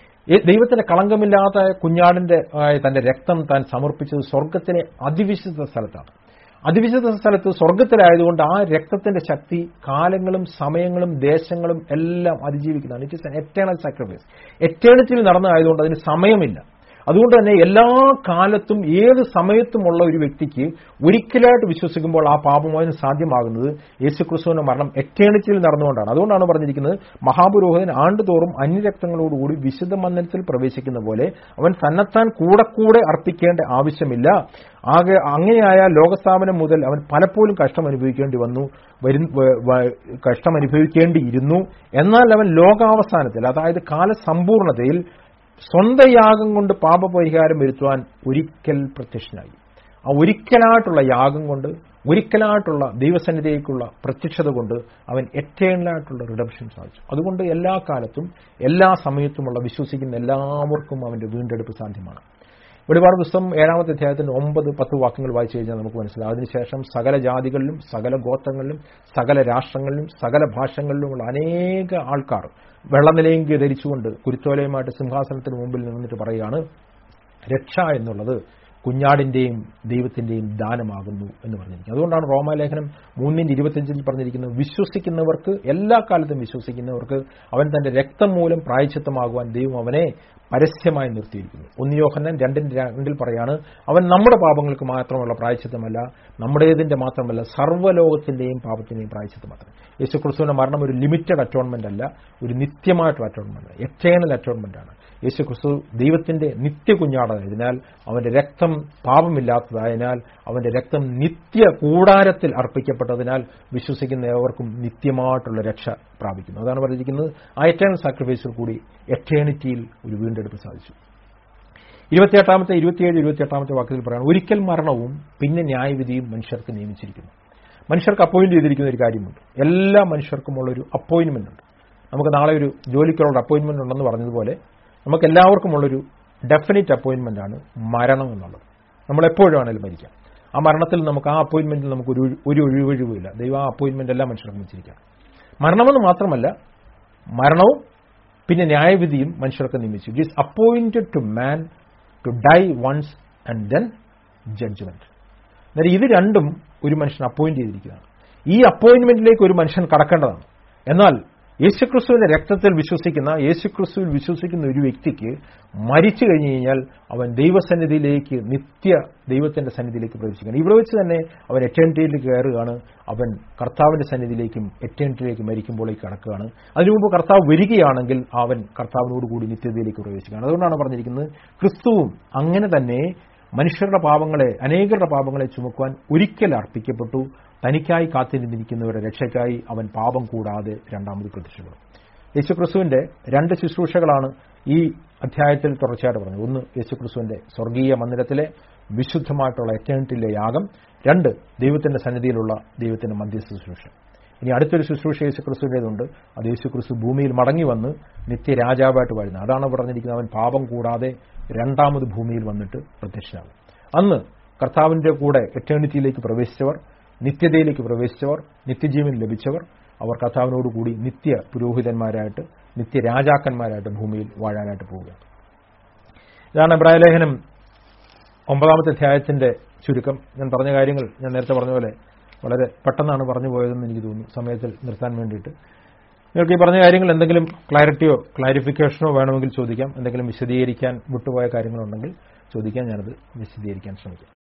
ഈ ദൈവത്തിന്റെ കളങ്കമില്ലാത്ത കുഞ്ഞാടിന്റെ ആയ തന്റെ രക്തം താൻ സമർപ്പിച്ചത് സ്വർഗത്തിലെ അതിവിശുദ്ധ സ്ഥലത്താണ് അതിവിശുദ്ധ സ്ഥലത്ത് സ്വർഗത്തിലായതുകൊണ്ട് ആ രക്തത്തിന്റെ ശക്തി കാലങ്ങളും സമയങ്ങളും ദേശങ്ങളും എല്ലാം അതിജീവിക്കുന്നതാണ് it is an eternal sacrifice എറ്റേണിറ്റിയിൽ നടന്നതായതുകൊണ്ട് അതിന് സമയമില്ല അതുകൊണ്ട് തന്നെ എല്ലാ കാലത്തും ഏത് സമയത്തുമുള്ള ഒരു വ്യക്തിക്ക് ഒരിക്കലായിട്ട് വിശ്വസിക്കുമ്പോൾ ആ പാപം അതിന് സാധ്യമാകുന്നത് യേശുക്രിസ്തുവിന്റെ മരണം എറ്റേണിറ്റിയിൽ നടന്നുകൊണ്ടാണ് അതുകൊണ്ടാണ് പറഞ്ഞിരിക്കുന്നത് മഹാപുരോഹിതൻ ആണ്ടുതോറും അന്യരക്തങ്ങളോടുകൂടി വിശുദ്ധ മന്ദിരത്തിൽ പ്രവേശിക്കുന്ന പോലെ അവൻ തന്നെത്താൻ കൂടെ കൂടെ അർപ്പിക്കേണ്ട ആവശ്യമില്ല ആകെ അങ്ങനെയായ ലോകസ്ഥാപനം മുതൽ അവൻ പലപ്പോഴും കഷ്ടം അനുഭവിക്കേണ്ടി വന്നു വരും വ- വ- കഷ്ടം അനുഭവിക്കേണ്ടിയിരുന്നു എന്നാൽ അവൻ ലോകാവസാനത്തിൽ അതായത് കാലസമ്പൂർണതയിൽ സ്വന്തം യാഗം കൊണ്ട് പാപപരിഹാരം വരുത്തുവാൻ ഒരിക്കൽ പ്രത്യക്ഷനായി ആ ഒരിക്കലായിട്ടുള്ള യാഗം കൊണ്ട് ഒരിക്കലായിട്ടുള്ള ദൈവസന്നിധിയേക്കുള്ള പ്രത്യക്ഷത കൊണ്ട് അവൻ എറ്റേണലായിട്ടുള്ള റിഡംഷൻ സാധിച്ചു അതുകൊണ്ട് എല്ലാ കാലത്തും എല്ലാ സമയത്തുമുള്ള വിശ്വസിക്കുന്ന എല്ലാവർക്കും അവന്റെ വീണ്ടെടുപ്പ് സാധ്യമാണ് വെളിപാട് പുസ്തകം ഏഴാമത്തെ അധ്യായത്തിന്റെ ഒമ്പത് പത്ത് വാക്യങ്ങൾ വായിച്ചു കഴിഞ്ഞാൽ നമുക്ക് മനസ്സിലാവും അതിനുശേഷം സകല ജാതികളിലും സകല ഗോത്രങ്ങളിലും സകല രാഷ്ട്രങ്ങളിലും സകല ഭാഷകളിലുമുള്ള അനേക ആൾക്കാർ വെള്ളനിലയെങ്കിൽ ധരിച്ചുകൊണ്ട് കുരുത്തോലയുമായിട്ട് സിംഹാസനത്തിന് മുമ്പിൽ നിന്നിട്ട് പറയുകയാണ് രക്ഷ എന്നുള്ളത് കുഞ്ഞാടിന്റെയും ദൈവത്തിന്റെയും ദാനമാകുന്നു എന്ന് പറഞ്ഞിരിക്കുന്നത് അതുകൊണ്ടാണ് റോമാലേഖനം മൂന്നിന്റെ ഇരുപത്തിയഞ്ചിൽ പറഞ്ഞിരിക്കുന്നത് വിശ്വസിക്കുന്നവർക്ക് എല്ലാ കാലത്തും വിശ്വസിക്കുന്നവർക്ക് അവൻ തന്റെ രക്തം മൂലം പ്രായച്ചിത്തമാകുവാൻ ദൈവം അവനെ പരസ്യമായി നിർത്തിയിരിക്കുന്നു ഒന്ന് യോഹന്നൻ രണ്ടിന്റെ രണ്ടിൽ പറയാണ് അവൻ നമ്മുടെ പാപങ്ങൾക്ക് മാത്രമുള്ള പ്രായച്ചിത്തമല്ല നമ്മുടേതിന്റെ മാത്രമല്ല സർവ്വലോകത്തിന്റെയും പാപത്തിന്റെയും പ്രായച്ചിത്തം മാത്രം യേശു ക്രിസ്തുവിന്റെ മരണം ഒരു ലിമിറ്റഡ് അറ്റോൺമെന്റ് അല്ല ഒരു നിത്യമായിട്ടുള്ള അറ്റോൺമെന്റ് എറ്റേണൽ അറ്റോൺമെന്റ് ആണ് യേശു ക്രിസ്തു ദൈവത്തിന്റെ നിത്യ കുഞ്ഞാടായതിനാൽ അവന്റെ രക്തം പാപമില്ലാത്തതായതിനാൽ അവന്റെ രക്തം നിത്യ കൂടാരത്തിൽ അർപ്പിക്കപ്പെട്ടതിനാൽ വിശ്വസിക്കുന്ന ഏവർക്കും നിത്യമായിട്ടുള്ള രക്ഷ പ്രാപിക്കുന്നു അതാണ് പറഞ്ഞിരിക്കുന്നത് ആ എറ്റേണൽ സാക്രിഫൈസിൽ കൂടി എറ്റേണിറ്റിയിൽ ഒരു വീണ്ടെടുപ്പ് സാധിച്ചു ഇരുപത്തിയെട്ടാമത്തെ ഇരുപത്തിയേഴ് ഇരുപത്തിയെട്ടാമത്തെ വാക്യത്തിൽ പറയണം ഒരിക്കൽ മരണവും പിന്നെ ന്യായവിധിയും മനുഷ്യർക്ക് നിയമിച്ചിരിക്കുന്നു മനുഷ്യർക്ക് അപ്പോയിന്റ് ചെയ്തിരിക്കുന്ന ഒരു കാര്യമുണ്ട് എല്ലാ മനുഷ്യർക്കുമുള്ള ഒരു അപ്പോയിന്റ്മെന്റ് ഉണ്ട് നമുക്ക് നാളെ ഒരു ജോലിക്കുള്ള അപ്പോയിന്റ്മെന്റ് ഉണ്ടെന്ന് പറഞ്ഞതുപോലെ നമുക്ക് എല്ലാവർക്കുമുള്ളൊരു ഡെഫിനിറ്റ് അപ്പോയിന്റ്മെന്റ് ആണ് മരണം എന്നുള്ളത് നമ്മൾ എപ്പോഴും ആണെങ്കിലും മരിക്കാം ആ മരണത്തിൽ നമുക്ക് ആ അപ്പോയിന്റ്മെന്റിൽ നമുക്ക് ഒരു ഒരു ഒഴിവൊഴിവുമില്ല ദൈവം ആ അപ്പോയിന്റ്മെന്റ് എല്ലാം മനുഷ്യർക്ക് വെച്ചിരിക്കാം മരണമെന്ന് മാത്രമല്ല മരണവും പിന്നെ ന്യായവിധിയും മനുഷ്യർക്ക് നിയമിച്ചു it is appointed to man to die once and then judgment എന്നാൽ ഇത് രണ്ടും ഒരു മനുഷ്യൻ അപ്പോയിന്റ് ചെയ്തിരിക്കുകയാണ് ഈ അപ്പോയിന്റ്മെന്റിലേക്ക് ഒരു മനുഷ്യൻ കടക്കേണ്ടതാണ് എന്നാൽ യേശുക്രിസ്തുവിന്റെ രക്തത്തിൽ വിശ്വസിക്കുന്ന യേശുക്രിസ്തുവിൽ വിശ്വസിക്കുന്ന ഒരു വ്യക്തിക്ക് മരിച്ചു കഴിഞ്ഞു കഴിഞ്ഞാൽ അവൻ ദൈവസന്നിധിയിലേക്ക് നിത്യ ദൈവത്തിന്റെ സന്നിധിയിലേക്ക് പ്രവേശിക്കണം ഇവിടെ വെച്ച് തന്നെ അവൻ എറ്റേണിറ്റിയിലേക്ക് കയറുകയാണ് അവൻ കർത്താവിന്റെ സന്നിധിയിലേക്കും എറ്റേണിറ്റിയിലേക്ക് മരിക്കുമ്പോഴേക്ക് കടക്കുകയാണ് അതിനു മുമ്പ് കർത്താവ് വരികയാണെങ്കിൽ അവൻ കർത്താവിനോട് കൂടി നിത്യതയിലേക്ക് പ്രവേശിക്കുകയാണ് അതുകൊണ്ടാണ് പറഞ്ഞിരിക്കുന്നത് ക്രിസ്തുവും അങ്ങനെ തന്നെ മനുഷ്യരുടെ പാപങ്ങളെ അനേകരുടെ പാപങ്ങളെ ചുമക്കുവാൻ ഒരിക്കൽ അർപ്പിക്കപ്പെട്ടു തനിക്കായി കാത്തിരുന്നിരിക്കുന്നവരുടെ രക്ഷയ്ക്കായി അവൻ പാപം കൂടാതെ രണ്ടാമത് പ്രത്യക്ഷപ്പെടും യേശുക്രിസ്തുവിന്റെ രണ്ട് ശുശ്രൂഷകളാണ് ഈ അധ്യായത്തിൽ തുടർച്ചയായിട്ട് പറഞ്ഞത് ഒന്ന് യേശുക്രിസ്തുവിന്റെ സ്വർഗീയ മന്ദിരത്തിലെ വിശുദ്ധമായിട്ടുള്ള എറ്റേണിറ്റിയിലെ യാഗം രണ്ട് ദൈവത്തിന്റെ സന്നിധിയിലുള്ള ദൈവത്തിന്റെ മധ്യസ്ഥ ശുശ്രൂഷ ഇനി അടുത്തൊരു ശുശ്രൂഷ യേശുക്രിസ്തുവിൻ്റെതുണ്ട് അത് യേശുക്രിസ്തു ഭൂമിയിൽ മടങ്ങി വന്ന് നിത്യരാജാവായിട്ട് വരുന്നത് അതാണ് പറഞ്ഞിരിക്കുന്നത് അവൻ പാപം കൂടാതെ രണ്ടാമത് ഭൂമിയിൽ വന്നിട്ട് പ്രത്യക്ഷനാകും അന്ന് കർത്താവിന്റെ കൂടെ എറ്റേണിറ്റിയിലേക്ക് പ്രവേശിച്ചവർ നിത്യതയിലേക്ക് പ്രവേശിച്ചവർ നിത്യജീവൻ ലഭിച്ചവർ അവർ കർത്താവിനോടുകൂടി നിത്യ പുരോഹിതന്മാരായിട്ട് നിത്യ രാജാക്കന്മാരായിട്ട് ഭൂമിയിൽ വാഴാനായിട്ട് പോവുകയാണ് ഇതാണ് എബ്രായ ലേഖനം ഒമ്പതാമത്തെ അധ്യായത്തിന്റെ ചുരുക്കം ഞാൻ പറഞ്ഞ കാര്യങ്ങൾ ഞാൻ നേരത്തെ പറഞ്ഞ പോലെ വളരെ പെട്ടെന്നാണ് പറഞ്ഞു പോയതെന്ന് എനിക്ക് തോന്നുന്നു സമയത്തിൽ നിർത്താൻ വേണ്ടിയിട്ട് നിങ്ങൾക്ക് ഈ പറഞ്ഞ കാര്യങ്ങൾ എന്തെങ്കിലും ക്ലാരിറ്റിയോ ക്ലാരിഫിക്കേഷനോ വേണമെങ്കിൽ ചോദിക്കാം എന്തെങ്കിലും വിശദീകരിക്കാൻ വിട്ടുപോയ കാര്യങ്ങളുണ്ടെങ്കിൽ ചോദിക്കാൻ ഞാനത് വിശദീകരിക്കാൻ ശ്രമിക്കാം